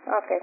Okay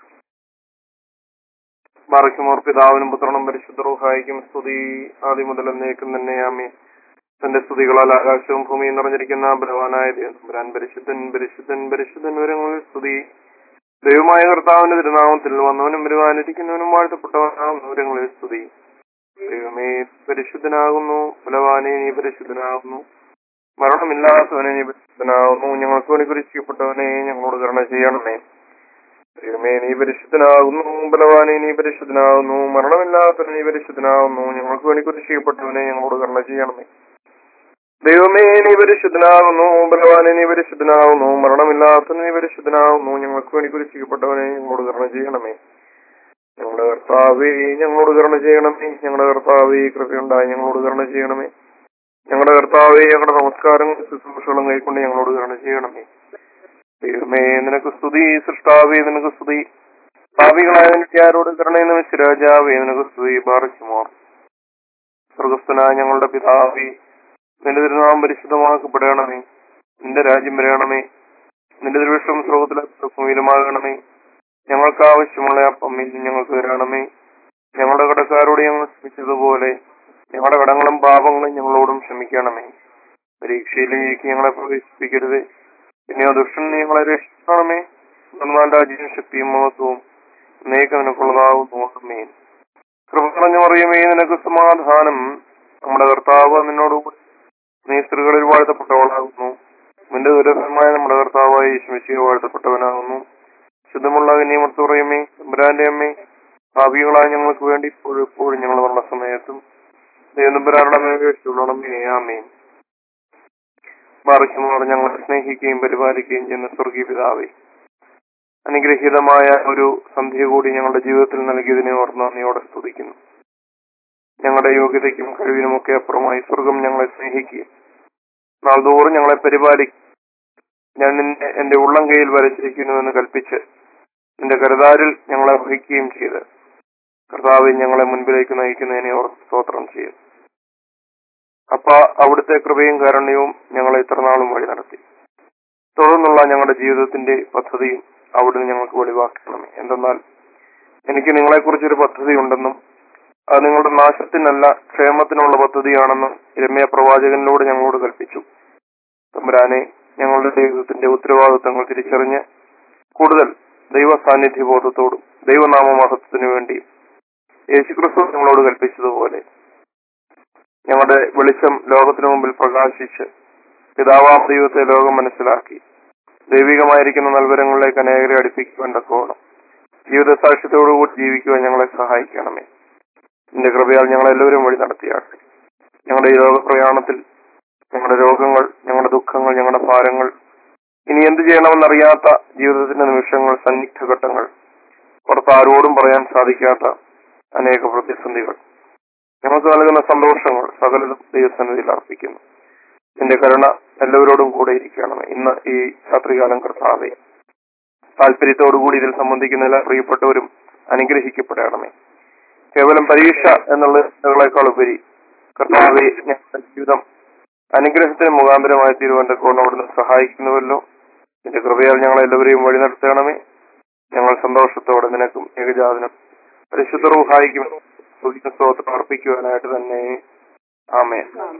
ബാറയ്ക്കുമോർ പിതാവിനും പുത്രനും പരിശുദ്ധ റൂഹായിക്കും സ്തുതി ആദ്യം മുതൽ എന്നേക്കും തന്നെ ആമേ തന്റെ സ്തുതികളാൽ ആകാശവും ഭൂമിയും നിറഞ്ഞിരിക്കുന്ന ബലവാനായ ദൈവം പരിശുദ്ധൻ പരിശുദ്ധൻ പരിശുദ്ധൻ വിവരങ്ങളിൽ സ്തുതി ദൈവമായ കർത്താവിന്റെ തിരുനാമത്തിൽ വന്നവനും വരുവാനിരിക്കുന്നവനും വാഴ്ത്തപ്പെട്ടവനാകും വിവരങ്ങളിൽ സ്തുതി ദൈവമേ പരിശുദ്ധനാകുന്നു ബലവാനെ നീ പരിശുദ്ധനാകുന്നു മരണമില്ലാത്തവനെ നീ പരിശുദ്ധനാകുന്നു ഞങ്ങൾക്ക് വേണ്ടി കുരിശിക്കപ്പെട്ടവനെ ഞങ്ങളോട് കരുണ ചെയ്യണമേ ദൈവമേ നീ പരിശുദ്ധനാകുന്നു ബലവാനെ നീ പരിശുദ്ധനാകുന്നു മരണമില്ലാത്തവനെ നീ പരിശുദ്ധനാകുന്നു ഞങ്ങൾക്ക് വേണ്ടി കുരിശിക്കപ്പെട്ടവനെ ഞങ്ങളോട് കരുണ ചെയ്യണമേ ദൈവമേ നീ പരിശുദ്ധനാകുന്നു ബലവാനെ നീ പരിശുദ്ധനാകുന്നു മരണമില്ലാത്തവനെ നീ പരിശുദ്ധനാകുന്നു ഞങ്ങൾക്ക് വേണ്ടി കുരിശിക്കപ്പെട്ടവനെ ഞങ്ങളോട് കരുണ ചെയ്യണമേ ഞങ്ങളുടെ കർത്താവേ ഞങ്ങളോട് കരുണ ചെയ്യണമേ ഞങ്ങളുടെ കർത്താവേ കൃപയുണ്ടായി ഞങ്ങളോട് കരുണ ചെയ്യണമേ ഞങ്ങളുടെ കർത്താവേ ഞങ്ങളുടെ നമസ്കാരങ്ങളും ശുശ്രൂഷകളും കൈക്കൊണ്ട് ഞങ്ങളോട് കരുണ ചെയ്യണമേ ദൈവമേ നിനക്ക് സ്തുതി സൃഷ്ടാവേ നിനക്ക് സ്തുതി പാപികളായ എനിക്ക് ആരോട് കരുണയെന്ന് വെച്ച് രാജാവേ നിനക്ക് സ്തുതി ബാറയ്ക്കുമോർ സ്വർഗസ്ഥനായ ഞങ്ങളുടെ പിതാവേ നിന്റെ തിരുനാമം പരിശുദ്ധമാക്കപ്പെടണമേ നിന്റെ രാജ്യം വരണമേ നിന്റെ തിരുവിഷ്ടം സ്രോതത്തിലെ ഭൂമിയിലുമാകണമേ ഞങ്ങൾക്ക് ആവശ്യമുള്ള അപ്പം ഇന്ന് ഞങ്ങൾക്ക് തരണമേ ഞങ്ങളുടെ കടക്കാരോട് ഞങ്ങൾ ക്ഷമിച്ചതുപോലെ ഞങ്ങളുടെ കടങ്ങളും പാപങ്ങളും ഞങ്ങളോടും ക്ഷമിക്കണമേ പരീക്ഷയിലേക്ക് ഞങ്ങളെ പ്രവേശിപ്പിക്കരുത് പിന്നെ ദുഷ്ടൻ ഞങ്ങളെ രക്ഷിക്കണമേ എന്നാൽ രാജ്യവും ശക്തിയും മഹത്വവും നീക്കം നിനക്കുള്ളതാവും നോക്കമേ കൃപ പറഞ്ഞു പറയുമേ നിനക്ക് സമാധാനം നമ്മുടെ കർത്താവ് നിന്നോടുകൂടി നീ സ്ത്രീകളിൽ വാഴ്ത്തപ്പെട്ടവളാകുന്നു നിന്റെ ദുരഫലമായ നമ്മുടെ കർത്താവായി യേശുമിശിയെ വാഴ്ത്തപ്പെട്ടവനാകുന്നു ശുദ്ധമുള്ള കന്യമർത്ത് പറയുമേ തമ്പുരാന്റെ അമ്മേ ഭാവികളായ ഞങ്ങൾക്ക് വേണ്ടി ഇപ്പോഴും എപ്പോഴും ഞങ്ങൾ വരണ സമയത്തും ദൈവനമ്പരാരുടെ ആമേ മറിച്ചുമാർ ഞങ്ങളെ സ്നേഹിക്കുകയും പരിപാലിക്കുകയും ചെയ്യുന്ന സ്വർഗീയ പിതാവേ അനുഗ്രഹീതമായ ഒരു സന്ധ്യ കൂടി ഞങ്ങളുടെ ജീവിതത്തിൽ നൽകിയതിനെ ഓർത്ത് നന്ദിയോടെ സ്തുതിക്കുന്നു ഞങ്ങളുടെ യോഗ്യതയ്ക്കും കഴിവിനുമൊക്കെ അപ്പുറമായി സ്വർഗം ഞങ്ങളെ സ്നേഹിക്കുകയും നാൾതോറും ഞങ്ങളെ പരിപാലിക്കും ഞാൻ നിന്നെ എന്റെ ഉള്ളം കൈയിൽ വരച്ചിരിക്കുന്നുവെന്ന് കൽപ്പിച്ച് നിന്റെ കരുതാരിൽ ഞങ്ങളെ വഹിക്കുകയും ചെയ്ത് കർത്താവ് ഞങ്ങളെ മുൻപിലേക്ക് നയിക്കുന്നതിനെ ഓർത്ത് സ്തോത്രം ചെയ്യും അപ്പ അവിടുത്തെ കൃപയും കാരുണ്യവും ഞങ്ങളെ ഇത്രനാളും വഴി നടത്തി തുടർന്നുള്ള ഞങ്ങളുടെ ജീവിതത്തിന്റെ പദ്ധതിയും അവിടുന്ന് ഞങ്ങൾക്ക് വെളിവാക്കണമേ എന്തെന്നാൽ എനിക്ക് നിങ്ങളെക്കുറിച്ചൊരു പദ്ധതി ഉണ്ടെന്നും അത് നിങ്ങളുടെ നാശത്തിനല്ല ക്ഷേമത്തിനുള്ള പദ്ധതിയാണെന്നും രമ്യ പ്രവാചകനിലൂടെ ഞങ്ങളോട് കൽപ്പിച്ചു തമ്പുരാനെ ഞങ്ങളുടെ ജീവിതത്തിന്റെ ഉത്തരവാദിത്തങ്ങൾ തിരിച്ചറിഞ്ഞ് കൂടുതൽ ദൈവ സാന്നിധ്യബോധത്തോടും ദൈവനാമ മഹത്വത്തിനു വേണ്ടി യേശുക്രിസ്തു ഞങ്ങളോട് കൽപ്പിച്ചതുപോലെ ഞങ്ങളുടെ വെളിച്ചം ലോകത്തിനു മുമ്പിൽ പ്രകാശിച്ച് പിതാവാം ദൈവത്തെ ലോകം മനസ്സിലാക്കി ദൈവികമായിരിക്കുന്ന നൽവരങ്ങളിലേക്ക് അനേകരെ അടുപ്പിക്കുവാൻ തക്കോണം ജീവിത സാക്ഷ്യത്തോടുകൂടി ജീവിക്കുവാൻ ഞങ്ങളെ സഹായിക്കണമേ നിന്റെ കൃപയാൽ ഞങ്ങൾ എല്ലാവരും വഴി നടത്തിയാട്ടെ ഞങ്ങളുടെ ഈ ലോകപ്രയാണത്തിൽ ഞങ്ങളുടെ രോഗങ്ങൾ ഞങ്ങളുടെ ദുഃഖങ്ങൾ ഞങ്ങളുടെ ഭാരങ്ങൾ ഇനി എന്ത് ചെയ്യണമെന്നറിയാത്ത ജീവിതത്തിന്റെ നിമിഷങ്ങൾ സന്നിഗ്ധ ഘട്ടങ്ങൾ പുറത്ത് ആരോടും പറയാൻ സാധിക്കാത്ത അനേക പ്രതിസന്ധികൾ ഞങ്ങൾക്ക് നൽകുന്ന സന്തോഷങ്ങൾ സകലതും ദൈവസന്നിധിയിൽ അർപ്പിക്കുന്നു നിന്റെ കരുണ എല്ലാവരോടും കൂടെ ഇരിക്കണമേ ഇന്ന് ഈ രാത്രികാലം കർത്താവെ താല്പര്യത്തോടുകൂടി ഇതിൽ സംബന്ധിക്കുന്ന എല്ലാ പ്രിയപ്പെട്ടവരും അനുഗ്രഹിക്കപ്പെടണമേ കേവലം പരീക്ഷ എന്നുള്ളതിനേക്കാൾ ഉപരി കർത്താവെ ഞങ്ങളുടെ ജീവിതം അനുഗ്രഹത്തിന് മുഖാന്തരമായി തീരുവാൻ അവിടുന്ന് സഹായിക്കുന്നുവല്ലോ നിന്റെ കൃപയാൽ ഞങ്ങൾ എല്ലാവരെയും വഴി നടത്തണമേ ഞങ്ങൾ സന്തോഷത്തോടെ നിനക്കും ഏകജാതനും പരിശുദ്ധ റൂഹായിക്കും സ്തോത്രം അർപ്പിക്കുവാനായിട്ട് തന്നെ ആമേ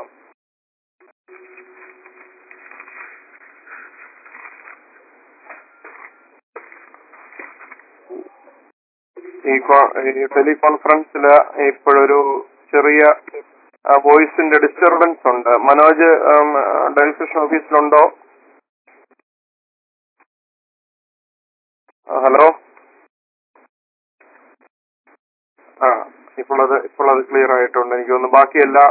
ഈ ടെലികോൺഫറൻസിൽ ഇപ്പോഴൊരു ചെറിയ വോയിസിന്റെ ഡിസ്റ്റർബൻസ് ഉണ്ട് മനോജ് ഡയറക്ഷൻ ഓഫീസിലുണ്ടോ ഹലോ ആ ഇപ്പോൾ അത് ഇപ്പോൾ അത് ക്ലിയർ ആയിട്ടുണ്ട് എനിക്ക് തോന്നുന്നു ബാക്കി എല്ലാ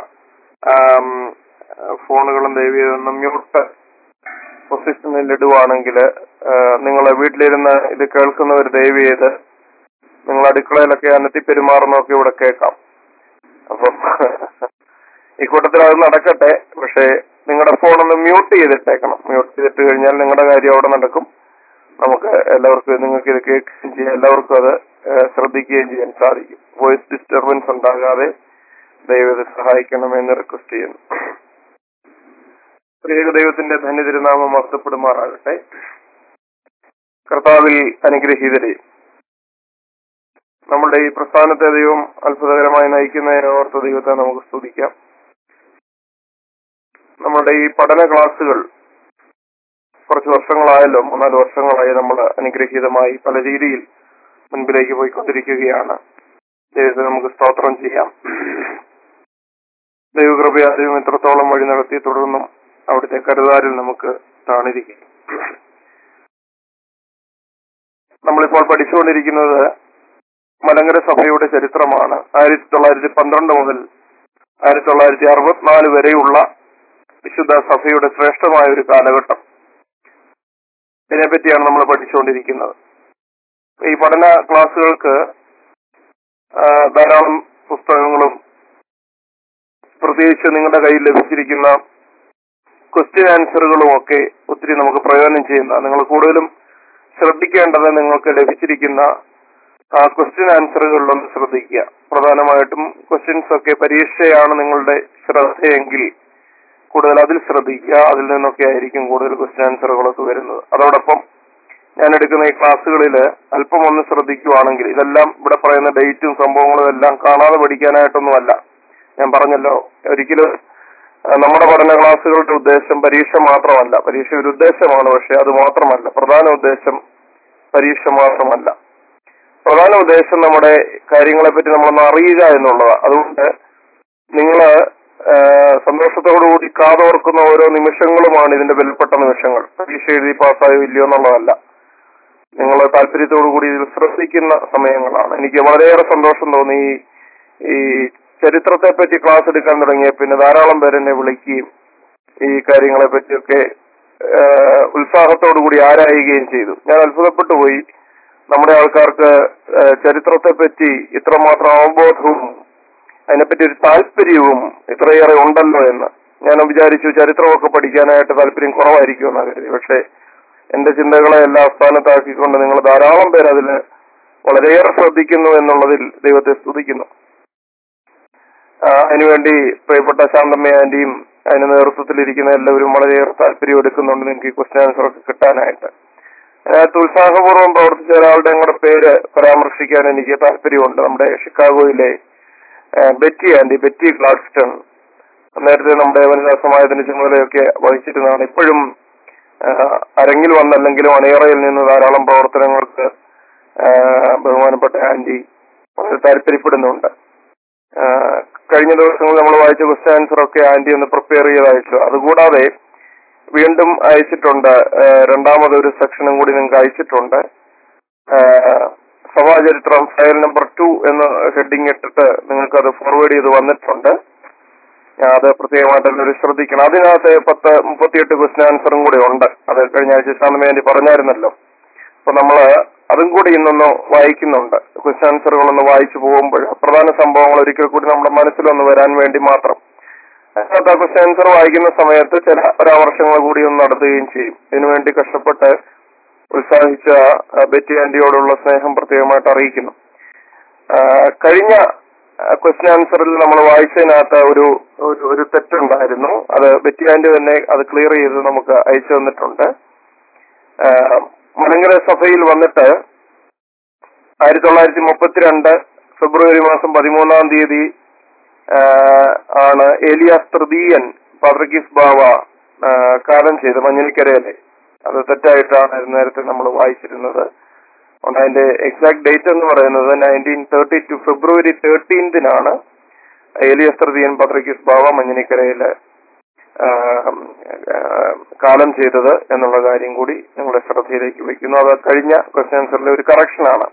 ഫോണുകളും ദയവ് ചെയ്തൊന്ന് മ്യൂട്ട് പൊസിഷനിൽ ഇടുവാണെങ്കിൽ നിങ്ങൾ വീട്ടിലിരുന്ന് ഇത് കേൾക്കുന്നവർ ദയവ് ചെയ്ത് നിങ്ങൾ അടുക്കളയിലൊക്കെ അനത്തി പെരുമാറുന്നതൊക്കെ ഇവിടെ കേൾക്കാം അപ്പം ഈ കൂട്ടത്തിൽ അത് നടക്കട്ടെ പക്ഷേ നിങ്ങളുടെ ഫോൺ ഒന്ന് മ്യൂട്ട് ചെയ്തിട്ടേക്കണം മ്യൂട്ട് ചെയ്തിട്ട് കഴിഞ്ഞാൽ നിങ്ങളുടെ കാര്യം അവിടെ നടക്കും നമുക്ക് എല്ലാവർക്കും നിങ്ങൾക്ക് ഇത് കേൾക്കുകയും ചെയ്യാം എല്ലാവർക്കും അത് ശ്രദ്ധിക്കുകയും ചെയ്യാൻ സാധിക്കും വോയിസ് ഡിസ്റ്റർബൻസ് ഉണ്ടാകാതെ ദൈവത്തെ സഹായിക്കണമെന്ന് റിക്വസ്റ്റ് ചെയ്യുന്നു പ്രിയ ദൈവത്തിന്റെ ധന്യതിരുനാമം മഹത്വപ്പെടുമാറാകട്ടെ കർത്താവിൽ അനുഗ്രഹീതരെ നമ്മളുടെ ഈ പ്രസ്ഥാനത്തെ ദൈവം അത്ഭുതകരമായി നയിക്കുന്നതിനെ ഓർത്ത് ദൈവത്തെ നമുക്ക് സ്തുതിക്കാം നമ്മളുടെ ഈ പഠന ക്ലാസ്സുകൾ കുറച്ച് വർഷങ്ങളായല്ലോ മൂന്നാല് വർഷങ്ങളായി നമ്മൾ അനുഗ്രഹീതമായി പല രീതിയിൽ മുൻപിലേക്ക് പോയിക്കൊണ്ടിരിക്കുകയാണ് ദൈവത്തെ നമുക്ക് സ്തോത്രം ചെയ്യാം ദൈവകൃപയാ ദൈവം എത്രത്തോളം വഴി നടത്തി തുടർന്നും അവിടുത്തെ കരുതാരിൽ നമുക്ക് താണിരിക്കും നമ്മളിപ്പോൾ പഠിച്ചുകൊണ്ടിരിക്കുന്നത് മലങ്കര സഭയുടെ ചരിത്രമാണ് ആയിരത്തി തൊള്ളായിരത്തി പന്ത്രണ്ട് മുതൽ ആയിരത്തി തൊള്ളായിരത്തി അറുപത്തിനാല് വരെയുള്ള വിശുദ്ധ സഭയുടെ ശ്രേഷ്ഠമായ ഒരു കാലഘട്ടം ഇതിനെപ്പറ്റിയാണ് നമ്മൾ പഠിച്ചുകൊണ്ടിരിക്കുന്നത് ഈ പഠന ക്ലാസ്സുകൾക്ക് ആ, ധാരാളം പുസ്തകങ്ങളും പ്രത്യേകിച്ച് നിങ്ങളുടെ കയ്യിൽ ലഭിച്ചിരിക്കുന്ന ക്വസ്റ്റ്യൻ ആൻസറുകളും ഒക്കെ ഒത്തിരി നമുക്ക് പ്രയോജനം ചെയ്യുന്ന നിങ്ങൾ കൂടുതലും ശ്രദ്ധിക്കേണ്ടത് നിങ്ങൾക്ക് ലഭിച്ചിരിക്കുന്ന ആ ക്വസ്റ്റ്യൻ ആൻസറുകളിലൊന്ന് ശ്രദ്ധിക്കുക പ്രധാനമായിട്ടും ക്വസ്റ്റ്യൻസ് ഒക്കെ പരീക്ഷയാണ് നിങ്ങളുടെ ശ്രദ്ധയെങ്കിൽ കൂടുതൽ അതിൽ ശ്രദ്ധിക്കുക അതിൽ നിന്നൊക്കെ ആയിരിക്കും കൂടുതൽ ക്വസ്റ്റ്യൻ ആൻസറുകളൊക്കെ വരുന്നത് അതോടൊപ്പം ഞാൻ എടുക്കുന്ന ഈ ക്ലാസ്സുകളിൽ അല്പം ഒന്ന് ശ്രദ്ധിക്കുവാണെങ്കിൽ ഇതെല്ലാം ഇവിടെ പറയുന്ന ഡേറ്റും സംഭവങ്ങളും എല്ലാം കാണാതെ പഠിക്കാനായിട്ടൊന്നുമല്ല ഞാൻ പറഞ്ഞല്ലോ ഒരിക്കലും ആ, നമ്മുടെ പഠന ക്ലാസ്സുകളുടെ ഉദ്ദേശം പരീക്ഷ മാത്രമല്ല പരീക്ഷ ഒരു ഉദ്ദേശമാണ് പക്ഷെ അത് മാത്രമല്ല പ്രധാന ഉദ്ദേശം പരീക്ഷ മാത്രമല്ല പ്രധാന ഉദ്ദേശം നമ്മുടെ കാര്യങ്ങളെ പറ്റി നമ്മളൊന്ന് അറിയുക എന്നുള്ളതാണ് അതുകൊണ്ട് നിങ്ങള് ആ, സന്തോഷത്തോടുകൂടി കാതോർക്കുന്ന ഓരോ നിമിഷങ്ങളുമാണ് ഇതിന്റെ വിലപ്പെട്ട നിമിഷങ്ങൾ പരീക്ഷ എഴുതി പാസ്സായോ ഇല്ലയോ എന്നുള്ളതല്ല നിങ്ങൾ താല്പര്യത്തോടു കൂടി ഇതിൽ ശ്രദ്ധിക്കുന്ന സമയങ്ങളാണ് എനിക്ക് വളരെയേറെ സന്തോഷം തോന്നി ഈ ഈ ചരിത്രത്തെ പറ്റി ക്ലാസ് എടുക്കാൻ തുടങ്ങിയ പിന്നെ ധാരാളം പേര് എന്നെ വിളിക്കുകയും ഈ കാര്യങ്ങളെ പറ്റിയൊക്കെ ഏഹ്, ഉത്സാഹത്തോടു കൂടി ആരായുകയും ചെയ്തു ഞാൻ അത്ഭുതപ്പെട്ടു പോയി നമ്മുടെ ആൾക്കാർക്ക് ഏഹ്, ചരിത്രത്തെ പറ്റി ഇത്രമാത്രം അവബോധവും അതിനെപ്പറ്റി ഒരു താല്പര്യവും ഇത്രയേറെ ഉണ്ടല്ലോ എന്ന് ഞാൻ വിചാരിച്ചു ചരിത്രമൊക്കെ പഠിക്കാനായിട്ട് താല്പര്യം കുറവായിരിക്കും എന്നാ കരുതി പക്ഷേ എന്റെ ചിന്തകളെ എല്ലാം സ്ഥാനത്താക്കിക്കൊണ്ട് നിങ്ങൾ ധാരാളം പേര് അതിന് വളരെയേറെ ശ്രദ്ധിക്കുന്നു എന്നുള്ളതിൽ ദൈവത്തെ സ്തുതിക്കുന്നു ആ, അതിനുവേണ്ടി പ്രിയപ്പെട്ട ശാന്തമ്മ ആന്റിയും അതിന് നേതൃത്വത്തിലിരിക്കുന്ന എല്ലാവരും വളരെയേറെ താല്പര്യം എടുക്കുന്നുണ്ട് നിങ്ങൾക്ക് ഈ ക്വസ്റ്റ്യൻ ആൻസർ ഒക്കെ കിട്ടാനായിട്ട് അതിനകത്ത് ഉത്സാഹപൂർവ്വം പ്രവർത്തിച്ച ഒരാളുടെ കൂടെ പേര് പരാമർശിക്കാൻ എനിക്ക് താല്പര്യമുണ്ട് നമ്മുടെ ഷിക്കാഗോയിലെ ആ, ബെറ്റി ആന്റി ബെറ്റി ക്ലാക്സ്റ്റൺ നേരത്തെ നമ്മുടെ വനിതാ സമാജത്തിന്റെ ചുമതലയൊക്കെ വഹിച്ചിരുന്നതാണ് ഇപ്പോഴും ആ, അരങ്ങിൽ വന്നല്ലെങ്കിലും അണിയറയിൽ നിന്ന് ധാരാളം പ്രവർത്തനങ്ങൾക്ക് ആ, ബഹുമാനപ്പെട്ട ആന്റി വളരെ താല്പര്യപ്പെടുന്നുണ്ട് ആ, കഴിഞ്ഞ ദിവസങ്ങളിൽ നമ്മൾ വായിച്ച ക്വസ്റ്റ്യൻ ആൻസർ ഒക്കെ ആന്റി ഒന്ന് പ്രിപ്പയർ ചെയ്ത് അയച്ചു അതുകൂടാതെ വീണ്ടും അയച്ചിട്ടുണ്ട് ആ, രണ്ടാമത് ഒരു സെക്ഷനും കൂടി നിങ്ങൾക്ക് അയച്ചിട്ടുണ്ട് ആ, സഭാചരിത്രം ഫയൽ നമ്പർ ടു എന്ന് ഹെഡിങ് ഇട്ടിട്ട് നിങ്ങൾക്ക് അത് ഫോർവേഡ് ചെയ്ത് വന്നിട്ടുണ്ട് ആ, അത് പ്രത്യേകമായിട്ട് എല്ലാവരും ശ്രദ്ധിക്കണം അതിനകത്ത് പത്ത് മുപ്പത്തിയെട്ട് ക്വസ്റ്റ്യൻ ആൻസറും കൂടി ഉണ്ട് അത് കഴിഞ്ഞ ആഴ്ച ശാന്തമേ വേണ്ടി പറഞ്ഞായിരുന്നല്ലോ അപ്പൊ നമ്മള് അതും കൂടി ഇന്നൊന്ന് വായിക്കുന്നുണ്ട് ക്വസ്റ്റ്യൻ ആൻസറുകളൊന്ന് വായിച്ചു പോകുമ്പോൾ പ്രധാന സംഭവങ്ങൾ ഒരിക്കൽ കൂടി നമ്മുടെ മനസ്സിലൊന്ന് വരാൻ വേണ്ടി മാത്രം അതിനകത്ത് ആ ക്വസ്റ്റ്യൻ ആൻസർ വായിക്കുന്ന സമയത്ത് ചില പരാമർശങ്ങൾ കൂടി ഒന്ന് നടത്തുകയും ചെയ്യും ഇതിനുവേണ്ടി കഷ്ടപ്പെട്ട് ഉത്സാഹിച്ച ആ, ബെറ്റി ആന്റിയോടുള്ള സ്നേഹം പ്രത്യേകമായിട്ട് അറിയിക്കുന്നു ആ, കഴിഞ്ഞ ക്വസ്റ്റ്യൻ ആൻസറിൽ നമ്മൾ വായിച്ചതിനകത്ത് ഒരു ഒരു- ഒരു തെറ്റുണ്ടായിരുന്നു അത് ബെറ്റി ആന്റി തന്നെ അത് ക്ലിയർ ചെയ്ത് നമുക്ക് അയച്ചു തന്നിട്ടുണ്ട് ആ, മലങ്കര സഭയിൽ വന്നിട്ട് ആയിരത്തി തൊള്ളായിരത്തി മുപ്പത്തിരണ്ട് ഫെബ്രുവരി മാസം പതിമൂന്നാം തീയതി ആ, ആണ് ഏലിയാസ് തൃതീയൻ പാത്രക്കീസ് ബാവ ആ, കാലം ചെയ്ത് മഞ്ഞളിക്കരയിലെ അത് തെറ്റായിട്ടാണ് നേരത്തെ നമ്മൾ വായിച്ചിരുന്നത് അതുകൊണ്ട് അതിന്റെ എക്സാക്ട് ഡേറ്റ് എന്ന് പറയുന്നത് നയൻറ്റീൻ തേർട്ടി ടു ഫെബ്രുവരി തേർട്ടീൻതിനാണ് ഏലിയസ് തൃതീയൻ പത്രക്കീസ് ബാവ മഞ്ഞനിക്കരയില് ആ, ആ, കാലം ചെയ്തത് എന്നുള്ള കാര്യം കൂടി നിങ്ങളുടെ ശ്രദ്ധയിലേക്ക് വയ്ക്കുന്നു അത് കഴിഞ്ഞ ക്വസ്റ്റ്യൻ ആൻസറിലെ ഒരു കറക്ഷനാണ്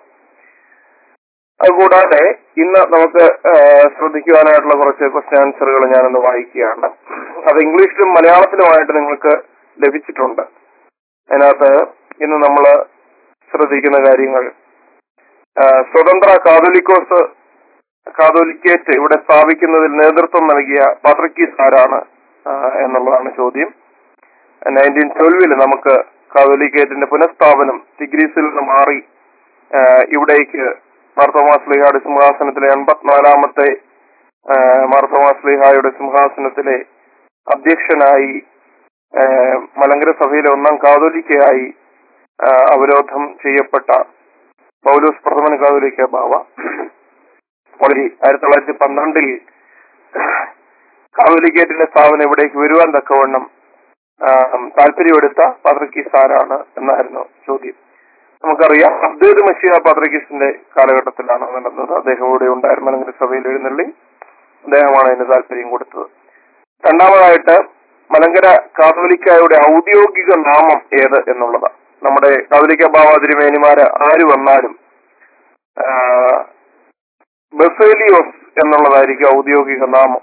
അതുകൂടാതെ ഇന്ന് നമുക്ക് ആ, ശ്രദ്ധിക്കുവാനായിട്ടുള്ള കുറച്ച് ക്വസ്റ്റ്യൻ ആൻസറുകൾ ഞാനൊന്ന് വായിക്കുകയാണ് അത് ഇംഗ്ലീഷിലും മലയാളത്തിലുമായിട്ട് നിങ്ങൾക്ക് ലഭിച്ചിട്ടുണ്ട് അതിനകത്ത് ഇന്ന് നമ്മൾ ശ്രദ്ധിക്കുന്ന കാര്യങ്ങൾ ആ, സ്വതന്ത്ര കാതോലിക്കോസ് കാതോലിക്കേറ്റ് ഇവിടെ സ്ഥാപിക്കുന്നതിൽ നേതൃത്വം നൽകിയ പാത്രക്കീസ് ആരാണ് ആ, എന്നുള്ളതാണ് ചോദ്യം നയൻറ്റീൻ ട്വൽവില് നമുക്ക് കാതോലിക്കേറ്റിന്റെ പുനഃസ്ഥാപനം ടിഗ്രീസിൽ നിന്ന് മാറി ആ, ഇവിടേക്ക് മാർത്തോമാസ്ലിഹയുടെ സിംഹാസനത്തിലെ എൺപത്തിനാലാമത്തെ ആ, മാർത്തോമാസ്ലിഹായുടെ സിംഹാസനത്തിലെ അധ്യക്ഷനായി ആ, മലങ്കര സഭയിലെ ഒന്നാം കാതോലിക്കയായി ആ, അവരോധം ചെയ്യപ്പെട്ട പൗലോസ് പ്രഥമൻ കാതോലിക്ക ബാവ വളരെ ആയിരത്തി തൊള്ളായിരത്തി പന്ത്രണ്ടിൽ കാതോലിക്കേറ്റിന്റെ സ്ഥാപനം ഇവിടേക്ക് വരുവാൻ തക്കവണ്ണം ആ, താല്പര്യമെടുത്ത പാത്രക്കീസ് ആരാണ് എന്നായിരുന്നു ചോദ്യം നമുക്കറിയാം അദ്വൈത മഷിയ പാത്രക്കീസിന്റെ കാലഘട്ടത്തിലാണ് നടന്നത് അദ്ദേഹം ഇവിടെ ഉണ്ടായിരുന്നു മലങ്കര സഭയിൽ എഴുന്നള്ളി അദ്ദേഹമാണ് അതിന് താല്പര്യം കൊടുത്തത് രണ്ടാമതായിട്ട് മലങ്കര കാതോലിക്കായുടെ ഔദ്യോഗിക നാമം ഏത് എന്നുള്ളതാണ് നമ്മുടെ കാതോലിക്ക ബാബ തിരുമേനിമാര് ആര് വന്നാലും ആ, ബസേലിയോസ് എന്നുള്ളതായിരിക്കും ഔദ്യോഗിക നാമം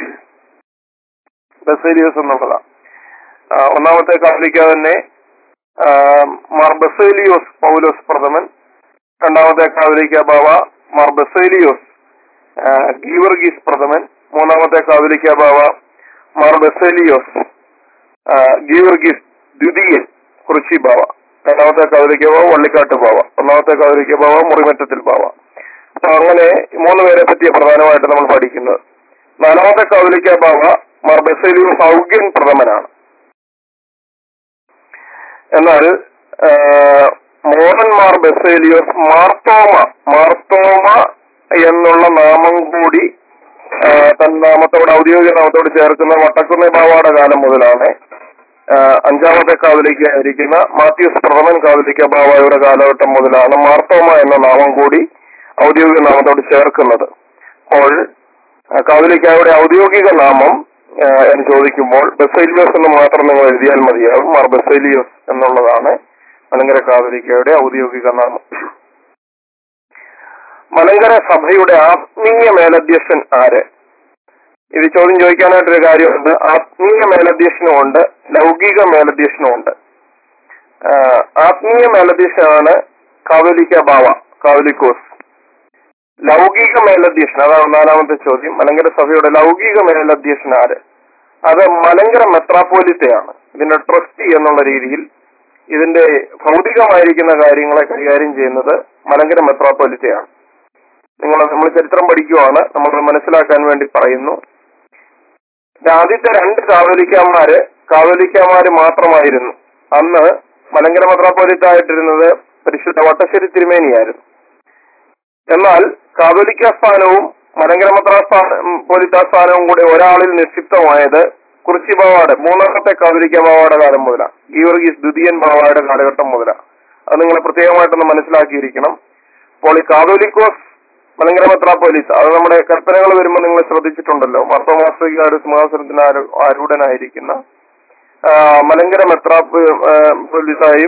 ബസേലിയോസ് എന്നുള്ളതാണ് ആ, ഒന്നാമത്തെ കാതോലിക്ക തന്നെ ആ, മാർ ബസേലിയോസ് പൗലോസ് പ്രഥമൻ രണ്ടാമത്തെ കാതോലിക്ക ബാബ മാർ ബസേലിയോസ് ആ, ഗീവർഗീസ് പ്രഥമൻ മൂന്നാമത്തെ കാതോലിക്ക ബാബ മാർ ബസേലിയോസ് ആ, ഗീവർഗീസ് ദ്വിതീയൻ കുറിച്ചി ബാവ രണ്ടാമത്തെ കാതോലിക്ക ബാവ വള്ളിക്കാട്ട് ബാവ ഒന്നാമത്തെ കാതോലിക്ക ബാവ മുറിമറ്റത്തിൽ ബാവ അപ്പൊ അങ്ങനെ ഈ മൂന്ന് പേരെ പറ്റിയ പ്രധാനമായിട്ട് നമ്മൾ പഠിക്കുന്നത് നാലാമത്തെ കാതോലിക്ക ബാവ മാർ ബസേലിയോസ് ഔഗ്യൻ പ്രഥമനാണ് എന്നാൽ ആ, മോഹൻ മാർ ബസേലിയോസ് മാർത്തോമ മാർത്തോമ എന്നുള്ള നാമം കൂടി ആ, തൻ നാമത്തോട് ഔദ്യോഗിക നാമത്തോട് ചേർക്കുന്ന വട്ടക്കുന്നി ബാവയുടെ കാലം മുതലാണ് ആ, അഞ്ചാമത്തെ കാതലിക്ക ആയിരിക്കുന്ന മാത്യൂസ് പ്രഥമൻ കാതലിക്ക ബാവയുടെ കാലഘട്ടം മുതലാണ് മാർത്തോമ എന്ന നാമം കൂടി ഔദ്യോഗിക നാമത്തോട് ചേർക്കുന്നത് അപ്പോൾ ആ, കാതലിക്കായുടെ ഔദ്യോഗിക നാമം ആ, എന്ന് ചോദിക്കുമ്പോൾ ബസേലിയോസ് എന്ന് മാത്രം നിങ്ങൾ എഴുതിയാൽ മതിയാകും മാർ ബസേലിയോസ് എന്നുള്ളതാണ് മലങ്കര കാതലിക്കയുടെ ഔദ്യോഗിക നാമം മലങ്കര സഭയുടെ ആത്മീയ മേലധ്യക്ഷൻ ആര് ഇത് ചോദ്യം ചോദിക്കാനായിട്ടൊരു കാര്യമുണ്ട് ആത്മീയ മേലധ്യക്ഷനും ഉണ്ട് ലൗകിക മേലധ്യക്ഷനും ഉണ്ട് ആഹ് ആത്മീയ മേലധ്യക്ഷനാണ് കാതോലിക്ക ബാവ കാതോലിക്കോസ് ലൗകിക മേലധ്യക്ഷൻ അതാണ് നാലാമത്തെ ചോദ്യം മലങ്കര സഭയുടെ ലൗകിക മേലധ്യക്ഷൻ ആര് അത് മലങ്കര മെത്രാപ്പോലിത്തയാണ് ഇതിന്റെ ട്രസ്റ്റി എന്നുള്ള രീതിയിൽ ഇതിന്റെ ഭൗതികമായിരിക്കുന്ന കാര്യങ്ങളെ കൈകാര്യം ചെയ്യുന്നത് മലങ്കര മെത്രാപ്പോലിത്തയാണ് നിങ്ങൾ നമ്മൾ ചരിത്രം പഠിക്കുവാണ് നമ്മൾ മനസ്സിലാക്കാൻ വേണ്ടി പറയുന്നു ആദ്യത്തെ രണ്ട് കാതോലിക്കാമാര് കാതോലിക്കാമാര് മാത്രമായിരുന്നു അന്ന് മലങ്കര മെത്രാപ്പോലിത്തായിട്ടിരുന്നത് പരിശുദ്ധ വട്ടശ്ശേരി തിരുമേനിയായിരുന്നു എന്നാൽ കാതോലിക്ക സ്ഥാനവും മലങ്കര മെത്രാപ്പോലിത്ത സ്ഥാനവും കൂടി ഒരാളിൽ നിക്ഷിപ്തമായത് കുറിച്ചി ബാവാട് മൂന്നാമത്തെ കാതോലിക്ക ബാവാടെ കാലം മുതലാണ് ഗീവർഗീസ് ദ്വിതീയൻ ബാവായുടെ കാലഘട്ടം മുതലാണ് അത് നിങ്ങൾ പ്രത്യേകമായിട്ടൊന്ന് മനസ്സിലാക്കിയിരിക്കണം അപ്പോൾ ഈ കാതോലിക്കോസ് മലങ്കര മെത്രാപ്പോലിത്ത അത് നമ്മുടെ കൽപ്പനകൾ വരുമ്പോൾ നിങ്ങൾ ശ്രദ്ധിച്ചിട്ടുണ്ടല്ലോ മർത്തോമാസ്തികാട് സിംഹാസനത്തിന് ആരു- ആരൂഢനായിരിക്കുന്ന ആ, മലങ്കര മെത്രാപ്പോലിത്തായും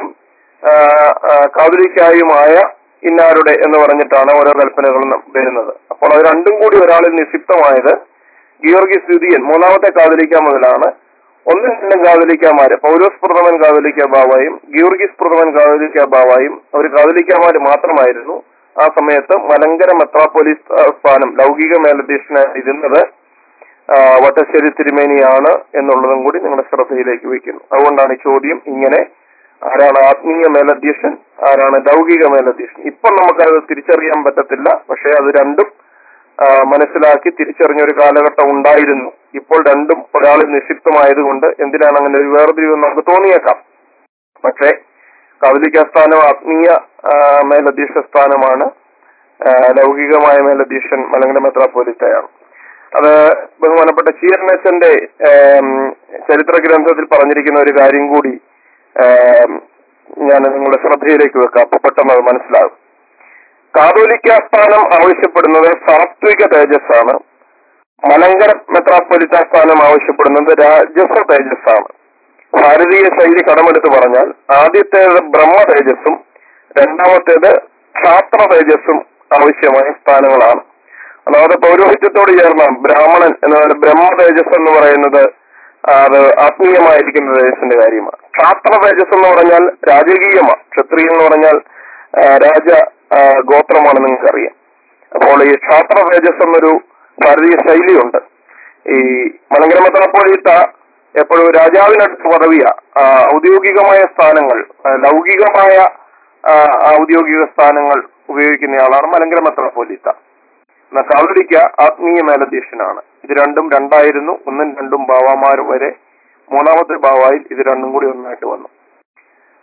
കാതോലിക്കായുമായ ഇന്നാരുടെ എന്ന് പറഞ്ഞിട്ടാണ് ഓരോ കൽപ്പനകളും ന- വരുന്നത് അപ്പോൾ അത് രണ്ടും കൂടി ഒരാളിൽ നിക്ഷിപ്തമായത് ഗിയോർഗിസ് ദ്വിതീയൻ മൂന്നാമത്തെ കാതലിക്ക മുതലാണ് ഒന്നും രണ്ടും കാതലിക്കാമാര് പൗലോസ് പ്രഥമൻ കാതലിക്ക ബാവായും ഗിയോർഗിസ് പ്രഥമൻ കാതലിക്ക ബാവായും ഒരു കാതലിക്കാമാര് മാത്രമായിരുന്നു ആ സമയത്ത് മലങ്കര മെത്രാപ്പോലിസ് ആ, സ്ഥാനം ലൗകിക മേലധ്യക്ഷനായി ഇരുന്നത് ആ, വട്ടശ്ശേരി തിരുമേനിയാണ് എന്നുള്ളതും കൂടി നിങ്ങളുടെ ശ്രദ്ധയിലേക്ക് വയ്ക്കുന്നു അതുകൊണ്ടാണ് ഈ ചോദ്യം ഇങ്ങനെ ആരാണ് ആത്മീയ മേലധ്യക്ഷൻ ആരാണ് ലൗകിക മേലധ്യക്ഷൻ ഇപ്പം നമുക്കത് തിരിച്ചറിയാൻ പറ്റത്തില്ല പക്ഷെ അത് രണ്ടും ആ, മനസ്സിലാക്കി തിരിച്ചറിഞ്ഞ ഒരു കാലഘട്ടം ഉണ്ടായിരുന്നു ഇപ്പോൾ രണ്ടും ഒരാളിൽ നിക്ഷിപ്തമായതുകൊണ്ട് എന്തിനാണ് അങ്ങനെ ഒരു വേർതിരിവ് നമുക്ക് തോന്നിയേക്കാം പക്ഷേ കൗലിക സ്ഥാനം ആത്മീയ ആ, മേലധ്യക്ഷ സ്ഥാനമാണ് ആ, ലൗകികമായ മേലധ്യക്ഷൻ മലങ്കര മെത്രാപ്പോലിത്തയാണ് അത് ബഹുമാനപ്പെട്ട ചീർണച്ചന്റെ ചരിത്ര ഗ്രന്ഥത്തിൽ പറഞ്ഞിരിക്കുന്ന ഒരു കാര്യം കൂടി ആം, ഞാൻ നിങ്ങളുടെ ശ്രദ്ധയിലേക്ക് വെക്കാം അപ്പൊ പെട്ടെന്ന് അത് മനസ്സിലാകും കാതോലിക്ക സ്ഥാനം ആവശ്യപ്പെടുന്നത് സാത്വിക തേജസ്സാണ് മലങ്കര മെത്രാപ്പൊലിത്ത സ്ഥാനം ആവശ്യപ്പെടുന്നത് രാജസ തേജസ്സാണ് ഭാരതീയ ശൈലി കടമെടുത്ത് പറഞ്ഞാൽ ആദ്യത്തേത് ബ്രഹ്മ തേജസ്സും രണ്ടാമത്തേത് ക്ഷാത്ര തേജസ്സും ആവശ്യമായ സ്ഥാനങ്ങളാണ് അതായത് പൗരോഹിത്യത്തോട് ചേർന്ന ബ്രാഹ്മണൻ എന്ന ബ്രഹ്മ തേജസ് എന്ന് പറയുന്നത് അത് ആത്മീയമായിരിക്കുന്ന തേജസ്സിന്റെ കാര്യമാണ് ക്ഷാത്ര തേജസ് എന്ന് പറഞ്ഞാൽ രാജകീയമാണ് ക്ഷത്രിയ എന്ന് പറഞ്ഞാൽ ആ, രാജ ആ, ഗോത്രമാണ് നിങ്ങൾക്കറിയാം അപ്പോൾ ഈ ക്ഷാത്ര തേജസ് എന്നൊരു ഭാരതീയ ശൈലിയുണ്ട് ഈ മലങ്കര മെത്രാപ്പോലീത്ത എപ്പോഴും രാജാവിനടുത്ത് പദവിയ ആ, ഔദ്യോഗികമായ സ്ഥാനങ്ങൾ ആ, ലൗകികമായ ആ, ഔദ്യോഗിക സ്ഥാനങ്ങൾ ഉപയോഗിക്കുന്നയാളാണ് മലങ്കര മെത്രാപ്പോലീത്ത എന്നാൽ കാതോലിക്ക ആത്മീയ മേലധ്യക്ഷനാണ് ഇത് രണ്ടും രണ്ടായിരുന്നു ഒന്നും രണ്ടും ബാവാമാർ വരെ മൂന്നാമത്തെ ബാവായിൽ ഇത് രണ്ടും കൂടി ഒന്നായിട്ട് വന്നു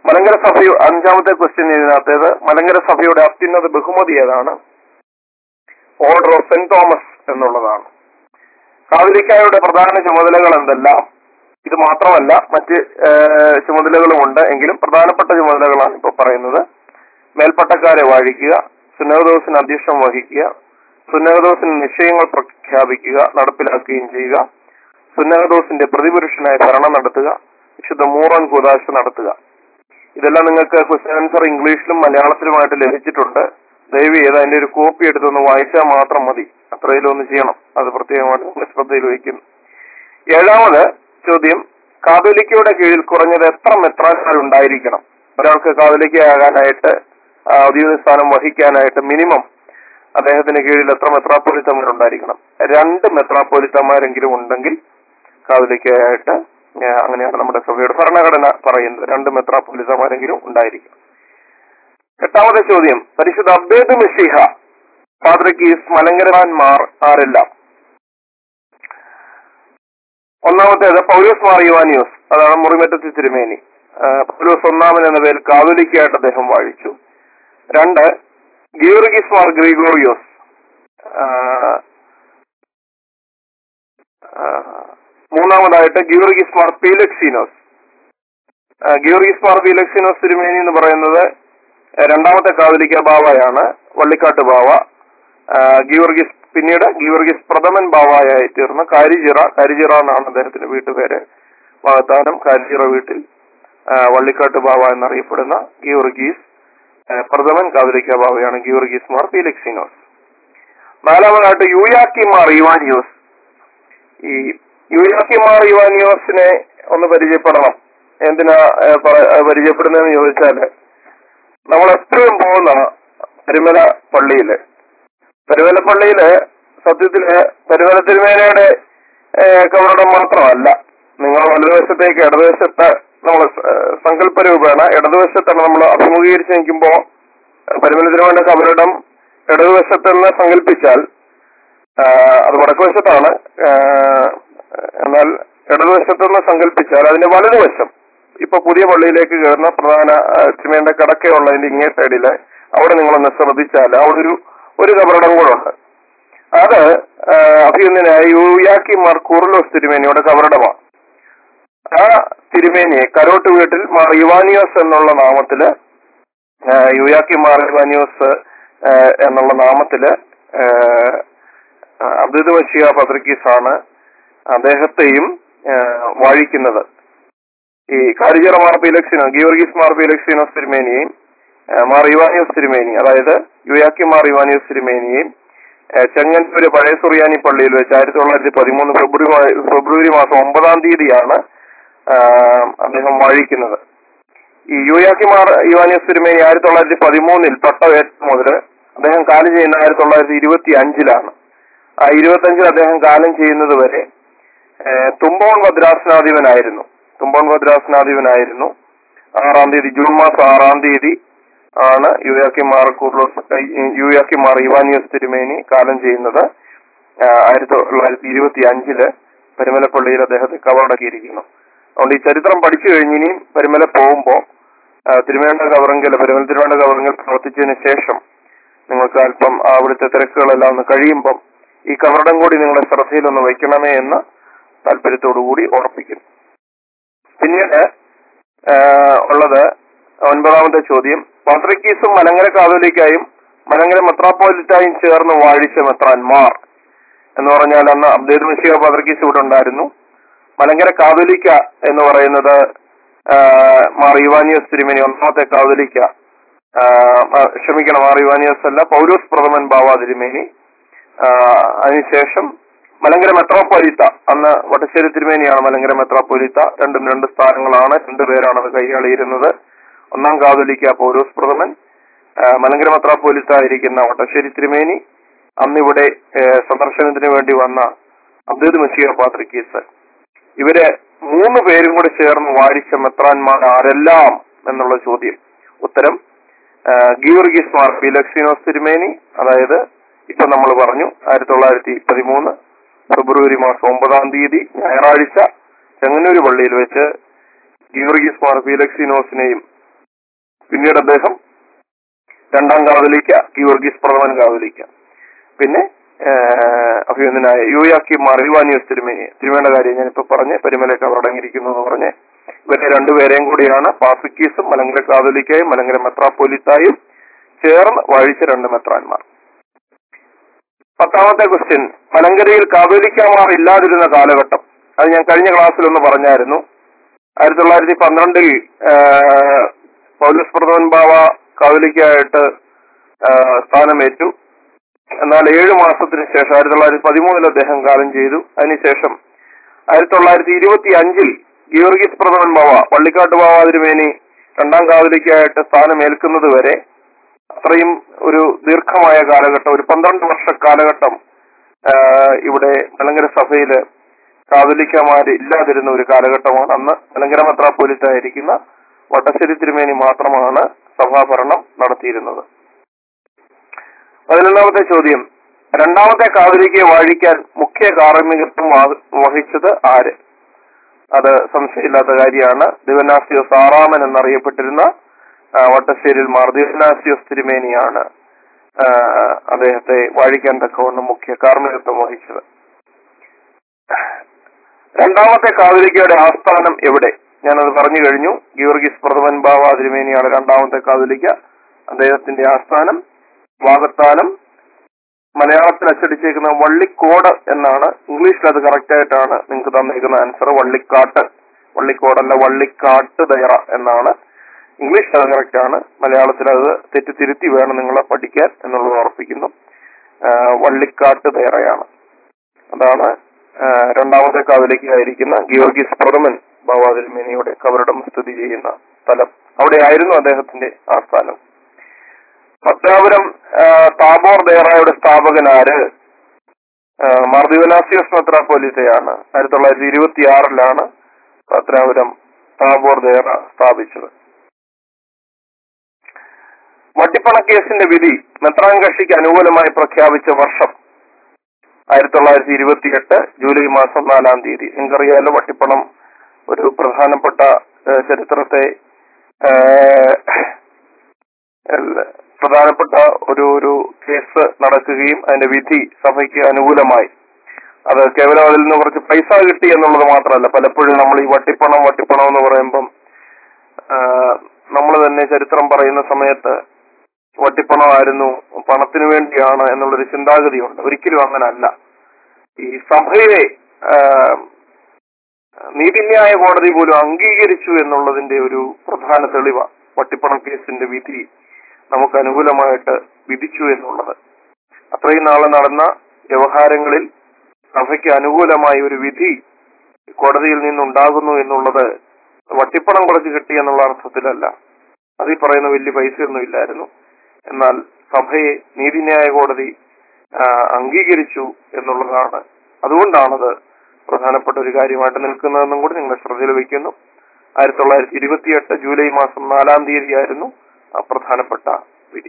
മലങ്കര സഭ അഞ്ചാമത്തെ ക്വസ്റ്റ്യൻ ഇതിനകത്തേത് മലങ്കര സഭയുടെ അത്യുന്നത ബഹുമതി ഏതാണ് ഓർഡർ ഓഫ് സെന്റ് തോമസ് എന്നുള്ളതാണ് കാതലിക്കായുടെ പ്രധാന ചുമതലകൾ എന്തെല്ലാം ഇത് മാത്രമല്ല മറ്റ് ഏഹ്, ചുമതലകളുമുണ്ട് എങ്കിലും പ്രധാനപ്പെട്ട ചുമതലകളാണ് ഇപ്പോൾ പറയുന്നത് മേൽപ്പട്ടക്കാരെ വാഴിക്കുക സുന്നഹദോസിന് അധ്യക്ഷം വഹിക്കുക സുന്നഹദോസിന് നിശ്ചയങ്ങൾ പ്രഖ്യാപിക്കുക നടപ്പിലാക്കുകയും ചെയ്യുക സുന്നഹദോസിന്റെ പ്രതിപുരുഷനായി ഭരണം നടത്തുക വിശുദ്ധ മൂറൻ കൂതാശ നടത്തുക ഇതെല്ലാം നിങ്ങൾക്ക് ക്വസ്റ്റ്യൻ ആൻസർ ഇംഗ്ലീഷിലും മലയാളത്തിലുമായിട്ട് ലഭിച്ചിട്ടുണ്ട് ദയവ് ചെയ്ത് അതിന്റെ ഒരു കോപ്പി എടുത്തൊന്ന് വായിച്ചാൽ മാത്രം മതി അത്രയിലും ഒന്ന് ചെയ്യണം അത് പ്രത്യേകമായിട്ട് നിങ്ങൾ ശ്രദ്ധയിൽ വയ്ക്കുന്നു ഏഴാമത് ചോദ്യം കാതോലിക്കയുടെ കീഴിൽ കുറഞ്ഞത് എത്ര മെത്രാന്മാർ ഉണ്ടായിരിക്കണം ഒരാൾക്ക് കാതോലിക്കയാകാനായിട്ട് ആ, ഔദ്യോഗിക സ്ഥാനം വഹിക്കാനായിട്ട് മിനിമം അദ്ദേഹത്തിന് കീഴിൽ എത്ര മെത്രാപ്പൊലിത്തമാർ ഉണ്ടായിരിക്കണം രണ്ട് മെത്രാപ്പൊലിത്തമാരെങ്കിലും ഉണ്ടെങ്കിൽ കാതോലിക്കയായിട്ട് ആ, അങ്ങനെയാണ് നമ്മുടെ സഭയുടെ ഭരണഘടന പറയുന്നത് രണ്ട് മെത്രാപ്പൊലിത്തമാരെങ്കിലും ഉണ്ടായിരിക്കും എട്ടാമത്തെ ചോദ്യം പരിശുദ്ധ അബ്ബേദ് മിഷിഹ പാദ്രക്കീസ് മലങ്കരമാന്മാർ ആരെല്ലാം ഒന്നാമത്തേത് പൗലോസ് മാർ യുവാനിയോസ് അതാണ് മുറിമറ്റത്തി തിരുമേനി ആ, പൗലോസ് ഒന്നാമൻ എന്ന പേരിൽ കാതോലിക്കായിട്ട് അദ്ദേഹം വാഴിച്ചു രണ്ട് ഗീവർഗീസ് മാർ ഗ്രിഗോറിയോസ് ആ, ആ, മൂന്നാമതായിട്ട് ഗീവർഗീസ് മാർ പീലക്സീനോസ് ആ, ഗീവർഗീസ് മാർ പീലക്സീനോസ് തിരുമേനി എന്ന് പറയുന്നത് ആ, രണ്ടാമത്തെ കാതോലിക്ക ബാവയാണ് വള്ളിക്കാട്ട് ബാവ ആ, ഗീവർഗീസ് പിന്നീട് ഗീവർഗീസ് പ്രഥമൻ ബാവായായി തീർന്ന കാരിജിറ കാരിജിറ എന്നാണ് അദ്ദേഹത്തിന്റെ വീട്ടുപേര് വാഗത്താനം കാരിജിറ വീട്ടിൽ ആ, വള്ളിക്കാട്ട് ബാവ എന്നറിയപ്പെടുന്ന ഗീവർഗീസ് ആ, പ്രഥമൻ കാതലിക്ക ബാവയാണ് ഗീവർഗീസ് മാർ പീലക്സിനോസ് നാലാമതായിട്ട് യൂയാക്കി മാർ ഇവാനിയോസ് ഈ യൂയാക്കി മാർ ഇവാനിയോസിനെ ഒന്ന് പരിചയപ്പെടണം എന്തിനാ ആ, പറ- ആ, പരിചയപ്പെടുന്നതെന്ന് ചോദിച്ചാല് നമ്മൾ എപ്പോഴും പോകുന്ന പെരുമല പള്ളിയില് പെരുമല പള്ളിയില് സത്യത്തില് പെരുമല തിരുമേനയുടെ ഏഹ്, കവറിടം മാത്രമല്ല നിങ്ങൾ വലതുവശത്തേക്ക് ഇടതുവശത്ത് നമ്മൾ സങ്കല്പ രൂപേണ ഇടതുവശത്താണ് നമ്മൾ അഭിമുഖീകരിച്ച് നിൽക്കുമ്പോ പരിമല തിരുമേനയുടെ കവറിടം ഇടതുവശത്ത് നിന്ന് സങ്കല്പിച്ചാൽ ആ, അത് വടക്കുവശത്താണ് ആ, എന്നാൽ ഇടതുവശത്ത് നിന്ന് സങ്കല്പിച്ചാൽ അതിന്റെ വലതുവശം ഇപ്പൊ പുതിയ പള്ളിയിലേക്ക് കയറുന്ന പ്രധാന ആ, തിരുമേന്റെ കിടക്കയുള്ളതിന്റെ ഇങ്ങേ സൈഡില് അവിടെ നിങ്ങളൊന്ന് ശ്രദ്ധിച്ചാൽ അവിടെ ഒരു ഒരു കബറിടം കൂടെ ഉണ്ട് അത് ആ, അഭിനന്ദനായ യൂയാക്കി മാർ കൂർലോസ് തിരുമേനിയുടെ കബറിടമാണ് ആ തിരുമേനിയെ കരോട്ട് വീട്ടിൽ മാർ ഇവാനിയോസ് എന്നുള്ള നാമത്തില് ആ, യൂയാക്കി മാർ ഇവാനിയോസ് ആ, എന്നുള്ള നാമത്തില് അബ്ദുദ് വശിയ പത്രിക്കീസ് ആണ് അദ്ദേഹത്തെയും ആ, വാഴിക്കുന്നത് ഈ കാരിജറ മാർ പീലക്സിനോ ഗീവർഗീസ് മാർ പീലക്സിനോസ് തിരുമേനിയെയും ആ, മാർ ഇവാനിയോസ് തിരുമേനി അതായത് യുയാക്കി മാർ ഇവാനിയോസ് തിരുമേനിയെയും ആ, ചെങ്ങന്നൂര് പഴയ സുറിയാനി പള്ളിയിൽ വെച്ച് ആയിരത്തി തൊള്ളായിരത്തി പതിമൂന്ന് ഫെബ്രുവരി മാ- ഫെബ്രുവരി മാസം ഒമ്പതാം തീയതിയാണ് ആ, അദ്ദേഹം വാഴിക്കുന്നത് ഈ യുയാക്കി മാർ ഇവാനിയോസ് തിരുമേനി ആയിരത്തി തൊള്ളായിരത്തി പതിമൂന്നിൽ പട്ടവേറ്റ മുതൽ അദ്ദേഹം കാലം ചെയ്യുന്ന ആയിരത്തി തൊള്ളായിരത്തി ഇരുപത്തി അഞ്ചിലാണ് ആ ഇരുപത്തി അഞ്ചിൽ അദ്ദേഹം കാലം ചെയ്യുന്നത് വരെ ഏഹ് തുമ്പോൺ ഭദ്രാസനാധിപനായിരുന്നു തുമ്പോൺ ഭദ്രാസനാധിപനായിരുന്നു ആറാം തീയതി ജൂൺ മാസം ആറാം തീയതി ആണ് യുയാക്കി മാർ കുർലോസ് യുയാക്കി മാർ ഇവാനിയോസ് തിരുമേനി കാലം ചെയ്യുന്നത് ആഹ് ആയിരത്തി തൊള്ളായിരത്തി ഇരുപത്തി അഞ്ചില് പരിമലപ്പള്ളിയിൽ അദ്ദേഹത്തെ കവറടക്കിയിരിക്കുന്നു അതുകൊണ്ട് ഈ ചരിത്രം പഠിച്ചു കഴിഞ്ഞ് ഇനിയും പരിമല പോകുമ്പോ ആഹ് തിരുമേണ്ട കവറങ്കൽ പരിമല തിരുവേണ്ട കവറങ്കൽ പ്രവർത്തിച്ചതിന് ശേഷം നിങ്ങൾക്ക് അല്പം അവിടുത്തെ തിരക്കുകളെല്ലാം ഒന്ന് കഴിയുമ്പം ഈ കവറിടം കൂടി നിങ്ങളുടെ ശ്രദ്ധയിലൊന്ന് വയ്ക്കണമേ എന്ന് താല്പര്യത്തോടുകൂടി ഓർപ്പിക്കുന്നു പിന്നീട് ആ, ഉള്ളത് ഒൻപതാമത്തെ ചോദ്യം പാത്രിക്കീസും മലങ്കര കാതോലിക്കായും മലങ്കര മെത്രാപ്പോലിറ്റായും ചേർന്ന് വാഴിച്ച മെത്രാൻമാർ എന്ന് പറഞ്ഞാൽ അന്ന് അബ്ദേദ് മഷിയ പാത്രിക്കീസ് ഇവിടെ ഉണ്ടായിരുന്നു മലങ്കര കാതോലിക്ക എന്ന് പറയുന്നത് ആ, മാർ ഇവാനിയോസ് തിരുമേനി ഒന്നാമത്തെ കാതോലിക്ക ആ, ആ, ക്ഷമിക്കണം മാർ ഇവാനിയോസ് അല്ല പൗലോസ് പ്രഥമൻ ബാവ തിരുമേനി ആ, അതിനുശേഷം മലങ്കര മെത്രാപ്പൊലീത്ത അന്ന് വട്ടശ്ശേരി തിരുമേനിയാണ് മലങ്കര മെത്രാപ്പൊലീത്ത രണ്ടും രണ്ട് സ്ഥാനങ്ങളാണ് രണ്ടുപേരാണ് അത് കൈയാളിയിരുന്നത് ഒന്നാം കാതോലിക്ക പൗലോസ് പ്രഥമൻ ആ, മലങ്കര മെത്രാപ്പൊലീത്ത ആയിരിക്കുന്ന വട്ടശ്ശേരി തിരുമേനി അന്നിവിടെ ഏ, സന്ദർശനത്തിന് വേണ്ടി വന്ന അബ്ദുൽ മസീർ പാത്രിക്കീസ് ഇവര് മൂന്ന് പേരും കൂടെ ചേർന്ന് വാഴിച്ച മെത്രാന്മാർ ആരെല്ലാം എന്നുള്ള ചോദ്യം ഉത്തരം ആ, ഗീവർഗീസ് മാർ ഫിലക്സിനോസ് തിരുമേനി അതായത് ഇപ്പൊ നമ്മൾ പറഞ്ഞു ആയിരത്തി തൊള്ളായിരത്തി പതിമൂന്ന് ഫെബ്രുവരി മാസം ഒമ്പതാം തീയതി ഞായറാഴ്ച ചെങ്ങന്നൂര് പള്ളിയിൽ വെച്ച് ഗീവർഗീസ് മാർ ഫിലക്സിനോസിനെയും പിന്നീട് അദ്ദേഹം രണ്ടാം കാതലിക്ക ഗീവർഗീസ് പ്രഥമൻ കാതലിക്ക പിന്നെ ഏഹ്, അഭിനന്ദനായ യുയാക്കി മറിവാനിയോസ് തിരുമേനി തിരുമേണ്ട കാര്യം ഞാനിപ്പോ പറഞ്ഞ് പരിമലയൊക്കെ അവർ അടങ്ങിയിരിക്കുന്നു എന്ന് പറഞ്ഞ് ഇവരെ രണ്ടുപേരെയും കൂടിയാണ് പാഫിക്കീസും മലങ്കര കാതലിക്കയും മലങ്കര മെത്രാപ്പൊലിത്തായും ചേർന്ന് വഴിച്ച രണ്ട് മെത്രാന്മാർ പത്താമത്തെ ക്വസ്റ്റ്യൻ മലങ്കരയിൽ കാതോലിക്കമാർ ഇല്ലാതിരുന്ന കാലഘട്ടം അത് ഞാൻ കഴിഞ്ഞ ക്ലാസ്സിൽ ഒന്ന് പറഞ്ഞായിരുന്നു ആയിരത്തി തൊള്ളായിരത്തി പന്ത്രണ്ടിൽ പൗലസ് പ്രഥമൻ ബാവ കാതോലിക്കായിട്ട് ആഹ് സ്ഥാനമേറ്റു എന്നാൽ ഏഴു മാസത്തിന് ശേഷം ആയിരത്തി തൊള്ളായിരത്തി പതിമൂന്നിൽ അദ്ദേഹം കാലം ചെയ്തു അതിനുശേഷം ആയിരത്തി തൊള്ളായിരത്തി ഇരുപത്തി അഞ്ചിൽ ഗീവർഗീസ് പ്രഥമൻ ബാവ വള്ളിക്കാട്ട് ബാവ തിരുമേനി രണ്ടാം കാതലിക്കായിട്ട് സ്ഥാനമേൽക്കുന്നത് വരെ അത്രയും ഒരു ദീർഘമായ കാലഘട്ടം ഒരു പന്ത്രണ്ട് വർഷ കാലഘട്ടം ആഹ് ഇവിടെ മലങ്കര സഭയില് കാതലിക്കമാര് ഇല്ലാതിരുന്ന ഒരു കാലഘട്ടമാണ് അന്ന് മലങ്കര മെത്രാപ്പൊലിത്തായിരിക്കുന്ന വട്ടശ്ശേരി തിരുമേനി മാത്രമാണ് സഭാഭരണം നടത്തിയിരുന്നത് പതിനൊന്നാമത്തെ ചോദ്യം രണ്ടാമത്തെ കാതലിക്കയെ വാഴിക്കാൻ മുഖ്യ കാർമ്മികത്വം വഹ- വഹിച്ചത് ആര് അത് സംശയമില്ലാത്ത കാര്യമാണ് ദിവനാസിയോസ് ആറാമൻ എന്നറിയപ്പെട്ടിരുന്ന ആ, വട്ടശ്ശേരിയിൽ മാർ ദിവനാസിയോസ് തിരുമേനിയാണ് ആ, അദ്ദേഹത്തെ വാഴിക്കാൻ തക്കവണ്ണം മുഖ്യ കാർമ്മികത്വം വഹിച്ചത് രണ്ടാമത്തെ കാതലിക്കയുടെ ആസ്ഥാനം എവിടെ ഞാനത് പറഞ്ഞു കഴിഞ്ഞു ഗീവർഗീസ് പ്രഥമൻ ബാവ തിരുമേനിയാണ് രണ്ടാമത്തെ കാതലിക്ക അദ്ദേഹത്തിന്റെ ആസ്ഥാനം വാഗത്താനം മലയാളത്തിൽ അച്ചടിച്ചേക്കുന്ന വള്ളിക്കോട് എന്നാണ് ഇംഗ്ലീഷിൽ അത് കറക്റ്റ് ആയിട്ടാണ് നിങ്ങൾക്ക് തന്നിരിക്കുന്ന ആൻസർ വള്ളിക്കാട്ട് വള്ളിക്കോടല്ല വള്ളിക്കാട്ട് ദയറ എന്നാണ് ഇംഗ്ലീഷിൽ അത് കറക്റ്റ് ആണ് മലയാളത്തിൽ അത് തെറ്റ് തിരുത്തി വേണം നിങ്ങൾ പഠിക്കാൻ എന്നുള്ളത് ഉറപ്പിക്കുന്നു ആ, വള്ളിക്കാട്ട് ദയറയാണ് അതാണ് ആ, രണ്ടാമത്തെ കാതലിക്കായിരിക്കുന്ന ഗിയോർഗീസ് പ്രഥമൻ ബാബാതിരുമേനിയുടെ കബറിടം സ്ഥിതി ചെയ്യുന്ന സ്ഥലം അവിടെയായിരുന്നു അദ്ദേഹത്തിന്റെ ആസ്ഥാനം പത്താപുരം ആ, താബോർ ദേറായുടെ സ്ഥാപകനാര് ആ, മാർ ദിവനാസിയോസ് മെത്രാപ്പോലിത്തയാണ് ആയിരത്തി തൊള്ളായിരത്തി ഇരുപത്തി ആറിലാണ് പത്രാപുരം താബോർ ദേറ സ്ഥാപിച്ചത് വട്ടിപ്പണ കേസിന്റെ വിധി മെത്രാൻ കക്ഷിക്ക് അനുകൂലമായി പ്രഖ്യാപിച്ച വർഷം ആയിരത്തി തൊള്ളായിരത്തി ഇരുപത്തിയെട്ട് ജൂലൈ മാസം നാലാം തീയതി നിങ്ങൾക്കറിയാലോ വട്ടിപ്പണം ഒരു പ്രധാനപ്പെട്ട ഏഹ്, ചരിത്രത്തെ ഏഹ്, എല്ല- പ്രധാനപ്പെട്ട ഒരു ഒരു കേസ് നടക്കുകയും അതിന്റെ വിധി സഭയ്ക്ക് അനുകൂലമായി അത് കേവലം അതിൽ നിന്ന് കുറച്ച് പൈസ കിട്ടി എന്നുള്ളത് മാത്രമല്ല പലപ്പോഴും നമ്മൾ ഈ വട്ടിപ്പണം വട്ടിപ്പണം എന്ന് പറയുമ്പം നമ്മൾ തന്നെ ചരിത്രം പറയുന്ന സമയത്ത് വട്ടിപ്പണമായിരുന്നു പണത്തിന് വേണ്ടിയാണ് എന്നുള്ളൊരു ചിന്താഗതിയുണ്ട് ഒരിക്കലും അങ്ങനല്ല ഈ സഭയെ ആ, നീതിന്യായ കോടതി പോലും അംഗീകരിച്ചു എന്നുള്ളതിന്റെ ഒരു പ്രധാന തെളിവ വട്ടിപ്പണം കേസിന്റെ വിധി നമുക്ക് അനുകൂലമായിട്ട് വിധിച്ചു എന്നുള്ളത് അത്രയും നാളെ നടന്ന വ്യവഹാരങ്ങളിൽ സഭയ്ക്ക് അനുകൂലമായ ഒരു വിധി കോടതിയിൽ നിന്നുണ്ടാകുന്നു എന്നുള്ളത് വട്ടിപ്പണം കുറച്ച് കിട്ടി എന്നുള്ള അർത്ഥത്തിലല്ല അതിൽ പറയുന്ന വലിയ പൈസയൊന്നും ഇല്ലായിരുന്നു എന്നാൽ സഭയെ നീതിന്യായ കോടതി ആ, അംഗീകരിച്ചു എന്നുള്ളതാണ് അതുകൊണ്ടാണത് പ്രധാനപ്പെട്ട ഒരു കാര്യമായിട്ട് നിൽക്കുന്നതെന്നും കൂടി നിങ്ങളുടെ ശ്രദ്ധയിൽ വയ്ക്കുന്നു ആയിരത്തി തൊള്ളായിരത്തി ഇരുപത്തിയെട്ട് ജൂലൈ മാസം നാലാം തീയതിയായിരുന്നു ആ പ്രധാനപ്പെട്ട വിധി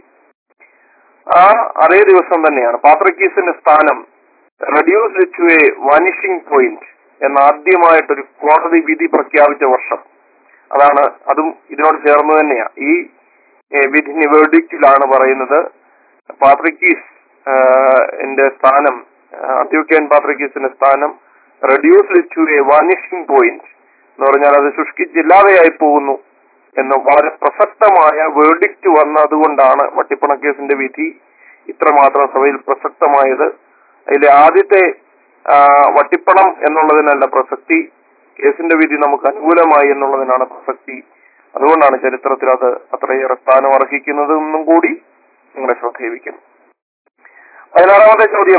ആ അതേ ദിവസം തന്നെയാണ് പാത്രക്കീസിന്റെ സ്ഥാനം reduced to a vanishing point എന്ന ആദ്യമായിട്ടൊരു കോടതി വിധി പ്രഖ്യാപിച്ച വർഷം അതാണ് അതും ഇതിനോട് ചേർന്ന് തന്നെയാ ഈ ഏഹ്, വിധി നിവേർഡിക്റ്റിലാണ് പറയുന്നത് പാത്രിക്കീസ് എന്റെ സ്ഥാനം അത്യോക്യൻ പാത്രിക്കീസിന്റെ സ്ഥാനം reduced to a vanishing point എന്ന് പറഞ്ഞാൽ അത് ശുഷ്കിച്ചില്ലാതെയായി പോകുന്നു എന്ന് വളരെ പ്രസക്തമായ വേർഡിക്റ്റ് വന്നതുകൊണ്ടാണ് വട്ടിപ്പണ കേസിന്റെ വിധി ഇത്രമാത്രം സഭയിൽ പ്രസക്തമായത് അതിലെ ആദ്യത്തെ ആ, വട്ടിപ്പണം എന്നുള്ളതിനല്ല പ്രസക്തി കേസിന്റെ വിധി നമുക്ക് അനുകൂലമായി എന്നുള്ളതിനാണ് പ്രസക്തി അതുകൊണ്ടാണ് ചരിത്രത്തിൽ അത് അത്രയേറെ സ്ഥാനം അർഹിക്കുന്നത് എന്നും കൂടി നിങ്ങളുടെ ശ്രദ്ധയിപ്പിക്കുന്നു പതിനാറാമത്തെ ചോദ്യം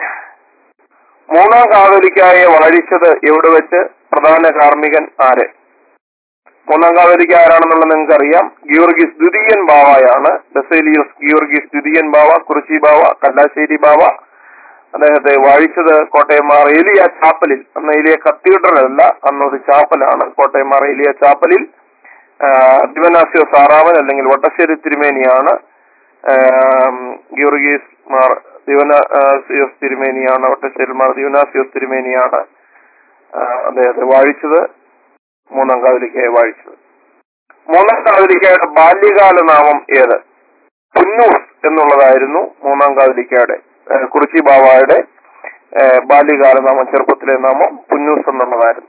മൂന്നാം കാതോലിക്കായെ വാഴിച്ചത് എവിടെ വെച്ച് പ്രധാന കാർമ്മികൻ ആര് മൂന്നാം കാതോലിക്ക ആരാണെന്നുള്ളത് നിങ്ങൾക്ക് അറിയാം ഗിയോർഗീസ് ദ്വിതീയൻ ബാവയാണ് ബസേലിയോസ് ഗിയോർഗീസ് ദ്വിതീയൻ ബാവ കുറിച്ചി ബാവ കല്ലാശ്ശേരി ബാവ അദ്ദേഹത്തെ വാഴിച്ചത് കോട്ടയമാർ ഏലിയ ചാപ്പലിൽ അന്ന് ഏലിയ കത്തീഡ്രൽ അല്ല അന്നൊരു ചാപ്പലാണ് കോട്ടയമാർ ഏലിയ ചാപ്പലിൽ ആ, ദിവനാസിയോസ് ആറാമൻ അല്ലെങ്കിൽ വട്ടശ്ശേരി തിരുമേനിയാണ് ആം, ഗിയോർഗീസ് മാർ ദിവനാസിയോസ് തിരുമേനിയാണ് വട്ടശ്ശേരി മാർ ദിവനാസിയോസ് തിരുമേനിയാണ് ആ, അദ്ദേഹത്തെ വാഴിച്ചത് മൂന്നാം കാതലിക്കയെ വാഴിച്ചത് മൂന്നാം കാതലിക്കയുടെ ബാല്യകാല നാമം ഏത് പുന്നൂസ് എന്നുള്ളതായിരുന്നു മൂന്നാം കാതലിക്കയുടെ ഏഹ്, കുറിച്ചി ബാവായുടെ ഏഹ്, ബാല്യകാല നാമം ചെറുപ്പത്തിലെ നാമം പുന്നൂസ് എന്നുള്ളതായിരുന്നു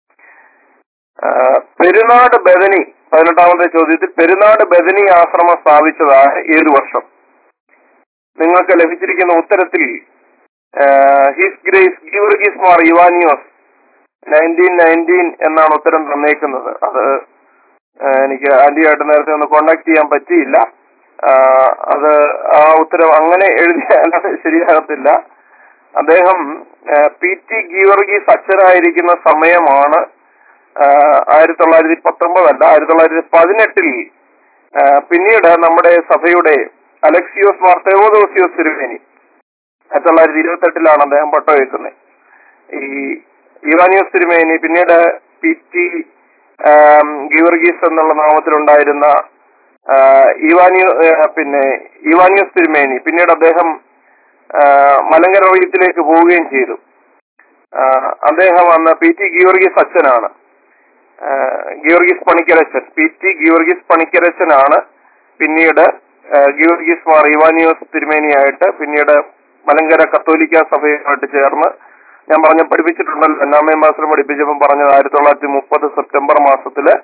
ആഹ്, പെരുന്നാട് ബദനി പതിനെട്ടാമത്തെ ചോദ്യത്തിൽ പെരുന്നാട് ബദനി ആശ്രമം സ്ഥാപിച്ചതാണ് ഏത് വർഷം നിങ്ങൾക്ക് ലഭിച്ചിരിക്കുന്ന ഉത്തരത്തിൽ his grace Geevarghese Mar Ivanios nineteen nineteen എന്നാണ് ഉത്തരം തന്നേക്കുന്നത് അത് ആഹ് എനിക്ക് ആന്റിയായിട്ട് നേരത്തെ ഒന്ന് കോണ്ടാക്ട് ചെയ്യാൻ പറ്റിയില്ല ആഹ് അത് ആ ഉത്തരം അങ്ങനെ എഴുതിയാൽ അത് ശരിയാകത്തില്ല അദ്ദേഹം പി ടി ഗീവർഗീസ് അച്ഛനായിരിക്കുന്ന സമയമാണ് ആഹ് ആയിരത്തി തൊള്ളായിരത്തി പത്തൊമ്പതല്ല ആയിരത്തി തൊള്ളായിരത്തി പതിനെട്ടിൽ ആഹ് പിന്നീട് നമ്മുടെ സഭയുടെ അലക്സിയോസ് മാർ തെവോദോസിയോസ് തിരുവേനി ആയിരത്തി തൊള്ളായിരത്തി ഇരുപത്തി എട്ടിലാണ് അദ്ദേഹം പട്ടമേക്കുന്നത് ഈ ഇവാനിയോസ് തിരുമേനി പിന്നീട് പി ടി ഗീവർഗീസ് എന്നുള്ള നാമത്തിലുണ്ടായിരുന്ന ആ, ഇവാനിയോ ആ, പിന്നെ ഇവാനിയോസ് തിരുമേനി പിന്നീട് അദ്ദേഹം ആ, മലങ്കര റോയത്തിലേക്ക് പോവുകയും ചെയ്തു ആ, അദ്ദേഹം അന്ന് പി ടി ഗീവർഗീസ് അച്ഛനാണ് ആ, ഗീവർഗീസ് പണിക്കരച്ചൻ പി ടി ഗീവർഗീസ് പണിക്കരച്ചനാണ് പിന്നീട് ആ, ഗീവർഗീസ് മാർ ഇവാനിയോസ് തിരുമേനിയായിട്ട് പിന്നീട് മലങ്കര കത്തോലിക്ക സഭയുമായിട്ട് ചേർന്ന് ഞാൻ പറഞ്ഞ പഠിപ്പിച്ചിട്ടുണ്ടല്ലോ എന്നാമേ മാസം പഠിപ്പിച്ചപ്പം പറഞ്ഞത് ആയിരത്തി തൊള്ളായിരത്തി മുപ്പത് സെപ്റ്റംബർ മാസത്തില്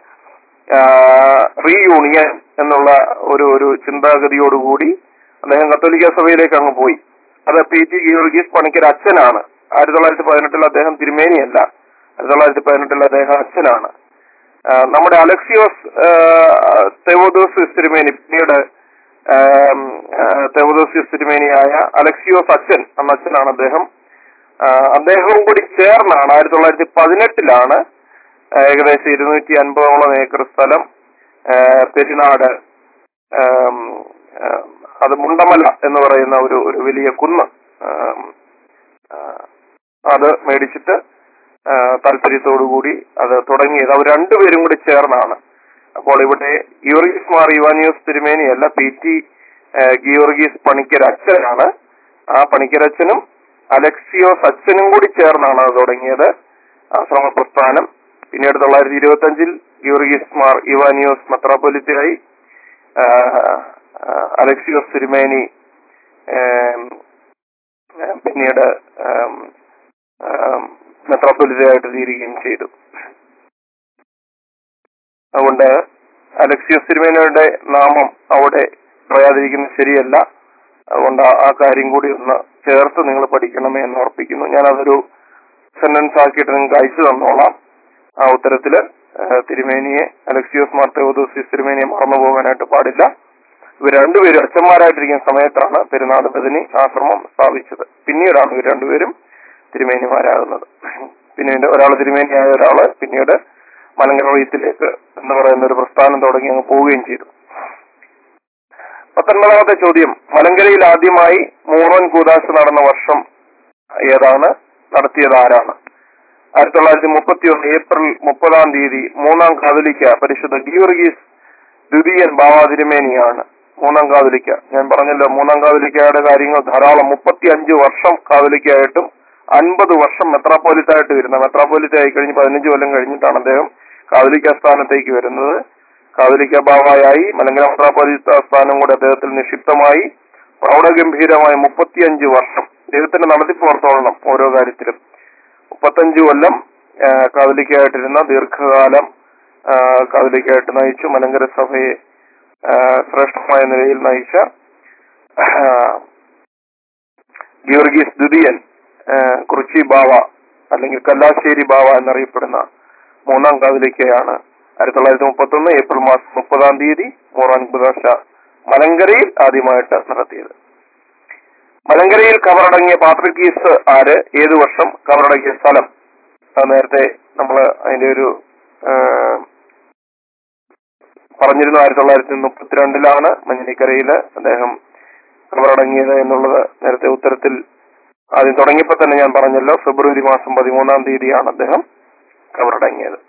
റീയൂണിയൻ എന്നുള്ള ഒരു ഒരു ചിന്താഗതിയോടുകൂടി അദ്ദേഹം കത്തോലിക്ക സഭയിലേക്ക് അങ്ങ് പോയി അത് പി ടി ഗീവർഗീസ് പണിക്കർ അച്ഛനാണ് ആയിരത്തി തൊള്ളായിരത്തി പതിനെട്ടിൽ അദ്ദേഹം തിരുമേനിയല്ല ആയിരത്തി തൊള്ളായിരത്തി പതിനെട്ടിൽ അദ്ദേഹം അച്ഛനാണ് ആ, നമ്മുടെ അലക്സിയോസ് തെവോദോസിസ് തിരുമേനി പിന്നീട് ആം, ആ, തെവോദോസിസ് തിരുമേനിയായ അലക്സിയോസ് അച്ഛൻ എന്ന അച്ഛനാണ് അദ്ദേഹം ആ, അദ്ദേഹവും കൂടി ചേർന്നാണ് ആയിരത്തി തൊള്ളായിരത്തി പതിനെട്ടിലാണ് ഏകദേശം ഇരുന്നൂറ്റി അൻപതോളം ഏക്കർ സ്ഥലം ആ, പെരിനാട് ആം, ആ, അത് മുണ്ടമല എന്ന് പറയുന്ന ഒരു ഒരു വലിയ കുന്ന് ആം, ആ, അത് മേടിച്ചിട്ട് ആ, താല്പര്യത്തോടുകൂടി അത് തുടങ്ങിയത് അവർ രണ്ടുപേരും കൂടി ചേർന്നാണ് അപ്പോൾ ഇവിടെ ഗിയോർഗീസ് മാർ ഇവാനിയോസ് തിരുമേനിയല്ല പി ടി ഗിയോർഗീസ് പണിക്കർ അച്ഛനാണ് ആ പണിക്കരച്ഛനും അലക്സിയോസ് അച്ഛനും കൂടി ചേർന്നാണ് അത് തുടങ്ങിയത് ആശ്രമ പ്രസ്ഥാനം പിന്നീട് തൊള്ളായിരത്തി ഇരുപത്തി അഞ്ചിൽ ഗിയോർഗീസ് മാർ ഇവാനിയോസ് മെത്രാപ്പൊലിത്തയായി ആ, ആ, അലക്സിയോസ് തിരുമേനി ഏം, ഏം, പിന്നീട് ഏം, ഏം, മെത്രാപ്പൊലിത്തയായിട്ട് തീരുകയും ചെയ്തു അതുകൊണ്ട് അലക്സിയോസ് തിരുമേനയുടെ നാമം അവിടെ പറയാതിരിക്കുന്നത് ശരിയല്ല അതുകൊണ്ട് ആ- ആ കാര്യം കൂടി ഒന്ന് ചേർത്ത് നിങ്ങൾ പഠിക്കണമേ എന്ന് ഓർപ്പിക്കുന്നു ഞാൻ അതൊരു സെന്റൻസ് ആക്കിയിട്ട് നിങ്ങൾക്ക് അയച്ചു തന്നോളാം ആ ഉത്തരത്തില് ആ, തിരുമേനിയെ അലക്സിയോസ് മാർത്തോദോസിസ് തിരുമേനിയെ മറന്നു പോകാനായിട്ട് പാടില്ല ഇവർ രണ്ടുപേരും അച്ഛന്മാരായിട്ടിരിക്കുന്ന സമയത്താണ് പെരുന്നാട് ബദനി ആശ്രമം സ്ഥാപിച്ചത് പിന്നീടാണ് ഇവർ രണ്ടുപേരും തിരുമേനിമാരാകുന്നത് പിന്നീട് ഒരാൾ തിരുമേനിയായ ഒരാള് പിന്നീട് മലങ്കര റീത്തിലേക്ക് എന്ന് പറയുന്ന ഒരു പ്രസ്ഥാനം തുടങ്ങി അങ്ങ് പോവുകയും ചെയ്തു പത്തൊൻപതാമത്തെ ചോദ്യം മലങ്കരയിൽ ആദ്യമായി മൂറൻ കൂതാശ നടന്ന വർഷം ഏതാണ് നടത്തിയത് ആരാണ് ആയിരത്തി തൊള്ളായിരത്തി മുപ്പത്തി ഒന്ന് ഏപ്രിൽ മുപ്പതാം തീയതി മൂന്നാം കാതലിക്ക പരിശുദ്ധ ഗീവർഗീസ് ദ്വിതീയൻ ബാബാ തിരുമേനിയാണ് മൂന്നാം കാതലിക്ക ഞാൻ പറഞ്ഞല്ലോ മൂന്നാം കാതലിക്കയുടെ കാര്യങ്ങൾ ധാരാളം മുപ്പത്തി അഞ്ച് വർഷം കാതലിക്കായിട്ടും അൻപത് വർഷം മെത്രാപ്പോലിത്തായിട്ട് വരുന്ന മെത്രാപ്പോലിത്ത ആയി കഴിഞ്ഞ് പതിനഞ്ച് കൊല്ലം കഴിഞ്ഞിട്ടാണ് അദ്ദേഹം കാതലിക്ക സ്ഥാനത്തേക്ക് വരുന്നത് കാതലിക്ക ബാബായായി മലങ്കര മെത്രാപ്പോലിത്ത സ്ഥാനം കൂടെ അദ്ദേഹത്തിൽ നിക്ഷിപ്തമായി പ്രൗഢഗംഭീരമായ മുപ്പത്തിയഞ്ച് വർഷം ദൈവത്തിന്റെ നടത്തിപ്പുറത്തോളണം ഓരോ കാര്യത്തിലും മുപ്പത്തഞ്ച് കൊല്ലം ആ, കാതലിക്കായിട്ടിരുന്ന ദീർഘകാലം ആ, കാതലിക്കായിട്ട് നയിച്ചു മലങ്കര സഭയെ ആ, ശ്രേഷ്ഠമായ നിലയിൽ നയിച്ച ആ, ഗീവർഗീസ് ദ്വിതീയൻ ആ, കുറിച്ചി ബാവ അല്ലെങ്കിൽ കല്ലാശ്ശേരി ബാവ എന്നറിയപ്പെടുന്ന മൂന്നാം കാതലിക്കയാണ് ആയിരത്തി തൊള്ളായിരത്തി മുപ്പത്തി ഒന്ന് ഏപ്രിൽ മാസം മുപ്പതാം തീയതി മോറാൻ കുദാശ മലങ്കരയിൽ ആദ്യമായിട്ട് നടത്തിയത് മലങ്കരയിൽ കവറടങ്ങിയ പാത്രിക്കീസ് ആര് ഏതു വർഷം കവറടങ്ങിയ സ്ഥലം അത് നേരത്തെ നമ്മൾ അതിന്റെ ഒരു ആ, പറഞ്ഞിരുന്നു ആയിരത്തി തൊള്ളായിരത്തി മുപ്പത്തിരണ്ടിലാണ് മഞ്ഞിക്കരയിൽ അദ്ദേഹം കവറടങ്ങിയത് എന്നുള്ളത് നേരത്തെ ഉത്തരത്തിൽ ആദ്യം തുടങ്ങിയപ്പോൾ തന്നെ ഞാൻ പറഞ്ഞല്ലോ ഫെബ്രുവരി മാസം പതിമൂന്നാം തീയതിയാണ് അദ്ദേഹം കവറടങ്ങിയത്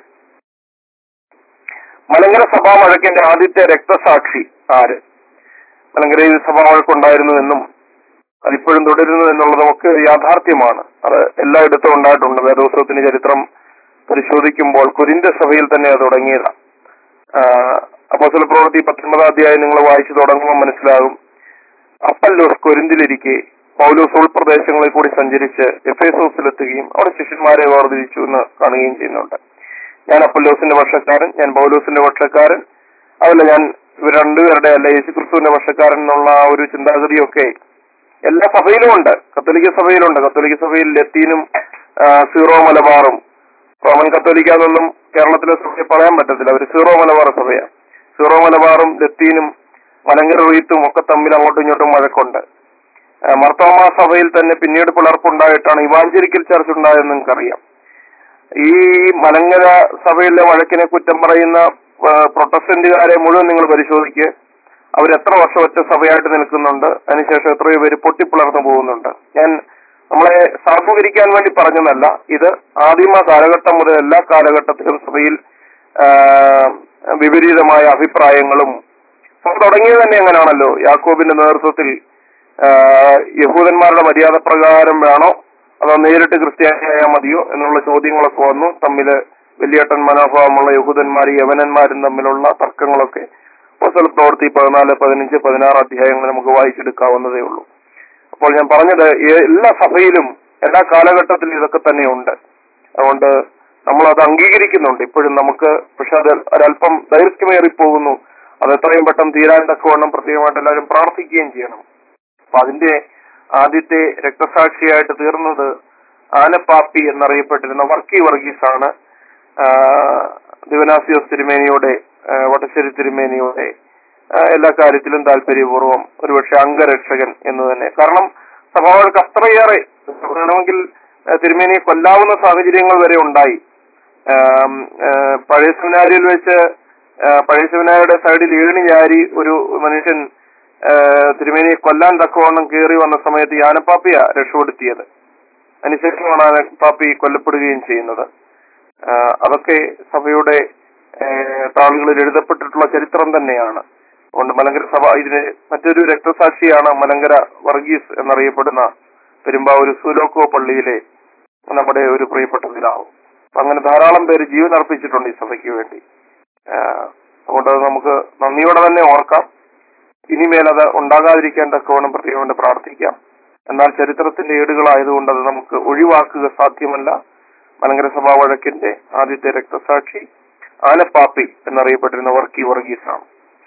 മലങ്കര സഭാ വഴക്കിന്റെ ആദ്യത്തെ രക്തസാക്ഷി ആര് മലങ്കരയിൽ സഭാ വഴക്കുണ്ടായിരുന്നുവെന്നും അതിപ്പോഴും തുടരുന്നു എന്നുള്ളതും ഒക്കെ ഒരു യാഥാർത്ഥ്യമാണ് അത് എല്ലായിടത്തും ഉണ്ടായിട്ടുണ്ട് വേദോത്സവത്തിന്റെ ചരിത്രം പരിശോധിക്കുമ്പോൾ കുരിന്ത സഭയിൽ തന്നെ അത് തുടങ്ങിയതാണ് അപ്പോസല പ്രവൃത്തി പത്തൊൻപതാം അധ്യായം നിങ്ങൾ വായിച്ചു തുടങ്ങുമ്പോൾ മനസ്സിലാകും അപ്പല്ലോസ് കൊരിന്തിലിരിക്കെ പൗലോസ് ഉൾപ്രദേശങ്ങളിൽ കൂടി സഞ്ചരിച്ച് എഫേസോസിലെത്തുകയും അവിടെ ശിഷ്യന്മാരെ വേർതിരിച്ചു എന്ന് കാണുകയും ചെയ്യുന്നുണ്ട് ഞാൻ അപ്പല്ലോസിന്റെ പക്ഷക്കാരൻ ഞാൻ പൗലോസിന്റെ പക്ഷക്കാരൻ അതല്ല ഞാൻ ഇവർ രണ്ടുപേരുടെ അല്ല യേശുക്രിസ്തുവിന്റെ പക്ഷക്കാരൻ എന്നുള്ള ആ ഒരു ചിന്താഗതിയൊക്കെ എല്ലാ സഭയിലും ഉണ്ട് കത്തോലിക്ക സഭയിലുണ്ട് കത്തോലിക്ക സഭയിൽ ലത്തീനും ആ, സീറോ മലബാറും റോമൻ കത്തോലിക്ക എന്നൊന്നും കേരളത്തിലെ സഭയെ പറയാൻ പറ്റത്തില്ല അവർ സീറോ മലബാർ സഭയാണ് സീറോ മലബാറും ലത്തീനും മലങ്കര റീത്തും ഒക്കെ തമ്മിൽ അങ്ങോട്ടും ഇങ്ങോട്ടും വഴക്കുണ്ട് ആ, മർത്തോമ സഭയിൽ തന്നെ പിന്നീട് പിളർപ്പുണ്ടായിട്ടാണ് ഇവാഞ്ചലിക്കൽ ചർച്ച് ഉണ്ടായതെന്ന് നിങ്ങൾക്കറിയാം ഈ മലങ്കര സഭയിലെ വഴക്കിനെ കുറ്റം പറയുന്ന ആ, പ്രൊട്ടസ്റ്റന്റുകാരെ മുഴുവൻ നിങ്ങൾ പരിശോധിക്കുക അവർ എത്ര വർഷം ഒറ്റ സഭയായിട്ട് നിൽക്കുന്നുണ്ട് അതിനുശേഷം എത്രയോ പേര് പൊട്ടിപ്പിളർന്നു പോകുന്നുണ്ട് ഞാൻ നമ്മളെ സാധൂകരിക്കാൻ വേണ്ടി പറഞ്ഞതല്ല ഇത് ആദിമ കാലഘട്ടം മുതൽ എല്ലാ കാലഘട്ടത്തിലും സഭയിൽ ആ, വിപരീതമായ അഭിപ്രായങ്ങളും സഭ തുടങ്ങിയത് തന്നെ എങ്ങനെയാണല്ലോ യാക്കോബിന്റെ നേതൃത്വത്തിൽ ആ, യഹൂദന്മാരുടെ മര്യാദ പ്രകാരം വേണോ അതോ നേരിട്ട് ക്രിസ്ത്യാനിയായാൽ മതിയോ എന്നുള്ള ചോദ്യങ്ങളൊക്കെ വന്നു തമ്മിൽ വലിയേട്ടൻ മനോഭാവമുള്ള യഹൂദന്മാരും യവനന്മാരും തമ്മിലുള്ള തർക്കങ്ങളൊക്കെ അപ്പോസ്തല പ്രവൃത്തി പതിനാല് പതിനഞ്ച് പതിനാറ് അധ്യായങ്ങൾ നമുക്ക് വായിച്ചെടുക്കാവുന്നതേ ഉള്ളൂ അപ്പോൾ ഞാൻ പറഞ്ഞത് ഏ- എല്ലാ സഭയിലും എല്ലാ കാലഘട്ടത്തിലും ഇതൊക്കെ തന്നെയുണ്ട് അതുകൊണ്ട് നമ്മൾ അത് അംഗീകരിക്കുന്നുണ്ട് ഇപ്പോഴും നമുക്ക് പക്ഷെ അത് ഒരല്പം ദൈർഘ്യമേറി പോകുന്നു അത് എത്രയും പെട്ടെന്ന് തീരാൻ തക്കവണ്ണം പ്രത്യേകമായിട്ട് എല്ലാവരും പ്രാർത്ഥിക്കുകയും ചെയ്യണം അപ്പൊ അതിന്റെ ആദ്യത്തെ രക്തസാക്ഷിയായിട്ട് തീർന്നത് ആനപ്പാപ്പി എന്നറിയപ്പെട്ടിരുന്ന വർക്കി വർഗീസ് ആണ് ദിവനാസിയോസ് തിരുമേനിയുടെ ആ, വട്ടശ്ശേരി തിരുമേനിയുടെ ആ, എല്ലാ കാര്യത്തിലും താല്പര്യപൂർവ്വം ഒരുപക്ഷെ അംഗരക്ഷകൻ എന്ന് തന്നെ കാരണം സഭകൾക്ക് അത്രയേറെ വേണമെങ്കിൽ ആ, തിരുമേനിയെ കൊല്ലാവുന്ന സാഹചര്യങ്ങൾ വരെ ഉണ്ടായി ആം, ആ, പഴയ സെമിനാരിയിൽ വെച്ച് ആ, പഴയ സെമിനാരിയുടെ സൈഡിൽ ഏണി ചാരി ഒരു മനുഷ്യൻ ആ, തിരുമേനിയെ കൊല്ലാൻ തക്കവണ്ണം കയറി വന്ന സമയത്ത് യാനപ്പാപ്പിയ രക്ഷപ്പെടുത്തിയത് അതിനുശേഷമാണ് ആനപ്പാപ്പി കൊല്ലപ്പെടുകയും ചെയ്യുന്നത് ആ, അതൊക്കെ സഭയുടെ ആ, താളുകളിൽ എഴുതപ്പെട്ടിട്ടുള്ള ചരിത്രം തന്നെയാണ് അതുകൊണ്ട് മലങ്കര സഭ ഇതിന് മറ്റൊരു രക്തസാക്ഷിയാണ് മലങ്കര വർഗീസ് എന്നറിയപ്പെടുന്ന പെരുമ്പാവൂർ സുലോക്കോ പള്ളിയിലെ നമ്മുടെ ഒരു പ്രിയപ്പെട്ട പിതാവ് അപ്പൊ അങ്ങനെ ധാരാളം പേര് ജീവൻ അർപ്പിച്ചിട്ടുണ്ട് ഈ സഭയ്ക്ക് വേണ്ടി ആ, അതുകൊണ്ട് അത് നമുക്ക് നന്ദിയോടെ തന്നെ ഓർക്കാം ഇനിമേൽ അത് ഉണ്ടാകാതിരിക്കാൻ തക്കവണ്ണം പ്രത്യേകം പ്രാർത്ഥിക്കാം എന്നാൽ ചരിത്രത്തിന്റെ ഏടുകളായതുകൊണ്ട് അത് നമുക്ക് ഒഴിവാക്കുക സാധ്യമല്ല മലങ്കര സഭാ വഴക്കിന്റെ ആദ്യത്തെ രക്തസാക്ഷി ആനപ്പാപ്പി എന്നറിയപ്പെട്ടിരുന്ന വർക്കി വർഗീസാണ്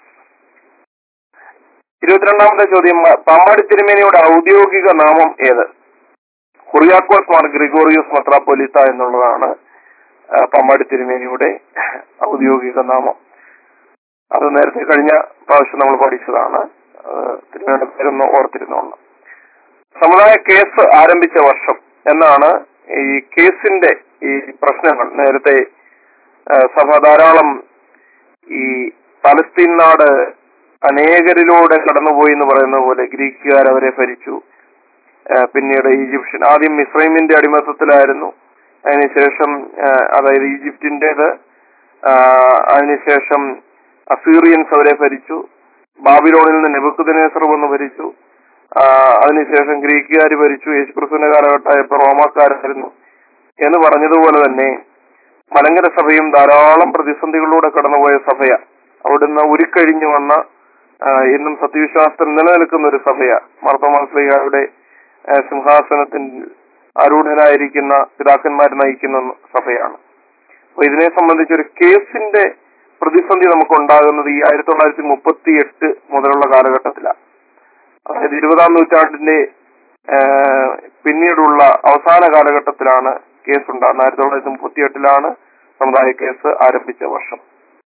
ഇരുപത്തിരണ്ടാമത്തെ ചോദ്യം മ- പാമ്പാടി തിരുമേനിയുടെ ഔദ്യോഗിക നാമം ഏത് കുറിയാക്കോസ് മാർ ഗ്രിഗോറിയോസ് മെത്രാപ്പൊലിത്ത എന്നുള്ളതാണ് ആ, പാമ്പാടി തിരുമേനിയുടെ ഔദ്യോഗിക നാമം അത് നേരത്തെ കഴിഞ്ഞ പ്രാവശ്യം നമ്മൾ പഠിച്ചതാണ് ആ, തിരുമേനിയുടെ പേരൊന്ന് ഓർത്തിരുന്നോണം സമുദായ കേസ് ആരംഭിച്ച വർഷം എന്നാണ് ഈ കേസിന്റെ ഈ പ്രശ്നങ്ങൾ നേരത്തെ ആ, സഭ ധാരാളം ഈ പലസ്തീൻ നാട് അനേകരിലൂടെ കടന്നുപോയി എന്ന് പറയുന്ന പോലെ ഗ്രീക്കുകാർ അവരെ ഭരിച്ചു ആ, പിന്നീട് ഈജിപ്ഷ്യൻ ആദ്യം ഇസ്രൈമിന്റെ അടിമത്തത്തിലായിരുന്നു അതിനുശേഷം ആ, അതായത് ഈജിപ്തിന്റേത് ആ, അതിനുശേഷം അസീറിയൻസ് അവരെ ഭരിച്ചു ബാബിലോണിൽ നിന്ന് നെബുക്കുദിനേസർ വന്ന് ഭരിച്ചു ആ, അതിനുശേഷം ഗ്രീക്കുകാർ ഭരിച്ചു യേശുക്രിസ്തുവിന്റെ കാലഘട്ടമായപ്പോൾ റോമാക്കാരായിരുന്നു എന്ന് പറഞ്ഞതുപോലെ തന്നെ മലങ്കര സഭയും ധാരാളം പ്രതിസന്ധികളിലൂടെ കടന്നുപോയ സഭയാ അവിടുന്ന് ഉരുക്കഴിഞ്ഞു വന്ന ആ, ഇന്നും സത്യവിശ്വാസത്തിൽ നിലനിൽക്കുന്ന ഒരു സഭയാ മാർത്തോമാശ്രീകാരുടെ സിംഹാസനത്തിൽ ആരൂഢനായിരിക്കുന്ന പിതാക്കന്മാർ നയിക്കുന്ന സഭയാണ് അപ്പൊ ഇതിനെ സംബന്ധിച്ച് ഒരു കേസിന്റെ പ്രതിസന്ധി നമുക്ക് ഉണ്ടാകുന്നത് ഈ ആയിരത്തി തൊള്ളായിരത്തി മുപ്പത്തി എട്ട് മുതലുള്ള കാലഘട്ടത്തിലാണ് അതായത് ഇരുപതാം നൂറ്റാണ്ടിന്റെ ആ, പിന്നീടുള്ള അവസാന കാലഘട്ടത്തിലാണ് കേസ് ഉണ്ടാകുന്നത് ആയിരത്തി തൊള്ളായിരത്തി മുപ്പത്തി എട്ടിലാണ് സമുദായ കേസ് ആരംഭിച്ച വർഷം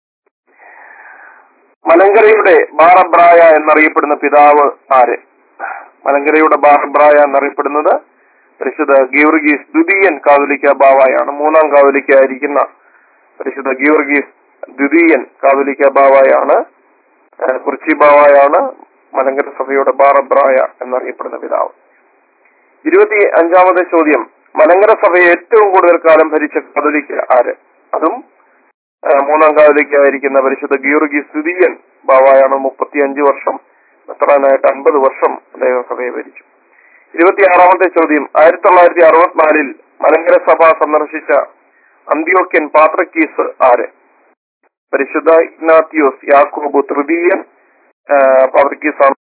മലങ്കരയുടെ ബാറബ്രായ എന്നറിയപ്പെടുന്ന പിതാവ് ആര് മലങ്കരയുടെ ബാറബ്രായ എന്നറിയപ്പെടുന്നത് പരിശുദ്ധ ഗീവർഗീസ് ദ്വിതീയൻ കാതോലിക്ക ബാവായാണ് മൂന്നാം കാതോലിക്ക ആയിരിക്കുന്ന പരിശുദ്ധ ഗീവർഗീസ് ദ്വിതീയൻ കാതോലിക്ക ബാവായാണ് ഏഹ് കുറിച്ചി ബാവായാണ് മലങ്കര സഭയുടെ ബാറബ്രായ എന്നറിയപ്പെടുന്ന പിതാവ് ഇരുപത്തി അഞ്ചാമത്തെ ചോദ്യം മലങ്കര സഭയെ ഏറ്റവും കൂടുതൽ കാലം ഭരിച്ച കാതോലിക്ക ആര് അതും ഏഹ് മൂന്നാം കാതോലിക്കായിരിക്കുന്ന പരിശുദ്ധ ഗീവർഗീസ് ദ്വിതീയൻ ബാവായാണ് മുപ്പത്തി അഞ്ച് വർഷം മെത്രാനായിട്ട് അൻപത് വർഷം അദ്ദേഹം സഭയെ ഭരിച്ചു ഇരുപത്തിയാറാമത്തെ ചോദ്യം ആയിരത്തി തൊള്ളായിരത്തി അറുപത്തിനാലിൽ മലങ്കര സഭ സന്ദർശിച്ച അന്ത്യോക്യൻ പാത്രക്കീസ് ആര് പരിശുദ്ധ ഇഗ്നാത്തിയോസ് യാക്കോബ് തൃതീയൻ പവർക്കീസ് ആണ്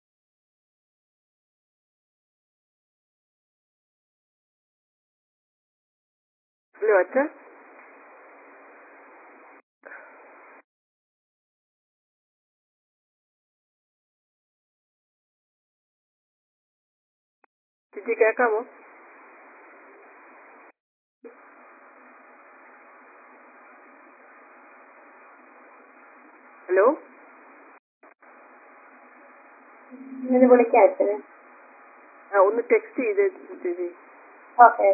ഹലോ അച്ഛൻ ചേച്ചി കേക്കാമോ ഹലോ ഇത് വിളിക്കാം അച്ഛന് ആ ഒന്ന് ടെക്സ്റ്റ് ചെയ്ത് ചേച്ചി ഓക്കെ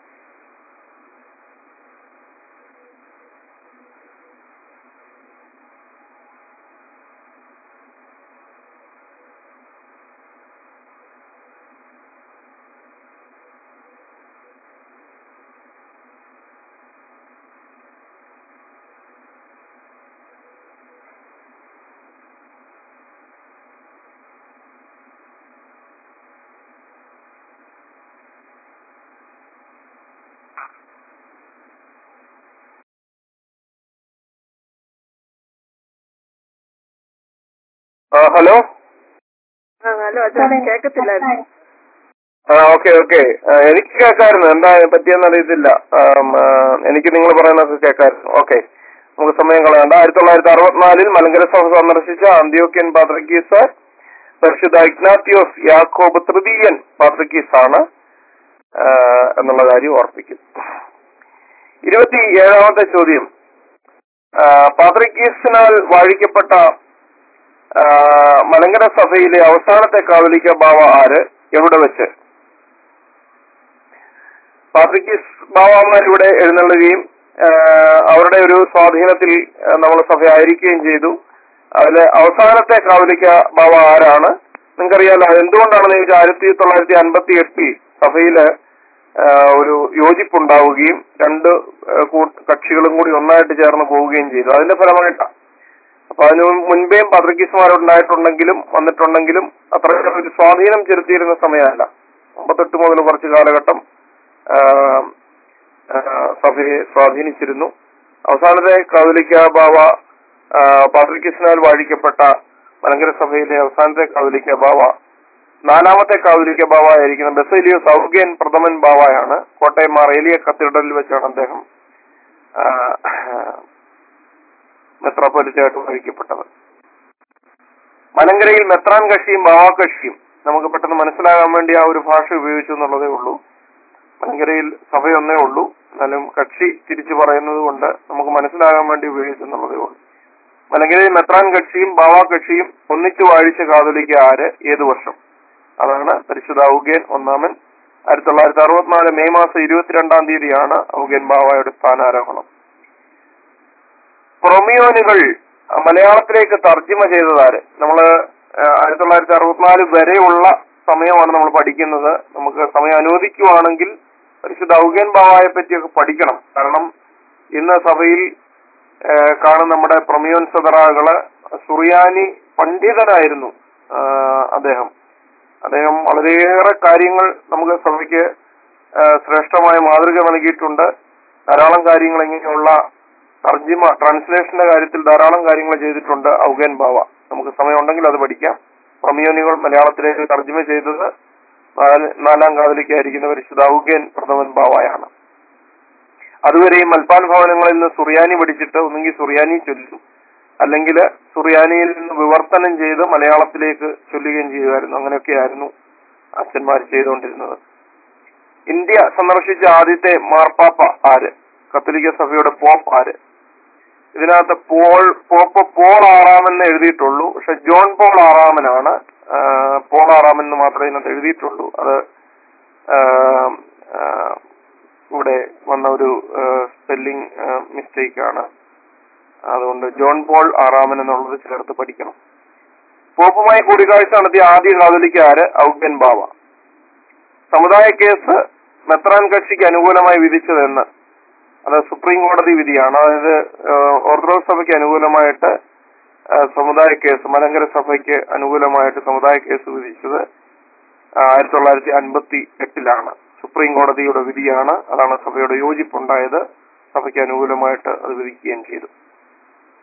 ഹലോ ആ ഹലോ അച്ഛൻ കേക്കത്തില്ലായിരുന്നു ആ ഓക്കെ ഓക്കെ എനിക്ക് കേൾക്കായിരുന്നു എന്താ പറ്റിയെന്ന് അറിയത്തില്ല ആം, ആ, എനിക്ക് നിങ്ങൾ പറയുന്നതൊക്കെ കേൾക്കായിരുന്നു ഓക്കെ നമുക്ക് സമയം കളയണ്ട ആയിരത്തി തൊള്ളായിരത്തി അറുപത്തിനാലിൽ മലങ്കര സഭ സന്ദർശിച്ച അന്ത്യോക്യൻ പാത്രക്കീസ് പരിശുദ്ധ ഇഗ്നാത്തിയോസ് യാക്കോബ് തൃതീയൻ പാത്രക്കീസ് ആണ് ആ, എന്നുള്ള കാര്യം ഓർപ്പിക്കും ഇരുപത്തി ഏഴാമത്തെ ചോദ്യം ആ, പാത്രക്കീസിനാൽ വാഴിക്കപ്പെട്ട ആ, മലങ്കര സഭയിലെ അവസാനത്തെ കാവലിക്ക ബാവ ആര് എവിടെ വെച്ച് പാത്രിക്കിസ് ബാവാമാർ ഇവിടെ എഴുന്നള്ളുകയും ആ, അവരുടെ ഒരു സ്വാധീനത്തിൽ നമ്മൾ സഭ ആയിരിക്കുകയും ചെയ്തു അതിലെ അവസാനത്തെ കാവലിക്ക ബാവ ആരാണ് നിങ്ങൾക്കറിയാലോ എന്തുകൊണ്ടാണെന്ന് ചോദിച്ചാൽ ആയിരത്തി തൊള്ളായിരത്തി അൻപത്തി എട്ടിൽ സഭയില് ആ, ഒരു യോജിപ്പുണ്ടാവുകയും രണ്ട് ആ, കൂ- കക്ഷികളും കൂടി ഒന്നായിട്ട് ചേർന്ന് പോവുകയും ചെയ്തു അതിന്റെ ഫലമായിട്ടാണ് അപ്പൊ അതിന് മുൻപേയും പത്രികീസുമാരുണ്ടായിട്ടുണ്ടെങ്കിലും വന്നിട്ടുണ്ടെങ്കിലും അത്ര ഒരു സ്വാധീനം ചെലുത്തിയിരുന്ന സമയമല്ല അമ്പത്തെട്ട് മുതൽ കുറച്ച് കാലഘട്ടം ആ, ആ, സഭയെ സ്വാധീനിച്ചിരുന്നു അവസാനത്തെ കാതലിക്ക ബാവ പാത്രിക്കിസിനാൽ വാഴിക്കപ്പെട്ട മലങ്കര സഭയിലെ അവസാനത്തെ കാതലിക്ക ബാവ നാലാമത്തെ കാതലിക്ക ബാവ ആയിരിക്കുന്ന ബസേലിയോ സൗഗ്യൻ പ്രഥമൻ ബാവയാണ് കോട്ടയം മാറേലിയ കത്തീഡ്രലിൽ വെച്ചാണ് അദ്ദേഹം ആ, മെത്രാപ്പൊലിറ്റായിട്ട് വഹിക്കപ്പെട്ടത് മലങ്കരയിൽ മെത്രാൻ കക്ഷിയും ബാവാ കക്ഷിയും നമുക്ക് പെട്ടെന്ന് മനസ്സിലാകാൻ വേണ്ടി ആ ഒരു ഭാഷ ഉപയോഗിച്ചു എന്നുള്ളതേ ഉള്ളൂ മലങ്കരയിൽ സഭയൊന്നേ ഉള്ളൂ എന്നാലും കക്ഷി തിരിച്ചു പറയുന്നത് കൊണ്ട് നമുക്ക് മനസ്സിലാകാൻ വേണ്ടി ഉപയോഗിച്ചു എന്നുള്ളതേ ഉള്ളൂ മലങ്കരയിൽ മെത്രാൻ കക്ഷിയും ബാവാ കക്ഷിയും ഒന്നിച്ചു വാഴിച്ച കാതലിക്ക ആര് ഏതു വർഷം അതാണ് പരിശുദ്ധ ഔഗേൻ ഒന്നാമൻ ആയിരത്തി തൊള്ളായിരത്തി അറുപത്തിനാല് മെയ് മാസം ഇരുപത്തിരണ്ടാം തീയതിയാണ് ഔഗേൻ ബാവായുടെ സ്ഥാനാരോഹണം പ്രൊമിയോനുകൾ മലയാളത്തിലേക്ക് തർജ്ജിമ ചെയ്തതാര് നമ്മള് ആ, ആയിരത്തി തൊള്ളായിരത്തി അറുപത്തിനാല് വരെയുള്ള സമയമാണ് നമ്മൾ പഠിക്കുന്നത് നമുക്ക് സമയം അനുവദിക്കുവാണെങ്കിൽ പരിശുദ്ധ ഔഗേൻ ബാവായെ പറ്റിയൊക്കെ പഠിക്കണം കാരണം ഇന്ന് സഭയിൽ ആ, കാണുന്ന നമ്മുടെ പ്രൊമിയോൻ സദറാകള് സുറിയാനി പണ്ഡിതനായിരുന്നു ആ, അദ്ദേഹം അദ്ദേഹം വളരെയേറെ കാര്യങ്ങൾ നമുക്ക് സഭയ്ക്ക് ആ, ശ്രേഷ്ഠമായ മാതൃക നൽകിയിട്ടുണ്ട് ധാരാളം കാര്യങ്ങൾ ഇങ്ങനെയുള്ള തർജിമ ട്രാൻസ്ലേഷന്റെ കാര്യത്തിൽ ധാരാളം കാര്യങ്ങൾ ചെയ്തിട്ടുണ്ട് ഔഗൻ ബാവ നമുക്ക് സമയമുണ്ടെങ്കിൽ അത് പഠിക്കാം പ്രമിയോനികൾ മലയാളത്തിലേക്ക് തർജ്ജിമ ചെയ്തത് നാല്- നാലാം കാതലിക്കായിരിക്കുന്ന പരിശുദ്ധ ഔഗൻ പ്രഥമൻ ബാവയാണ് അതുവരെയും മൽപ്പാൻ ഭവനങ്ങളിൽ നിന്ന് സുറിയാനി പഠിച്ചിട്ട് ഒന്നുകിൽ സുറിയാനി ചൊല്ലും അല്ലെങ്കിൽ സുറിയാനിയിൽ നിന്ന് വിവർത്തനം ചെയ്ത് മലയാളത്തിലേക്ക് ചൊല്ലുകയും ചെയ്യുമായിരുന്നു അങ്ങനെയൊക്കെയായിരുന്നു അച്ഛന്മാർ ചെയ്തുകൊണ്ടിരുന്നത് ഇന്ത്യ സന്ദർശിച്ച ആദ്യത്തെ മാർപ്പാപ്പ ആര് കത്തോലിക്ക സഭയുടെ പോപ്പ് ആര് ഇതിനകത്ത് പോൾ പോപ്പ് പോൾ ആറാമെന്ന് എഴുതിയിട്ടുള്ളൂ പക്ഷെ ജോൺ പോൾ ആറാമനാണ് ആ, പോൾ ആറാമൻ എന്ന് മാത്രമേ ഇതിനകത്ത് എഴുതിയിട്ടുള്ളൂ അത് ആ, ആ, ഇവിടെ വന്ന ഒരു സ്പെല്ലിംഗ് മിസ്റ്റേക്ക് ആണ് അതുകൊണ്ട് ജോൺ പോൾ ആറാമൻ എന്നുള്ളത് ചേർത്ത് പഠിക്കണം പോപ്പുമായി കൂടിക്കാഴ്ച നടത്തിയ ആദ്യ കാതലിക്ക ആര് ഔഗ്യൻ ബാവ സമുദായ കേസ് മെത്രാൻ കക്ഷിക്ക് അനുകൂലമായി വിധിച്ചതെന്ന് അത് സുപ്രീം കോടതി വിധിയാണ് അതായത് ഏഹ്, ഓർത്തഡോക്സ് സഭയ്ക്ക് അനുകൂലമായിട്ട് ഏഹ്, സമുദായ കേസ് മലങ്കര സഭയ്ക്ക് അനുകൂലമായിട്ട് സമുദായ കേസ് വിധിച്ചത് ആയിരത്തി തൊള്ളായിരത്തി അൻപത്തി എട്ടിലാണ് സുപ്രീം കോടതിയുടെ വിധിയാണ് അതാണ് സഭയുടെ യോജിപ്പുണ്ടായത് സഭയ്ക്ക് അനുകൂലമായിട്ട് അത് വിധിക്കുകയും ചെയ്തു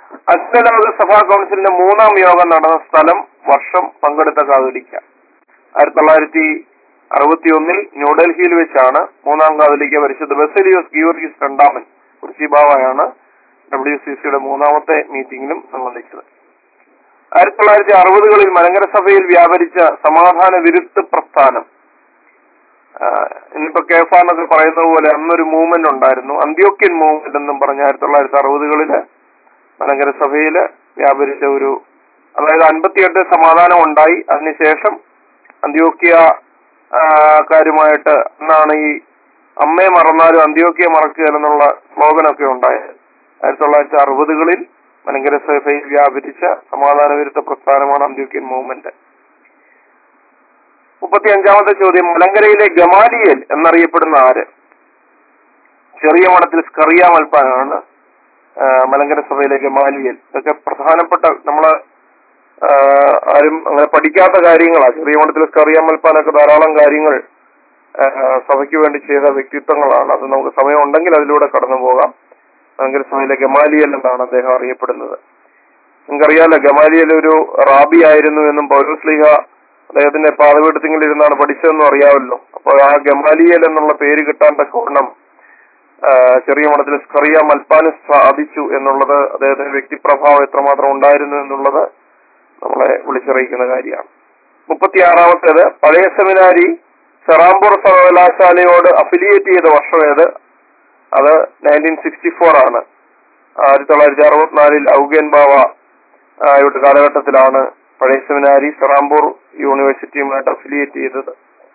അഖിലലോക സഭാ കൗൺസിലിന്റെ മൂന്നാം യോഗം നടന്ന സ്ഥലം വർഷം പങ്കെടുത്ത കാതോലിക്ക ആയിരത്തി തൊള്ളായിരത്തി അറുപത്തി ഒന്നിൽ ന്യൂഡൽഹിയിൽ വെച്ചാണ് മൂന്നാം കാതോലിക്ക പരിശുദ്ധ ബസലിയോസ് ഗിയോർഗീസ് രണ്ടാമൻ കുർച്ചിബാവയാണ് ഡബ്ല്യു സി സിയുടെ മൂന്നാമത്തെ മീറ്റിംഗിലും സംബന്ധിച്ചത് ആയിരത്തി തൊള്ളായിരത്തി അറുപതുകളിൽ മലങ്കര സഭയിൽ വ്യാപരിച്ച സമാധാന വിരുദ്ധ പ്രസ്ഥാനം ആഹ് ഇന്നിപ്പോ കേഫ എന്നൊക്കെ പറയുന്നത് പോലെ അന്നൊരു മൂവ്മെന്റ് ഉണ്ടായിരുന്നു അന്ത്യോക്യൻ മൂവ്മെന്റ് എന്നും പറഞ്ഞ ആയിരത്തി തൊള്ളായിരത്തി അറുപതുകളില് മലങ്കര സഭയില് വ്യാപരിച്ച ഒരു അതായത് അൻപത്തിയെട്ട് സമാധാനം ഉണ്ടായി അതിനുശേഷം അന്ത്യോക്യ ആഹ് കാരുമായിട്ട് എന്നാണ് ഈ അമ്മയെ മറന്നാലും അന്ത്യോക്യ മറക്കുക എന്നുള്ള സ്ലോഗനൊക്കെ ഉണ്ടായത് ആയിരത്തി തൊള്ളായിരത്തി അറുപതുകളിൽ മലങ്കര സഭയിൽ വ്യാപരിച്ച സമാധാന വിരുദ്ധ പ്രസ്ഥാനമാണ് അന്ത്യോക്യൻ മൂവ്മെന്റ് മുപ്പത്തി അഞ്ചാമത്തെ ചോദ്യം മലങ്കരയിലെ ഗമാലിയൽ എന്നറിയപ്പെടുന്ന ആര് ചെറിയ മഠത്തിൽ സ്കറിയ മൽപ്പാനാണ് ആ, മലങ്കര സഭയിലെ ഗമാലിയൽ ഇതൊക്കെ പ്രധാനപ്പെട്ട നമ്മള് ആ, ആരും അങ്ങനെ പഠിക്കാത്ത കാര്യങ്ങളാണ് ചെറിയ മഠത്തിൽ സ്കറിയ മൽപ്പാനൊക്കെ ധാരാളം കാര്യങ്ങൾ ആ, സഭയ്ക്ക് വേണ്ടി ചെയ്ത വ്യക്തിത്വങ്ങളാണ് അത് നമുക്ക് സമയം ഉണ്ടെങ്കിൽ അതിലൂടെ കടന്നു പോകാം മലങ്കര സഭയിലെ ഗമാലിയൽ എന്നാണ് അദ്ദേഹം അറിയപ്പെടുന്നത് നിങ്ങൾക്കറിയാലോ ഗമാലിയൽ ഒരു റാബി ആയിരുന്നു എന്നും പൗരസ്ലിഹ അദ്ദേഹത്തിന്റെ പാതപീഠത്തിൽ ഇരുന്നാണ് പഠിച്ചതെന്നും അറിയാമല്ലോ അപ്പോൾ ആ ഗമാലിയൽ എന്നുള്ള പേര് കിട്ടാൻ തക്കവണ്ണം ആ, ചെറിയ മഠത്തിൽ സ്കറിയ മൽപ്പാന് സാധിച്ചു എന്നുള്ളത് അദ്ദേഹത്തിന്റെ വ്യക്തിപ്രഭാവം എത്രമാത്രം ഉണ്ടായിരുന്നു എന്നുള്ളത് നമ്മളെ വിളിച്ചറിയിക്കുന്ന കാര്യമാണ് മുപ്പത്തിയാറാമത്തേത് പഴയ സെമിനാരി സെറാംപൂർ സർവകലാശാലയോട് അഫിലിയേറ്റ് ചെയ്ത വർഷം ഏത് അത് നയൻറ്റീൻ സിക്സ്റ്റി ഫോർ ആണ് ആയിരത്തി തൊള്ളായിരത്തി അറുപത്തിനാലിൽ ഔഗേൻ ബാവ ആയിട്ട് കാലഘട്ടത്തിലാണ് പഴയ സെമിനാരി സെറാംപൂർ യൂണിവേഴ്സിറ്റിയുമായിട്ട് അഫിലിയേറ്റ് ചെയ്തത്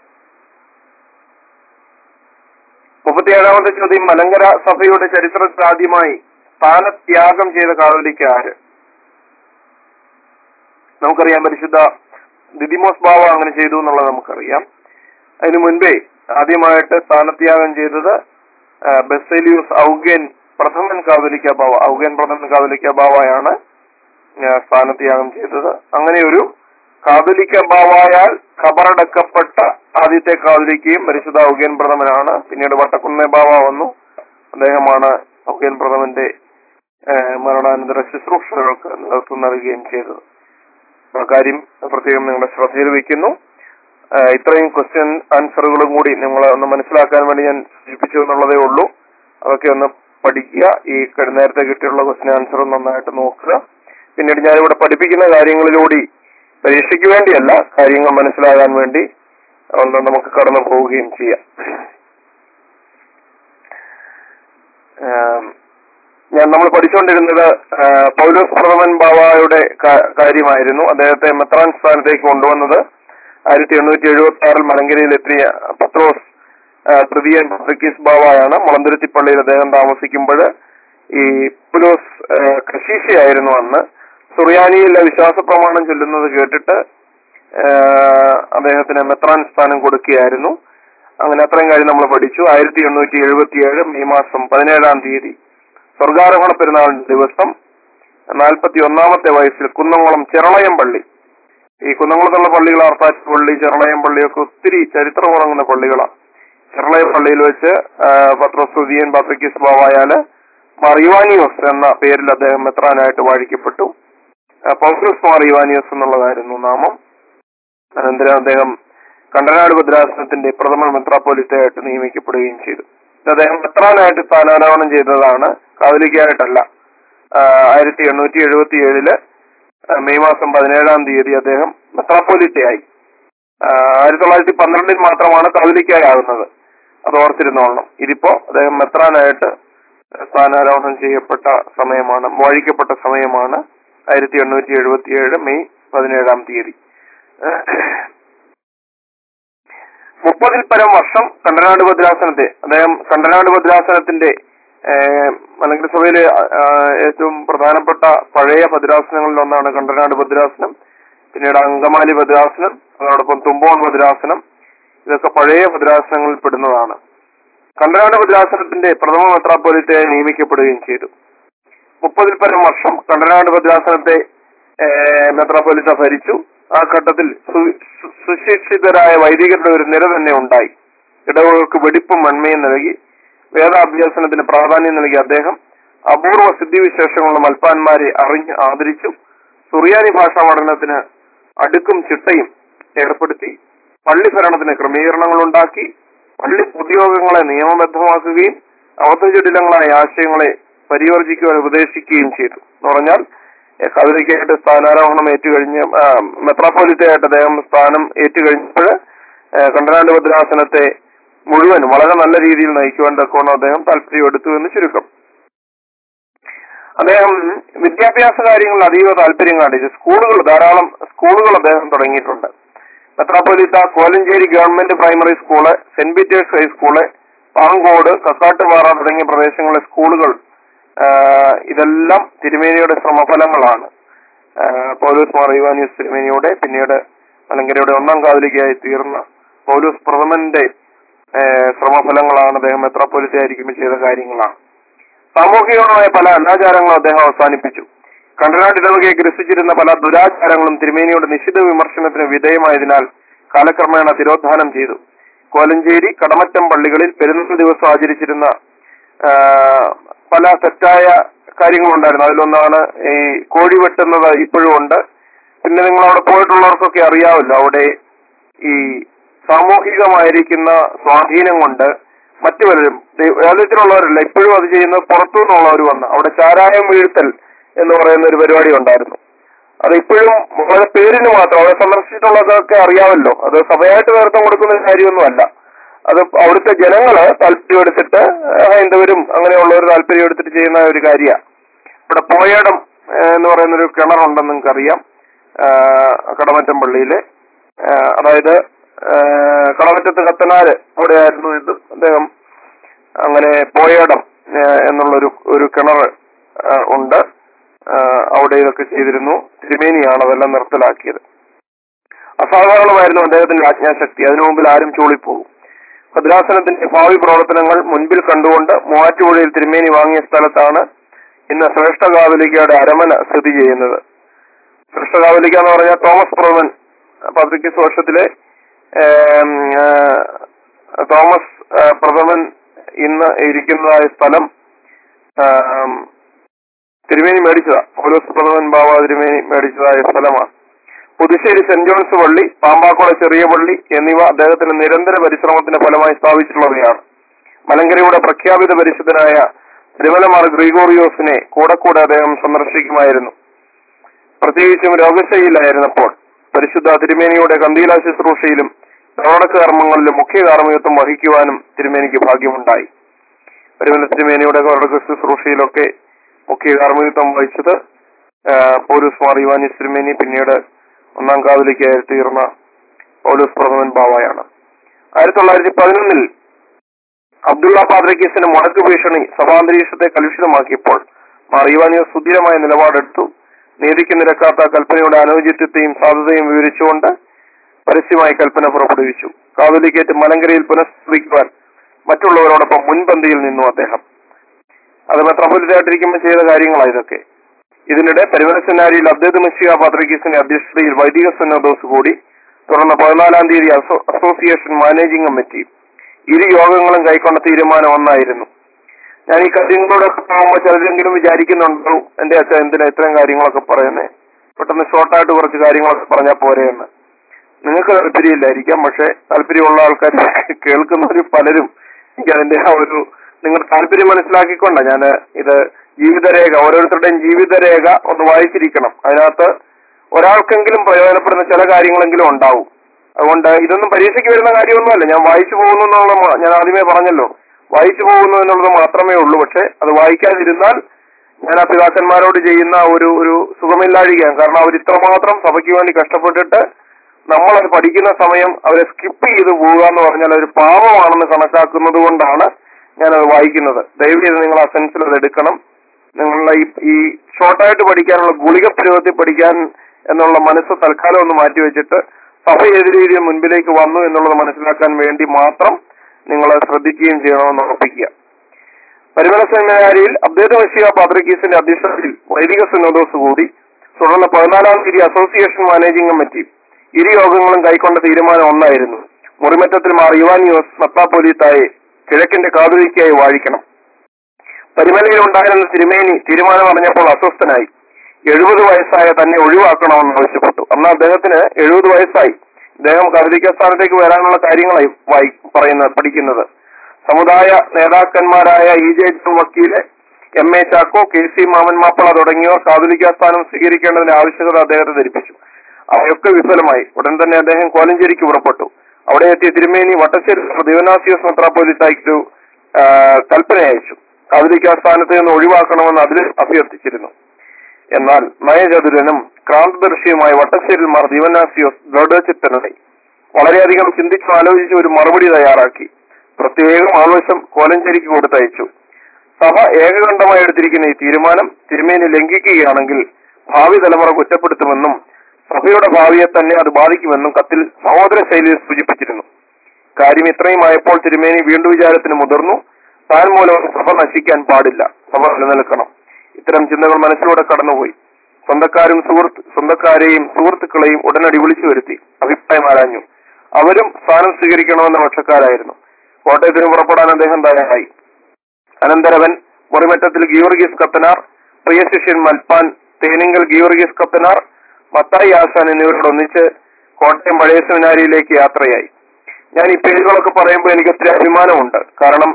മുപ്പത്തിയേഴാമത്തെ ചോദ്യം മലങ്കര സഭയുടെ ചരിത്രത്തിൽ ആദ്യമായി സ്ഥാനത്യാഗം ചെയ്ത കാതോലിക്ക ആര് നമുക്കറിയാം പരിശുദ്ധ ദിദിമോസ് ബാവ അങ്ങനെ ചെയ്തു എന്നുള്ളത് നമുക്കറിയാം അതിനു മുൻപേ ആദ്യമായിട്ട് സ്ഥാനത്യാഗം ചെയ്തത് ആ, ബെസേലിയൂസ് ഔഗേൻ പ്രഥമൻ കാതോലിക്ക ബാവ ഔഗേൻ പ്രഥമൻ കാതോലിക്ക ബാവയാണ് ആ, സ്ഥാനത്യാഗം ചെയ്തത് അങ്ങനെ ഒരു കാതോലിക്ക ബാവായാൽ ഖബറടക്കപ്പെട്ട ആദ്യത്തെ കാതോലിക്കയും പരിശുദ്ധ ഔഗേൻ പ്രഥമനാണ് പിന്നീട് വട്ടക്കുന്നേ ബാവ വന്നു അദ്ദേഹമാണ് ഔഗേൻ പ്രഥമന്റെ ആ, മരണാനന്തര ശുശ്രൂഷകൾക്ക് നേതൃത്വം നൽകുകയും ചെയ്തത് ആ കാര്യം പ്രത്യേകം നിങ്ങളുടെ ശ്രദ്ധയിൽ വയ്ക്കുന്നു ആ, ഇത്രയും ക്വസ്റ്റ്യൻ ആൻസറുകളും കൂടി നിങ്ങൾ ഒന്ന് മനസ്സിലാക്കാൻ വേണ്ടി ഞാൻ സൂചിപ്പിച്ചു എന്നുള്ളതേ ഉള്ളൂ അതൊക്കെ ഒന്ന് പഠിക്കുക ഈ കഴി- നേരത്തെ കിട്ടിയുള്ള ക്വസ്റ്റ്യൻ ആൻസറും നന്നായിട്ട് നോക്കുക പിന്നീട് ഞാനിവിടെ പഠിപ്പിക്കുന്ന കാര്യങ്ങളിലൂടെ പരീക്ഷയ്ക്ക് വേണ്ടിയല്ല കാര്യങ്ങൾ മനസ്സിലാകാൻ വേണ്ടി ഒന്ന് നമുക്ക് കടന്നു പോവുകയും ചെയ്യാം ആം, ഞാൻ നമ്മൾ പഠിച്ചുകൊണ്ടിരുന്നത് ആ, പൗലോസ് പ്രഥമൻ ബാവായുടെ കാ- കാര്യമായിരുന്നു അദ്ദേഹത്തെ മെത്രാൻ സ്ഥാനത്തേക്ക് കൊണ്ടുവന്നത് ആയിരത്തി എണ്ണൂറ്റി എഴുപത്തി ആറിൽ മലങ്കരയിൽ എത്തിയ പത്രോസ് ആ, തൃതീയൻ പത്രിക്കീസ് ബാവയാണ് മുളന്തുരുത്തി പള്ളിയിൽ അദ്ദേഹം താമസിക്കുമ്പോൾ ഈ പുലോസ് കശീശയായിരുന്നു അന്ന് സുറിയാനിയിലെ വിശ്വാസ പ്രമാണം ചൊല്ലുന്നത് കേട്ടിട്ട് ആ, അദ്ദേഹത്തിന് മെത്രാൻ സ്ഥാനം കൊടുക്കുകയായിരുന്നു അങ്ങനെ അത്രയും കാര്യം നമ്മൾ പഠിച്ചു ആയിരത്തി എണ്ണൂറ്റി എഴുപത്തിയേഴ് മെയ് മാസം പതിനേഴാം തീയതി സ്വർഗാരോഹണ പെരുന്നാളിന്റെ ദിവസം നാൽപ്പത്തി ഒന്നാമത്തെ വയസ്സിൽ കുന്നംകുളം ചെറളയം പള്ളി ഈ കുന്നംകുളത്തുള്ള പള്ളികൾ ആർപ്പാറ്റ് പള്ളി ചെറളയം പള്ളിയൊക്കെ ഒത്തിരി ചരിത്രം ഉറങ്ങുന്ന പള്ളികളാണ് ചെറളയം പള്ളിയിൽ വെച്ച് പത്രോസ്തുതിയൻ പാത്രിക്കീസ് ബാവായാല് മറിവാനിയോസ് എന്ന പേരിൽ അദ്ദേഹം മെത്രാനായിട്ട് വാഴിക്കപ്പെട്ടു ആ, പൗലോസ് മറിവാനിയോസ് എന്നുള്ളതായിരുന്നു നാമം അനന്തരം അദ്ദേഹം കണ്ടനാട് ഭദ്രാസനത്തിന്റെ പ്രഥമ മെത്രാപ്പോലിത്തയായിട്ട് നിയമിക്കപ്പെടുകയും ചെയ്തു ഇത് അദ്ദേഹം മെത്രാനായിട്ട് സ്ഥാനാരോഹണം ചെയ്തതാണ് കാതലിക്കായിട്ടല്ല ആയിരത്തി എണ്ണൂറ്റി എഴുപത്തി ഏഴില് മെയ് മാസം പതിനേഴാം തീയതി അദ്ദേഹം മെത്രാപ്പോലിത്തയായി ആയിരത്തി തൊള്ളായിരത്തി പന്ത്രണ്ടിൽ മാത്രമാണ് കാതലിക്കായാകുന്നത് അത് ഓർത്തിരുന്നോളണം ഇതിപ്പോ അദ്ദേഹം മെത്രാനായിട്ട് സ്ഥാനാരോഹണം ചെയ്യപ്പെട്ട സമയമാണ് വാഴിക്കപ്പെട്ട സമയമാണ് ആയിരത്തി എണ്ണൂറ്റി എഴുപത്തി ഏഴ് മെയ് പതിനേഴാം തീയതി മുപ്പതിൽ പരം വർഷം കണ്ടനാട് ഭദ്രാസനത്തെ അദ്ദേഹം കണ്ടനാട് ഭദ്രാസനത്തിന്റെ ഏഹ്, മലങ്കര സഭയിലെ ആ, ഏറ്റവും പ്രധാനപ്പെട്ട പഴയ ഭദ്രാസനങ്ങളിൽ ഒന്നാണ് കണ്ടനാട് ഭദ്രാസനം പിന്നീട് അങ്കമാലി ഭദ്രാസനം അതോടൊപ്പം തുമ്പോൺ ഭദ്രാസനം ഇതൊക്കെ പഴയ ഭദ്രാസനങ്ങളിൽ പെടുന്നതാണ് കണ്ടനാട് ഭദ്രാസനത്തിന്റെ പ്രഥമ മെത്രാപ്പോലിത്തെ നിയമിക്കപ്പെടുകയും ചെയ്തു മുപ്പതിൽ പരം വർഷം കണ്ടനാട് ഭദ്രാസനത്തെ ഏഹ്, മെത്രാപ്പൊലിത്ത ഭരിച്ചു ആ ഘട്ടത്തിൽ സു- സു- സുശിക്ഷിതരായ വൈദികരുടെ ഒരു നിര തന്നെ ഉണ്ടായി ഇടവുകൾക്ക് വെടിപ്പും നന്മയും നൽകി വേദാഭ്യാസനത്തിന് പ്രാധാന്യം നൽകിയ അദ്ദേഹം അപൂർവ സിദ്ധിവിശേഷങ്ങളുള്ള മൽപ്പാന്മാരെ അറിഞ്ഞ് ആദരിച്ചും സുറിയാനി ഭാഷാ പഠനത്തിന് അടുക്കും ചിട്ടയും ഏർപ്പെടുത്തി പള്ളി ഭരണത്തിന് ക്രമീകരണങ്ങൾ ഉണ്ടാക്കി പള്ളി പൊതുയോഗങ്ങളെ നിയമബദ്ധമാക്കുകയും അബദ്ധജടിലങ്ങളായ ആശയങ്ങളെ പരിവർജിക്കുവാൻ ഉപദേശിക്കുകയും ചെയ്തു എന്ന് പറഞ്ഞാൽ എഹ് കവിതയ്ക്കായിട്ട് സ്ഥാനാരോഹണം ഏറ്റുകഴിഞ്ഞ് ആ, മെത്രാപ്പോലിത്തയായിട്ട് അദ്ദേഹം സ്ഥാനം ഏറ്റുകഴിഞ്ഞപ്പോൾ കണ്ടനാണ്ട് ഭദ്രാസനത്തെ മുഴുവൻ വളരെ നല്ല രീതിയിൽ നയിക്കുവാൻ തക്കവണ്ണം അദ്ദേഹം താല്പര്യം എടുത്തു എന്ന് ചുരുക്കം അദ്ദേഹം വിദ്യാഭ്യാസ കാര്യങ്ങളിൽ അതീവ താല്പര്യം കാണിച്ചു സ്കൂളുകൾ ധാരാളം സ്കൂളുകൾ അദ്ദേഹം തുടങ്ങിയിട്ടുണ്ട് മെത്രാപ്പൊലിത്ത Kolenchery government primary school Saint Peter's high school Pangode Kakkattupara തുടങ്ങിയ പ്രദേശങ്ങളിലെ സ്കൂളുകൾ ആ, ഇതെല്ലാം തിരുമേനിയുടെ ശ്രമഫലങ്ങളാണ് ആ, പൗലോസ് മാർ യുവാനിയസ് തിരുമേനിയുടെ പിന്നീട് മലങ്കരയുടെ ഒന്നാം കാതലികയായി തീർന്ന പൗലോസ് പ്രഥമന്റെ ആ, ശ്രമഫലങ്ങളാണ് അദ്ദേഹം മെത്രാപ്പൊലിത്തയായിരിക്കുമ്പോൾ ചെയ്ത കാര്യങ്ങളാണ് സാമൂഹികമായ പല അനാചാരങ്ങളും അദ്ദേഹം അവസാനിപ്പിച്ചു കണ്ടനാട് ഇടവകയെ ഗ്രസിച്ചിരുന്ന പല ദുരാചാരങ്ങളും തിരുമേനിയുടെ നിശ്ചിത വിമർശനത്തിന് വിധേയമായതിനാൽ കാലക്രമേണ തിരോധാനം ചെയ്തു കോലഞ്ചേരി കടമറ്റം പള്ളികളിൽ പെരുന്നാൾ ദിവസം ആചരിച്ചിരുന്ന ആ, പല തെറ്റായ കാര്യങ്ങളുണ്ടായിരുന്നു അതിലൊന്നാണ് ഈ കോഴി വെട്ടുന്നത് ഇപ്പോഴും ഉണ്ട് പിന്നെ നിങ്ങൾ അവിടെ പോയിട്ടുള്ളവർക്കൊക്കെ അറിയാമല്ലോ അവിടെ ഈ സാമൂഹികമായിരിക്കുന്ന സ്വാധീനം കൊണ്ട് മറ്റു പലരും വേദത്തിലുള്ളവരല്ല ഇപ്പോഴും അത് ചെയ്യുന്നത് പുറത്തു നിന്നുള്ളവർ വന്ന് അവിടെ ചാരായം വീഴ്ത്തൽ എന്ന് പറയുന്ന ഒരു പരിപാടി ഉണ്ടായിരുന്നു അത് ഇപ്പോഴും വളരെ പേരിന് മാത്രം അവിടെ സന്ദർശിച്ചിട്ടുള്ളതൊക്കെ അറിയാമല്ലോ അത് സഭയായിട്ട് നേതൃത്വം കൊടുക്കുന്ന ഒരു കാര്യമൊന്നുമല്ല അത് അവിടുത്തെ ജനങ്ങള് താല്പര്യം എടുത്തിട്ട് ഹൈന്ദവരും അങ്ങനെയുള്ളവർ താല്പര്യം എടുത്തിട്ട് ചെയ്യുന്ന ഒരു കാര്യമാണ് ഇവിടെ പോയടം ഏഹ്, എന്ന് പറയുന്ന ഒരു കിണറുണ്ടെന്ന് നിങ്ങൾക്ക് അറിയാം കടമറ്റം പള്ളിയില് ഏഹ്, അതായത് ഏഹ്, കടമറ്റത്ത് കത്തനാര് അവിടെയായിരുന്നു ഇത് അദ്ദേഹം അങ്ങനെ പോയടം ഏഹ്, എന്നുള്ളൊരു ഒരു കിണർ ഏഹ്, ഉണ്ട് ഏഹ്, അവിടെ ഇതൊക്കെ ചെയ്തിരുന്നു തിരുമേനിയാണ് അതെല്ലാം നിർത്തലാക്കിയത് അസാധാരണമായിരുന്നു അദ്ദേഹത്തിന്റെ ആജ്ഞാശക്തി അതിനു മുമ്പിൽ ആരും ചൂളിപ്പോകും ഭദ്രാസനത്തിന്റെ ഭാവി പ്രവർത്തനങ്ങൾ മുൻപിൽ കണ്ടുകൊണ്ട് മൂവാറ്റുപുഴയിൽ തിരുമേനി വാങ്ങിയ സ്ഥലത്താണ് ഇന്ന് ശ്രേഷ്ഠ കാവലിക്കയുടെ അരമന സ്ഥിതി ചെയ്യുന്നത് ശ്രേഷ്ഠ കാവലിക്ക എന്ന് പറഞ്ഞാൽ തോമസ് പ്രവൻ പത്രിക വർഷത്തിലെ ഏം, ആ, തോമസ് ആ, പ്രഥമൻ ഇന്ന് ഇരിക്കുന്നതായ സ്ഥലം ആം, തിരുമേനി മേടിച്ചതാ പൗലോസ് പ്രഥമൻ ബാബ തിരുമേനി മേടിച്ചതായ സ്ഥലമാണ് പുതുശ്ശേരി സെന്റ് ജോൺസ് പള്ളി പാമ്പാക്കുള ചെറിയ പള്ളി എന്നിവ അദ്ദേഹത്തിന്റെ നിരന്തര പരിശ്രമത്തിന്റെ ഫലമായി സ്ഥാപിച്ചിട്ടുള്ളവയാണ് മലങ്കരയുടെ പ്രഖ്യാപിത പരിശുദ്ധനായ തിരുമലമാർ ഗ്രിഗോറിയോസിനെ കൂടെ കൂടെ അദ്ദേഹം സന്ദർശിക്കുമായിരുന്നു പ്രത്യേകിച്ചും രോഗശൈലിയിലായിരുന്നപ്പോൾ പരിശുദ്ധ തിരുമേനിയുടെ കന്തീല ശുശ്രൂഷയിലും പ്രവണക കർമ്മങ്ങളിലും മുഖ്യ കാർമ്മികത്വം വഹിക്കുവാനും തിരുമേനിക്ക് ഭാഗ്യമുണ്ടായി പരിമല തിരുമേനിയുടെ കർമ്മക ശുശ്രൂഷയിലൊക്കെ മുഖ്യ കാർമ്മികത്വം വഹിച്ചത് ആ, പൗലൂസ് മാർ യുവാനിസ് തിരുമേനി പിന്നീട് ഒന്നാം കാതലിക്കായി തീർന്ന പൗലൂസ് പ്രഥമൻ ബാവയാണ് ആയിരത്തി തൊള്ളായിരത്തി പതിനൊന്നിൽ അബ്ദുള്ള പാദ്രക്കീസിന് മുടക്ക് ഭീഷണി സഭാന്തരീക്ഷത്തെ കലുഷിതമാക്കിയപ്പോൾ മാർ യുവാനിയോസ് സുധീരമായ നിലപാടെടുത്തു നീതിക്ക് നിരക്കാത്ത കൽപ്പനയുടെ അനൗചിത്യത്തെയും സാധുതയും വിവരിച്ചുകൊണ്ട് പരസ്യമായി കൽപ്പന പുറപ്പെടുവിച്ചു കാതലിക്കേറ്റ് മലങ്കരയിൽ പുനഃസ്ഥാപിക്കുവാൻ മറ്റുള്ളവരോടൊപ്പം മുൻപന്തിയിൽ നിന്നു അദ്ദേഹം അത് മെത്രാപ്പൊലിറ്റായിട്ടിരിക്കുമ്പോൾ ചെയ്ത കാര്യങ്ങളാണ് ഇതൊക്കെ ഇതിനിടെ പരിമലസെന്നാരിയിൽ അദ്വൈത മിശ്രിക പാത്രികീസിന്റെ അധ്യക്ഷതയിൽ വൈദിക സുന്നദോസ് കൂടി തുടർന്ന് പതിനാലാം തീയതി അസോ- അസോസിയേഷൻ മാനേജിംഗ് കമ്മിറ്റി ഇരു യോഗങ്ങളും കൈക്കൊണ്ട തീരുമാനം ഒന്നായിരുന്നു ഞാൻ ഈ കാര്യങ്ങളോടൊക്കെ പോകുമ്പോൾ ചിലരെങ്കിലും വിചാരിക്കുന്നുണ്ടോ എന്റെ അച്ഛൻ എന്തിനാ ഇത്രയും കാര്യങ്ങളൊക്കെ പറയുന്നേ പെട്ടെന്ന് ഷോർട്ടായിട്ട് കുറച്ച് കാര്യങ്ങളൊക്കെ പറഞ്ഞാൽ പോരെ എന്ന് നിങ്ങൾക്ക് താല്പര്യമില്ലായിരിക്കാം പക്ഷെ താല്പര്യമുള്ള ആൾക്കാർ കേൾക്കുന്നവർ പലരും എനിക്ക് അതിന്റെ ആ ഒരു നിങ്ങൾ താല്പര്യം മനസ്സിലാക്കിക്കൊണ്ട ഞാൻ ഇത് ജീവിതരേഖ ഓരോരുത്തരുടെയും ജീവിതരേഖ ഒന്ന് വായിച്ചിരിക്കണം അതിനകത്ത് ഒരാൾക്കെങ്കിലും പ്രയോജനപ്പെടുന്ന ചില കാര്യങ്ങളെങ്കിലും ഉണ്ടാവും അതുകൊണ്ട് ഇതൊന്നും പരീക്ഷയ്ക്ക് വരുന്ന കാര്യമൊന്നുമല്ല ഞാൻ വായിച്ചു പോകുന്നു എന്നുള്ള മ- ഞാൻ ആദ്യമേ പറഞ്ഞല്ലോ വായിച്ചു പോകുന്നു എന്നുള്ളത് മാത്രമേ ഉള്ളൂ പക്ഷെ അത് വായിക്കാതിരുന്നാൽ ഞാൻ ആ പിതാക്കന്മാരോട് ചെയ്യുന്ന ഒരു ഒരു സുഖമില്ലാഴികയാണ് കാരണം അവർ ഇത്രമാത്രം സഭയ്ക്ക് വേണ്ടി കഷ്ടപ്പെട്ടിട്ട് നമ്മൾ അത് പഠിക്കുന്ന സമയം അവരെ സ്കിപ്പ് ചെയ്ത് പോവുക എന്ന് പറഞ്ഞാൽ ഒരു പാപമാണെന്ന് കണക്കാക്കുന്നത് കൊണ്ടാണ് ഞാനത് വായിക്കുന്നത് ദയവ് ചെയ്ത് നിങ്ങൾ ആ സെൻസിൽ അത് എടുക്കണം നിങ്ങളുടെ ഈ ഈ ഷോർട്ടായിട്ട് പഠിക്കാനുള്ള ഗുളിക പരുവത്തിൽ പഠിക്കാൻ എന്നുള്ള മനസ്സ് തൽക്കാലം ഒന്ന് മാറ്റിവെച്ചിട്ട് സഭ ഏത് രീതിയിൽ മുൻപിലേക്ക് വന്നു എന്നുള്ളത് മനസ്സിലാക്കാൻ വേണ്ടി മാത്രം നിങ്ങൾ ശ്രദ്ധിക്കുകയും ചെയ്യണമെന്ന് ഉറപ്പിക്കുക പരിമല സെമിനാരിയിൽ അദ്വൈത വശിക പാത്രികീസിന്റെ അധ്യക്ഷതയിൽ വൈദിക സുന്നോദോസ് കൂടി തുടർന്ന് പതിനാലാം തീയതി അസോസിയേഷൻ മാനേജിംഗ് കമ്മിറ്റി ഇരു യോഗങ്ങളും കൈക്കൊണ്ട തീരുമാനം ഒന്നായിരുന്നു മുറിമറ്റത്തിൽ മാർ യുവാനിയോസ് മത്താപ്പൊലീത്തായെ കിഴക്കിന്റെ കാതുലിക്കായി വാഴിക്കണം പരിമലയിൽ ഉണ്ടായിരുന്ന തിരുമേനി തീരുമാനം അറിഞ്ഞപ്പോൾ അസ്വസ്ഥനായി എഴുപത് വയസ്സായ തന്നെ ഒഴിവാക്കണമെന്ന് ആവശ്യപ്പെട്ടു അന്ന് അദ്ദേഹത്തിന് എഴുപത് വയസ്സായി അദ്ദേഹം കവിതിക സ്ഥാനത്തേക്ക് വരാനുള്ള കാര്യങ്ങളായി വായി പറയുന്നത് പഠിക്കുന്നത് സമുദായ നേതാക്കന്മാരായ ഇ ജെ ജോൺ വക്കീല് M A Chacko K C Mammen Mappila തുടങ്ങിയവർ കാതോലിക്ക സ്ഥാനം സ്വീകരിക്കേണ്ടതിന്റെ ആവശ്യകത അദ്ദേഹത്തെ ധരിപ്പിച്ചു അവയൊക്കെ വിഫലമായി ഉടൻ തന്നെ അദ്ദേഹം കോലഞ്ചേരിക്ക് പുറപ്പെട്ടു അവിടെ എത്തിയ തിരുമേനി വട്ടശ്ശേരി ദിവനാസിയോസ് മെത്രാപ്പോലിത്തായിക്ക് ആ, കൽപ്പന അയച്ചു കാതോലിക്ക സ്ഥാനത്ത് നിന്ന് ഒഴിവാക്കണമെന്ന് അതിൽ അഭ്യർത്ഥിച്ചിരുന്നു എന്നാൽ നയചതുരനും ക്രാന്തദർശിയുമായ വട്ടശ്ശേരിൽ മാർ ദിവനാസിയോസ് ദൃഢചിത്തനായി വളരെയധികം ചിന്തിച്ചു ആലോചിച്ച് ഒരു മറുപടി തയ്യാറാക്കി പ്രത്യേകം ആവശ്യം കോലഞ്ചേരിക്ക് കൊടുത്തയച്ചു സഭ ഏകകണ്ഠമായി എടുത്തിരിക്കുന്ന ഈ തീരുമാനം തിരുമേനി ലംഘിക്കുകയാണെങ്കിൽ ഭാവി തലമുറ കുറ്റപ്പെടുത്തുമെന്നും സഭയുടെ ഭാവിയെ തന്നെ അത് ബാധിക്കുമെന്നും കത്തിൽ സഹോദര ശൈലിയിൽ സൂചിപ്പിച്ചിരുന്നു കാര്യം ഇത്രയുമായപ്പോൾ തിരുമേനി വീണ്ടും വിചാരത്തിന് മുതിർന്നു താൻ മൂലം സഭ നശിക്കാൻ പാടില്ല സഭ നിലനിൽക്കണം ഇത്തരം ചിന്തകൾ മനസ്സിലൂടെ കടന്നുപോയി സ്വന്തക്കാരും സുഹൃത്ത് സ്വന്തക്കാരെയും സുഹൃത്തുക്കളെയും ഉടനടി വിളിച്ചു വരുത്തി അഭിപ്രായം ആരാഞ്ഞു അവരും സ്ഥാനം സ്വീകരിക്കണമെന്ന പക്ഷക്കാരായിരുന്നു കോട്ടയത്തിന് പുറപ്പെടാൻ അദ്ദേഹം തയ്യാറായി അനന്തരവൻ മുറിമറ്റത്തിൽ ഗീവർഗീസ് കത്തനാർ പ്രിയ ശിഷ്യൻ മൽപ്പാൻ തേനിങ്കൽ ഗീവർഗീസ് കത്തനാർ മത്തായി ആശാൻ എന്നിവരോടൊന്നിച്ച് കോട്ടയം പഴയ സെമിനാരിയിലേക്ക് യാത്രയായി ഞാൻ ഈ പേരുകളൊക്കെ പറയുമ്പോൾ എനിക്ക് ഒത്തിരി അഭിമാനമുണ്ട് കാരണം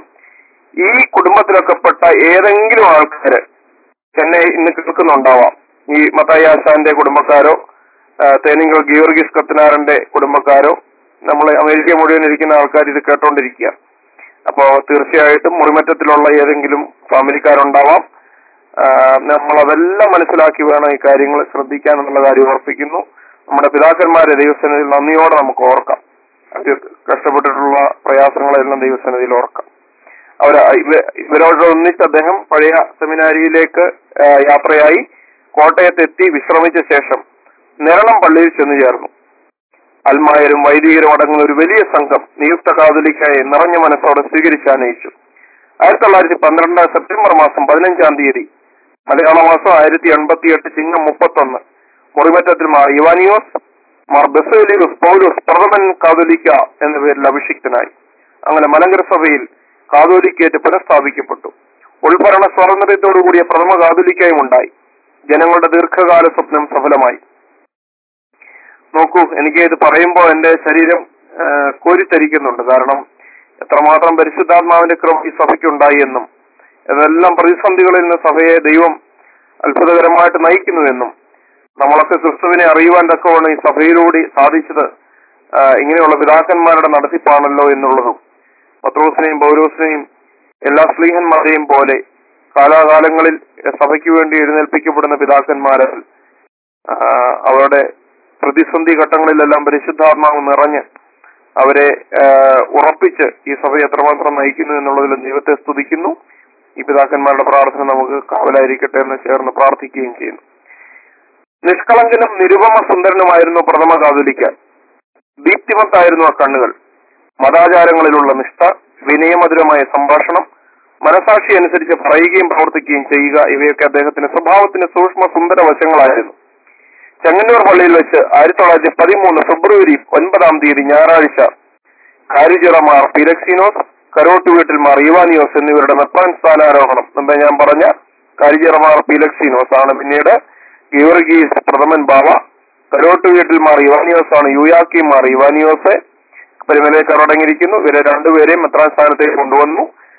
ഈ കുടുംബത്തിലൊക്കെ പെട്ട ഏതെങ്കിലും ആൾക്കാര് എന്നെ ഇന്ന് കേൾക്കുന്നുണ്ടാവാം ഈ മത്തായി ആശാന്റെ കുടുംബക്കാരോ ആ, തേനിങ്കൽ ഗീവർഗീസ് കത്തനാറിന്റെ കുടുംബക്കാരോ നമ്മൾ അമേരിക്ക മുഴുവൻ ഇരിക്കുന്ന ആൾക്കാർ ഇത് കേട്ടോണ്ടിരിക്കുക അപ്പോ തീർച്ചയായിട്ടും മുറിമറ്റത്തിലുള്ള ഏതെങ്കിലും ഫാമിലിക്കാരുണ്ടാവാം ആ, നമ്മൾ അതെല്ലാം മനസ്സിലാക്കി വേണം ഈ കാര്യങ്ങൾ ശ്രദ്ധിക്കാൻ എന്നുള്ള കാര്യം ഓർപ്പിക്കുന്നു നമ്മുടെ പിതാക്കന്മാരെ ദൈവസന്നിധിയിൽ നന്ദിയോടെ നമുക്ക് ഓർക്കാം അവർ കഷ്ടപ്പെട്ടിട്ടുള്ള പ്രയാസങ്ങളെല്ലാം ദൈവസന്നിധിയിൽ ഓർക്കാം അവർ ഇവരോട് ഒന്നിച്ച് അദ്ദേഹം പഴയ സെമിനാരിയിലേക്ക് ആ, യാത്രയായി കോട്ടയത്തെത്തി വിശ്രമിച്ച ശേഷം നിരണം പള്ളിയിൽ ചെന്നു ചേർന്നു അൽമായരും വൈദികരും അടങ്ങുന്ന ഒരു വലിയ സംഘം നിയുക്ത കാതലിക്കായി നിറഞ്ഞ മനസ്സോടെ സ്വീകരിച്ചാനയിച്ചു ആയിരത്തി തൊള്ളായിരത്തി പന്ത്രണ്ട് സെപ്റ്റംബർ മാസം പതിനഞ്ചാം തീയതി മലയാള മാസം ആയിരത്തി എൺപത്തി എട്ട് ചിങ്ങം മുപ്പത്തൊന്ന് മുറിമറ്റത്തിൽ മാർ ഇവാനിയോസ് മാർ ബസേലിയോസ് പൗലോസ് പ്രഥമൻ കാതോലിക്ക എന്ന പേരിൽ അഭിഷിക്തനായി അങ്ങനെ മലങ്കര സഭയിൽ കാതോലിക്കേറ്റ് പുനഃസ്ഥാപിക്കപ്പെട്ടു ഉൾഭരണ സ്വാതന്ത്ര്യത്തോടുകൂടിയ പ്രഥമ കാതോലിക്കയും ഉണ്ടായി ജനങ്ങളുടെ ദീർഘകാല സ്വപ്നം സഫലമായി നോക്കൂ എനിക്ക് ഇത് പറയുമ്പോൾ എന്റെ ശരീരം ആ, കോരിത്തരിക്കുന്നുണ്ട് കാരണം എത്രമാത്രം പരിശുദ്ധാത്മാവിന്റെ കൃപ ഈ സഭയ്ക്കുണ്ടായി എന്നും ഇതെല്ലാം പ്രതിസന്ധികളിൽ നിന്ന് സഭയെ ദൈവം അത്ഭുതകരമായിട്ട് നയിക്കുന്നുവെന്നും നമ്മളൊക്കെ ക്രിസ്തുവിനെ അറിയുവാൻ തക്കവണ്ണം ഈ സഭയിലൂടെ സാധിച്ചത് ആ, ഇങ്ങനെയുള്ള പിതാക്കന്മാരുടെ നടത്തിപ്പാണല്ലോ എന്നുള്ളതും പത്രോസിനെയും പൗരോസിനെയും എല്ലാ സ്ലീഹന്മാരെയും പോലെ കാലാകാലങ്ങളിൽ സഭയ്ക്ക് വേണ്ടി എഴുന്നേൽപ്പിക്കപ്പെടുന്ന പിതാക്കന്മാരിൽ ആ, അവരുടെ പ്രതിസന്ധി ഘട്ടങ്ങളിലെല്ലാം പരിശുദ്ധാത്മാവ് നിറഞ്ഞ് അവരെ ആ, ഉറപ്പിച്ച് ഈ സഭയെ എത്രമാത്രം നയിക്കുന്നു എന്നുള്ളതിലും ദൈവത്തെ സ്തുതിക്കുന്നു ഈ പിതാക്കന്മാരുടെ പ്രാർത്ഥന നമുക്ക് കാവലായിരിക്കട്ടെ എന്ന് ചേർന്ന് പ്രാർത്ഥിക്കുകയും ചെയ്യുന്നു നിഷ്കളങ്കനും നിരുപമ സുന്ദരനുമായിരുന്നു പ്രഥമ കാതുലിക്ക ദീപ്തിമത്തായിരുന്നു ആ കണ്ണുകൾ മതാചാരങ്ങളിലുള്ള നിഷ്ഠ വിനയമധുരമായ സംഭാഷണം മനസാക്ഷി അനുസരിച്ച് പറയുകയും പ്രവർത്തിക്കുകയും ചെയ്യുക ഇവയൊക്കെ അദ്ദേഹത്തിന്റെ സ്വഭാവത്തിന്റെ സൂക്ഷ്മ സുന്ദര വശങ്ങളായിരുന്നു ചെങ്ങന്നൂർ പള്ളിയിൽ വെച്ച് ആയിരത്തി തൊള്ളായിരത്തി പതിമൂന്ന് ഫെബ്രുവരി ഒൻപതാം തീയതി ഞായറാഴ്ച കാരിച്ചിറമാർ പിരക്സിനോസ് കരോട്ട് വീട്ടിൽ മാർ ഇവാനിയോസ് എന്നിവരുടെ മെത്രാൻ സ്ഥാനാരോഹണം എന്താ ഞാൻ പറഞ്ഞ കാരിച്ചിറമാർ പിലക്സിനോസ് ആണ് പിന്നീട് ഗീവർഗീസ് പ്രഥമൻ ബാവ കരോട്ട് വീട്ടിൽ മാർ ഇവാനിയോസ് ആണ് യുയാക്കി മാർ ഇവാനിയോസ് പരിമലേക്കാർ അടങ്ങിയിരിക്കുന്നു ഇവരെ രണ്ടുപേരെയും മെത്രാൻ സ്ഥാനത്തേക്ക് കൊണ്ടുവന്നു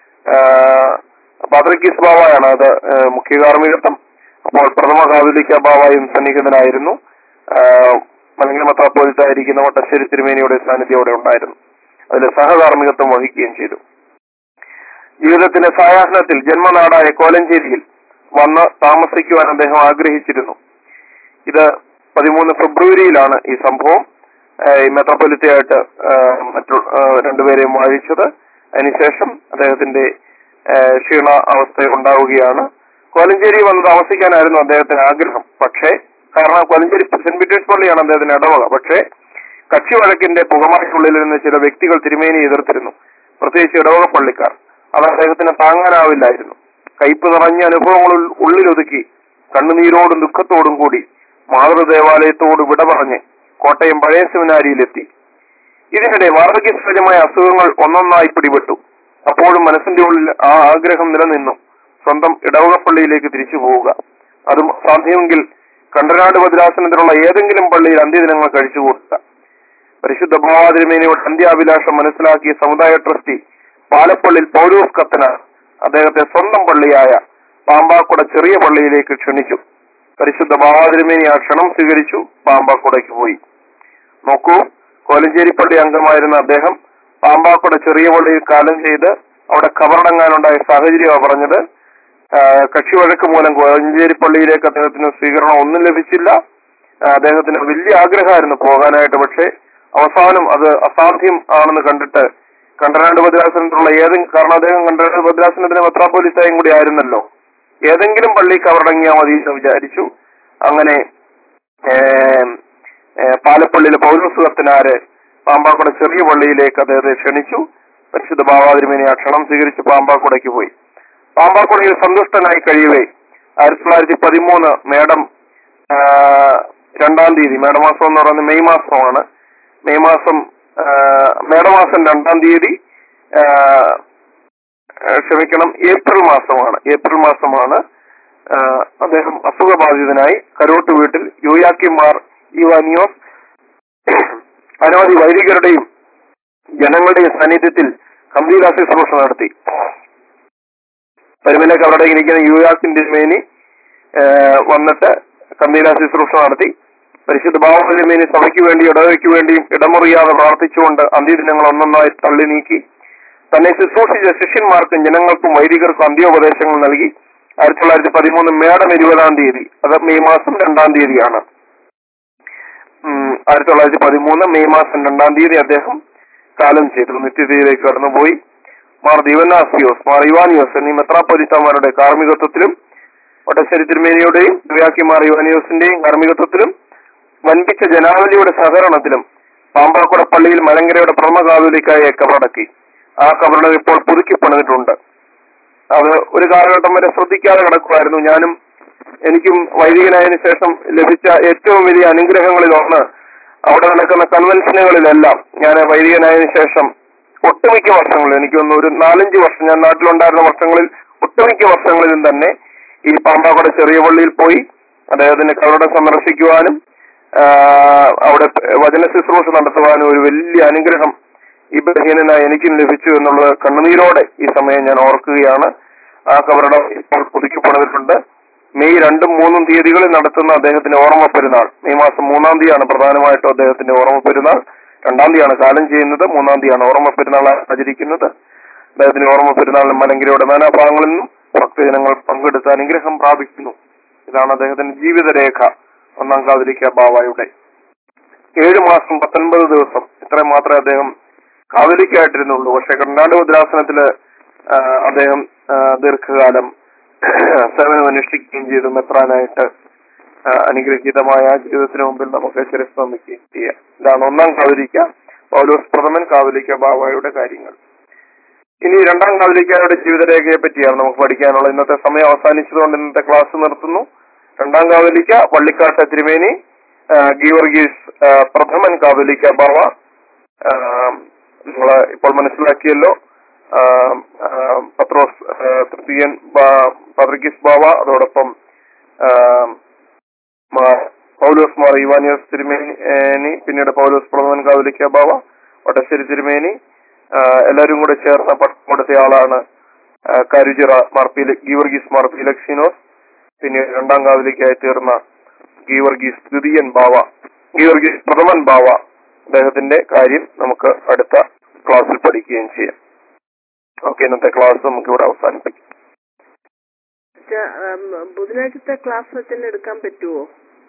പാത്രക്കീസ് ബാവയാണ് അത് ആ, മുഖ്യ കാർമ്മികത്വം അപ്പോൾ പ്രഥമ കാതുലിക്ക ബാവായും സന്നിഹിതനായിരുന്നു മലങ്കര മെത്രാപ്പോലിത്തായിരിക്കുന്ന വട്ടശ്ശേരി തിരുമേനിയുടെ സാന്നിധ്യം അവിടെ ഉണ്ടായിരുന്നു അതിൽ സഹകാർമ്മികത്വം വഹിക്കുകയും ചെയ്തു ജീവിതത്തിന്റെ സായാഹ്നത്തിൽ ജന്മനാടായ കോലഞ്ചേരിയിൽ വന്ന് താമസിക്കുവാൻ അദ്ദേഹം ആഗ്രഹിച്ചിരുന്നു ഇത് പതിമൂന്ന് ഫെബ്രുവരിയിലാണ് ഈ സംഭവം ഏഹ് ഈ മെത്രാപ്പൊലിത്തയായിട്ട് ഏഹ് മറ്റു ഏഹ് രണ്ടുപേരെയും വാഴിച്ചത് അതിനുശേഷം അദ്ദേഹത്തിന്റെ ഏഹ് ക്ഷീണ അവസ്ഥ ഉണ്ടാവുകയാണ് കോലഞ്ചേരി വന്ന് താമസിക്കാനായിരുന്നു അദ്ദേഹത്തിന് ആഗ്രഹം പക്ഷേ കാരണം കോലഞ്ചേരി സെന്റ് പീറ്റേഴ്സ് പള്ളിയാണ് അദ്ദേഹത്തിന് ഇടവക പക്ഷേ കക്ഷി വഴക്കിന്റെ പുകമറയ്ക്കുള്ളിൽ നിന്ന് ചില വ്യക്തികൾ തിരുമേനി എതിർത്തിരുന്നു പ്രത്യേകിച്ച് ഇടവക പള്ളിക്കാർ അത് അദ്ദേഹത്തിന് താങ്ങാനാവില്ലായിരുന്നു കയ്പ് നിറഞ്ഞ അനുഭവങ്ങൾ ഉൾ- ഉള്ളിലൊതുക്കി കണ്ണുനീരോടും ദുഃഖത്തോടും കൂടി മാതൃദേവാലയത്തോട് വിട പറഞ്ഞ് കോട്ടയം പഴയ സെമിനാരിയിലെത്തി ഇതിനിടെ വാർദ്ധക്യസഹജമായ അസുഖങ്ങൾ ഒന്നൊന്നായി പിടിപെട്ടു അപ്പോഴും മനസ്സിന്റെ ഉള്ളിൽ ആ ആഗ്രഹം നിലനിന്നു സ്വന്തം ഇടവകപ്പള്ളിയിലേക്ക് തിരിച്ചു പോവുക അതും സാധ്യമെങ്കിൽ കണ്ടനാട് ഭദ്രാസനത്തിലുള്ള ഏതെങ്കിലും പള്ളിയിൽ അന്ത്യദിനങ്ങൾ കഴിച്ചു കൂട്ടുക പരിശുദ്ധ ഭാവാതിരുമേനിയുടെ അന്ത്യാഭിലാഷം മനസ്സിലാക്കിയ സമുദായ ട്രസ്റ്റി പാലപ്പള്ളിയിൽ പൗരൂസ് കത്തന അദ്ദേഹത്തെ സ്വന്തം പള്ളിയായ പാമ്പാക്കുട ചെറിയ പള്ളിയിലേക്ക് ക്ഷണിച്ചു പരിശുദ്ധ ഭാവാതിരുമേനി ആ ക്ഷണം സ്വീകരിച്ചു പാമ്പാക്കുടയ്ക്ക് പോയി നോക്കൂ കോലഞ്ചേരി പള്ളി അംഗമായിരുന്ന അദ്ദേഹം പാമ്പാക്കുട ചെറിയ പള്ളിയിൽ കാലം ചെയ്ത് അവിടെ കബറടങ്ങാനുണ്ടായ സാഹചര്യമാണ് പറഞ്ഞത് ആ, കക്ഷി വഴക്ക് മൂലം കോലഞ്ചേരി പള്ളിയിലേക്ക് അദ്ദേഹത്തിന് സ്വീകരണം ഒന്നും ലഭിച്ചില്ല ആ, അദ്ദേഹത്തിന് വലിയ ആഗ്രഹമായിരുന്നു പോകാനായിട്ട് പക്ഷേ അവസാനം അത് അസാധ്യം ആണെന്ന് കണ്ടിട്ട് കണ്ടനാട് ഭദ്രാസനത്തിലുള്ള ഏതെങ്കിലും കാരണം അദ്ദേഹം കണ്ടനാട് ഭദ്രാസനത്തിന് മെത്രാപ്പോലിത്തായും കൂടി ആയിരുന്നല്ലോ ഏതെങ്കിലും പള്ളി കവറടങ്ങിയാൽ മതി എന്ന് വിചാരിച്ചു അങ്ങനെ ഏം, ഏ, പാലപ്പള്ളിയിലെ പൗരസ് കത്തനാര് പാമ്പാക്കുട ചെറിയ പള്ളിയിലേക്ക് അദ്ദേഹത്തെ ക്ഷണിച്ചു പരിശുദ്ധ ഭാവാതിരുമേനി ആ ക്ഷണം സ്വീകരിച്ച് പാമ്പാക്കുടയ്ക്ക് പോയി പാമ്പാക്കുടയിൽ സന്തുഷ്ടനായി കഴിയവേ ആയിരത്തി തൊള്ളായിരത്തി പതിമൂന്ന് മേടം ആ, രണ്ടാം തീയതി മേടമാസം എന്ന് പറയുന്നത് മെയ് മാസമാണ് മെയ് മാസം ആ, മേടമാസം രണ്ടാം തീയതി ആ, ആ, ക്ഷമിക്കണം ഏപ്രിൽ മാസമാണ് ഏപ്രിൽ മാസമാണ് ആ, അദ്ദേഹം അസുഖബാധിതനായി കരോട്ട് വീട്ടിൽ യൂയാക്കിമാർ ഇവാനിയോസ് അനവധി വൈദികരുടെയും ജനങ്ങളുടെയും സാന്നിധ്യത്തിൽ കമ്പീര ശുശ്രൂഷ നടത്തി പരിമിലേക്ക് അവിടെ ഇരിക്കുന്ന യുവാക്കിന്റെ മേനി വന്നിട്ട് കമ്പീര ശുശ്രൂഷ നടത്തി പരിശുദ്ധ ഭാവത്തിലുമേനി സഭയ്ക്ക് വേണ്ടി ഇടവയ്ക്ക് വേണ്ടിയും ഇടമുറിയാതെ പ്രാർത്ഥിച്ചുകൊണ്ട് അന്ത്യദിനങ്ങൾ ഒന്നൊന്നായി തള്ളി നീക്കി തന്നെ ശുശ്രൂഷിച്ച ശിഷ്യന്മാർക്കും ജനങ്ങൾക്കും വൈദികർക്കും അന്ത്യോപദേശങ്ങൾ നൽകി ആയിരത്തി തൊള്ളായിരത്തി പതിമൂന്ന് മേടം ഇരുപതാം തീയതി അത് മെയ് മാസം രണ്ടാം തീയതിയാണ് ഉം, ആയിരത്തി തൊള്ളായിരത്തി പതിമൂന്ന് മെയ് മാസം രണ്ടാം തീയതി അദ്ദേഹം കാലം ചെയ്തു നിത്യതയിലേക്ക് കടന്നുപോയി മാർ ദീവനാസിയോസ് മാർ ഇവാനിയോസ് എന്നീ മെത്രാപ്പൊലിത്തമാരുടെ കാർമ്മികത്വത്തിലും ഒട്ടശ്ശേരി തിരുമേനിയുടെയും ദിവ്യാക്കി മാർ ഇവാനിയോസിന്റെയും കാർമ്മികത്വത്തിലും വൻപിച്ച ജനാവലിയുടെ സഹകരണത്തിലും പാമ്പാക്കുട പള്ളിയിൽ മലങ്കരയുടെ പ്രഥമ കാതോലിക്കായെ കബറടക്കി ആ കബറിടം ഇപ്പോൾ പുതുക്കി പണിതിട്ടുണ്ട് അത് ഒരു കാലഘട്ടം വരെ ശ്രദ്ധിക്കാതെ കിടക്കുമായിരുന്നു ഞാനും എനിക്കും വൈദികനായതിനു ശേഷം ലഭിച്ച ഏറ്റവും വലിയ അനുഗ്രഹങ്ങളിൽ ഒന്ന് അവിടെ നടക്കുന്ന കൺവെൻഷനുകളിലെല്ലാം ഞാൻ വൈദികനായതിനു ശേഷം ഒട്ടുമിക്ക വർഷങ്ങളിൽ എനിക്ക് തോന്നുന്നു ഒരു നാലഞ്ച് വർഷം ഞാൻ നാട്ടിലുണ്ടായിരുന്ന വർഷങ്ങളിൽ ഒട്ടുമിക്ക വർഷങ്ങളിലും തന്നെ ഈ പാമ്പാക്കട ചെറിയ പള്ളിയിൽ പോയി അദ്ദേഹത്തിന്റെ കവറടം സന്ദർശിക്കുവാനും ആ, അവിടെ വചന ശുശ്രൂഷ നടത്തുവാനും ഒരു വലിയ അനുഗ്രഹം ഈ ബലഹീനനായ എനിക്കും ലഭിച്ചു എന്നുള്ളത് കണ്ണുനീരോടെ ഈ സമയം ഞാൻ ഓർക്കുകയാണ് ആ കബറടം ഇപ്പോൾ പുതുക്കി പണിതിട്ടുണ്ട് മെയ് രണ്ടും മൂന്നും തീയതികളിൽ നടത്തുന്ന അദ്ദേഹത്തിന്റെ ഓർമ്മ പെരുന്നാൾ മെയ് മാസം മൂന്നാം തീയതിയാണ് പ്രധാനമായിട്ടും അദ്ദേഹത്തിന്റെ ഓർമ്മ പെരുന്നാൾ രണ്ടാം തീയതിയാണ് കാലം ചെയ്യുന്നത് മൂന്നാം തീയതിയാണ് ഓർമ്മ പെരുന്നാൾ ആചരിക്കുന്നത് അദ്ദേഹത്തിന്റെ ഓർമ്മ പെരുന്നാളിന് മലങ്കരയുടെ നാനാഭാഗങ്ങളിൽ നിന്നും ഭക്തജനങ്ങൾ പങ്കെടുത്ത് അനുഗ്രഹം പ്രാപിക്കുന്നു ഇതാണ് അദ്ദേഹത്തിന്റെ ജീവിതരേഖ ഒന്നാം കാതിരിക്ക ബാവായുടെ ഏഴു മാസം പത്തൊൻപത് ദിവസം ഇത്രയും മാത്രമേ അദ്ദേഹം കാതലിക്കായിട്ടിരുന്നുള്ളൂ പക്ഷെ കർണാടക ഭദ്രാസനത്തില് ആ, അദ്ദേഹം ആ, ദീർഘകാലം സേവനം അനുഷ്ഠിക്കുകയും ചെയ്തു മെത്രാനായിട്ട് ആ, അനുഗ്രഹീതമായ ജീവിതത്തിന് മുമ്പിൽ നമുക്ക് ശിരസ് നമിക്കുകയും ചെയ്യാം ഇതാണ് ഒന്നാം കാതലിക്ക പൗലോസ് പ്രഥമൻ കാതലിക്ക ബാവായുടെ കാര്യങ്ങൾ ഇനി രണ്ടാം കാതലിക്കാരുടെ ജീവിതരേഖയെ പറ്റിയാണ് നമുക്ക് പഠിക്കാനുള്ളത് ഇന്നത്തെ സമയം അവസാനിച്ചതുകൊണ്ട് ഇന്നത്തെ ക്ലാസ് നിർത്തുന്നു രണ്ടാം കാതലിക്ക വള്ളിക്കാട്ട തിരുമേനി ആ, ഗീവർഗീസ് ആ, പ്രഥമൻ കാതലിക്ക ബാവ നിങ്ങൾ ഇപ്പോൾ മനസ്സിലാക്കിയല്ലോ ആ, ആ, പത്രോസ് ആ, തൃതീയൻ ബാ- പത്രിക്കിസ് ബാവ അതോടൊപ്പം ആ, മാ- പൗലോസ് മാർ ഇവാനിയോസ് തിരുമേനി പിന്നീട് പൗലോസ് പ്രഥമൻ കാതലിക്ക ബാവ ഒട്ടശ്ശേരി തിരുമേനി ആ, എല്ലാവരും കൂടെ ചേർന്ന് പട്ടം കൊടുത്ത ആളാണ് ആ, കരുചിറ മാർ പി- ഗീവർഗീസ് മാർ ഫിലക്സിനോസ് പിന്നീട് രണ്ടാം കാതലിക്കായി തീർന്ന ഗീവർഗീസ് ദ്വിതീയൻ ബാവ ഗീവർഗീസ് പ്രഥമൻ ബാവ അദ്ദേഹത്തിന്റെ കാര്യം നമുക്ക് അടുത്ത ക്ലാസ്സിൽ പഠിക്കുകയും ചെയ്യാം ഓക്കെ ഇന്നത്തെ ക്ലാസ് നമുക്ക് ഇവിടെ അവസാനിപ്പിക്കാം അച്ഛാ, ഉം, ബുധനാഴ്ചത്തെ ക്ലാസ് അച്ഛന് എടുക്കാൻ പറ്റുമോ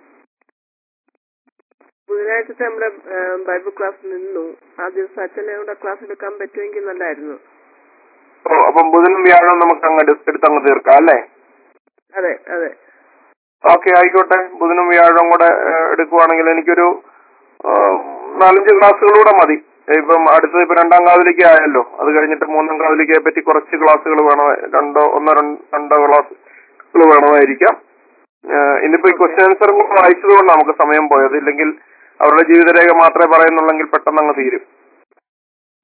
ബുധനാഴ്ചത്തെ നമ്മുടെ ഉം, ബൈബിൾ ക്ലാസ് നിന്നു ആ ദിവസം അച്ഛനെ കൂടെ ക്ലാസ് എടുക്കാൻ പറ്റുമെങ്കിൽ നല്ലായിരുന്നു ഓ, അപ്പം ബുധനും വ്യാഴം നമുക്ക് അങ്ങ് എടു- എടുത്തങ്ങ് തീർക്കാം അല്ലേ അതെ അതെ ഓക്കെ ആയിക്കോട്ടെ ബുധനും വ്യാഴവും കൂടെ ഏഹ്, എടുക്കുവാണെങ്കിൽ എനിക്കൊരു ഏഹ്, നാലഞ്ച് ക്ലാസ്സുകളൂടെ മതി ഇപ്പം അടുത്തത് ഇപ്പൊ രണ്ടാം കാതലിക്ക ആയല്ലോ അത് കഴിഞ്ഞിട്ട് മൂന്നാം കാതലിക്കയെ പറ്റി കുറച്ച് ക്ലാസ്സുകൾ വേണം രണ്ടോ ഒന്നോ രണ്ട് രണ്ടോ ക്ലാസ്സുകൾ വേണമായിരിക്കാം ഏഹ്, ഇന്നിപ്പോ ഈ ക്വസ്റ്റ്യൻ ആൻസറും കൂടെ വായിച്ചതുകൊണ്ട് നമുക്ക് സമയം പോയത് ഇല്ലെങ്കിൽ അവരുടെ ജീവിതരേഖ മാത്രമേ പറയുന്നുള്ളെങ്കിൽ പെട്ടെന്ന് അങ്ങ് തീരും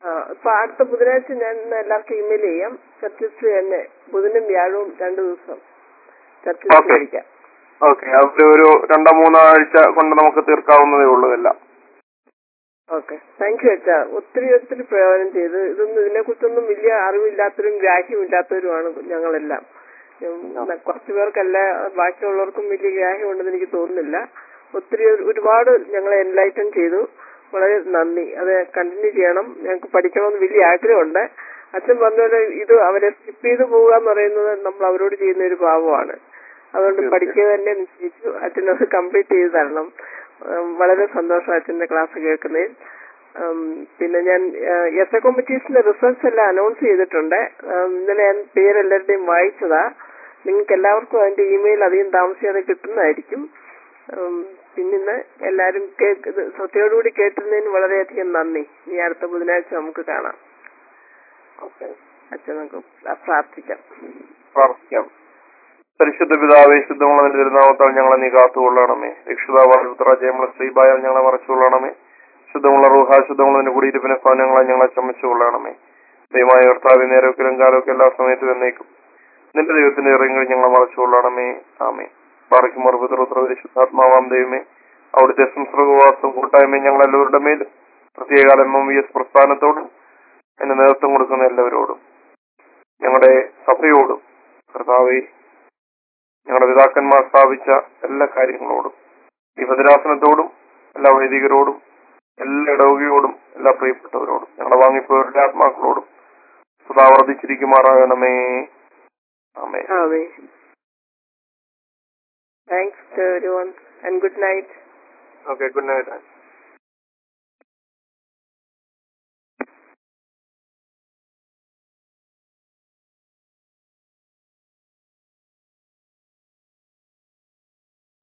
ആ, ഇപ്പൊ അടുത്ത ബുധനാഴ്ച ഞാൻ ഇന്ന് എല്ലാവർക്കും ഇമെയിൽ ചെയ്യാം ചർച്ചിസ് തന്നെ ബുധനും വ്യാഴവും രണ്ടു ദിവസം ചർച്ചിസ് Okay. പഠിക്കാം ഓക്കെ അതിൽ ഒരു രണ്ടോ മൂന്നോ ആഴ്ച കൊണ്ട് നമുക്ക് തീർക്കാവുന്നതേ ഉള്ളൂ എല്ലാം ഓക്കെ താങ്ക് യു അച്ഛാ ഒത്തിരി ഒത്തിരി പ്രയോജനം ചെയ്ത് ഇതൊന്നും ഇതിനെ കുറിച്ചൊന്നും വലിയ അറിവില്ലാത്തവരും ഗ്രാഹ്യമില്ലാത്തവരുമാണ് ഞങ്ങളെല്ലാം ഉം, കുറച്ചു പേർക്കല്ല ബാക്കിയുള്ളവർക്കും വലിയ ഗ്രാഹ്യം ഉണ്ടെന്ന് എനിക്ക് തോന്നുന്നില്ല ഒത്തിരി ഒരു- ഒരുപാട് ഞങ്ങളെ എൻലൈറ്റൻ ചെയ്തു വളരെ നന്ദി അത് കണ്ടിന്യൂ ചെയ്യണം ഞങ്ങൾക്ക് പഠിക്കണമെന്ന് വലിയ ആഗ്രഹമുണ്ട് അച്ഛൻ പറഞ്ഞ പോലെ ഇത് അവരെ സ്കിപ്പ് ചെയ്ത് പോവുക എന്ന് പറയുന്നത് നമ്മൾ അവരോട് ചെയ്യുന്ന ഒരു പാവമാണ് അതുകൊണ്ട് തീർച്ചയായും. പഠിക്കുക തന്നെ നിശ്ചയിച്ചു അച്ഛനത് കംപ്ലീറ്റ് ചെയ്ത് തരണം ഉം, വളരെ സന്തോഷം അച്ഛന്റെ ക്ലാസ് കേൾക്കുന്നതിൽ ഉം, പിന്നെ ഞാൻ എസ് എ കോമ്പറ്റീഷന്റെ റിസൾട്ട്സ് എല്ലാം അനൗൺസ് ചെയ്തിട്ടുണ്ട് ഉം, ഇന്നലെ ഞാൻ പേരെല്ലാവരുടെയും വായിച്ചതാ നിങ്ങൾക്ക് എല്ലാവർക്കും അതിന്റെ ഇമെയിൽ അധികം താമസിയാതെ കിട്ടുന്നതായിരിക്കും ഉം, പിന്നിന്ന് എല്ലാവരും കേക്ക് ഇത് ശ്രദ്ധയോടുകൂടി കേട്ടുന്നതിന് വളരെയധികം നന്ദി ഇനി അടുത്ത ബുധനാഴ്ച നമുക്ക് കാണാം ഓക്കെ അച്ഛൻ നമുക്ക് പ്രാർത്ഥിക്കാം പ്രാർത്ഥിക്കാം പരിശുദ്ധ പിതാവേ ശുദ്ധമുള്ള തിരുനാമത്താൽ ഞങ്ങളെ നീ കാത്തുകൊള്ളണമേ രക്ഷിതാവായ പുത്ര ജയമല ശ്രീബായാൽ ഞങ്ങളെ മറച്ചുകൊള്ളണമേ ശുദ്ധമുള്ള റൂഹ ശുദ്ധമുള്ളതിന്റെ കുടിയിരിപ്പിനെ ഭവനങ്ങളെ ഞങ്ങളെ ചമച്ചുകൊള്ളണമേ ദൈവമായ കർത്താവ് നേരൊക്കിലും കാലമൊക്കെ എല്ലാ സമയത്തും എന്നേക്കും നിന്റെ ദൈവത്തിന്റെ ഇറങ്ങി ഞങ്ങളെ മറച്ചുകൊള്ളണമേ ആമേ പാറയ്ക്കും മറുപത്ര പരിശുദ്ധാത്മാവാം ദൈവമേ അവിടുത്തെ സംസർഗവാസം കൂട്ടായ്മയും ഞങ്ങൾ എല്ലാവരുടെ മേലും പ്രത്യേക എം എം വി എസ് പ്രസ്ഥാനത്തോടും അതിന് നേതൃത്വം കൊടുക്കുന്ന എല്ലാവരോടും ഞങ്ങളുടെ സഭയോടും കർത്താവെ ഞങ്ങളുടെ പിതാക്കന്മാർ സ്ഥാപിച്ച എല്ലാ കാര്യങ്ങളോടും ഈ ഭദ്രാസനത്തോടും എല്ലാ വൈദികരോടും എല്ലാ ഇടവകയോടും എല്ലാ പ്രിയപ്പെട്ടവരോടും ഞങ്ങളുടെ വാങ്ങിപ്പോയവരുടെ ആത്മാക്കളോടും സദാ വർദ്ധിച്ചിരിക്കുമാറാകണമേ ആമേ ആമേ thanks to everyone and good night okay good night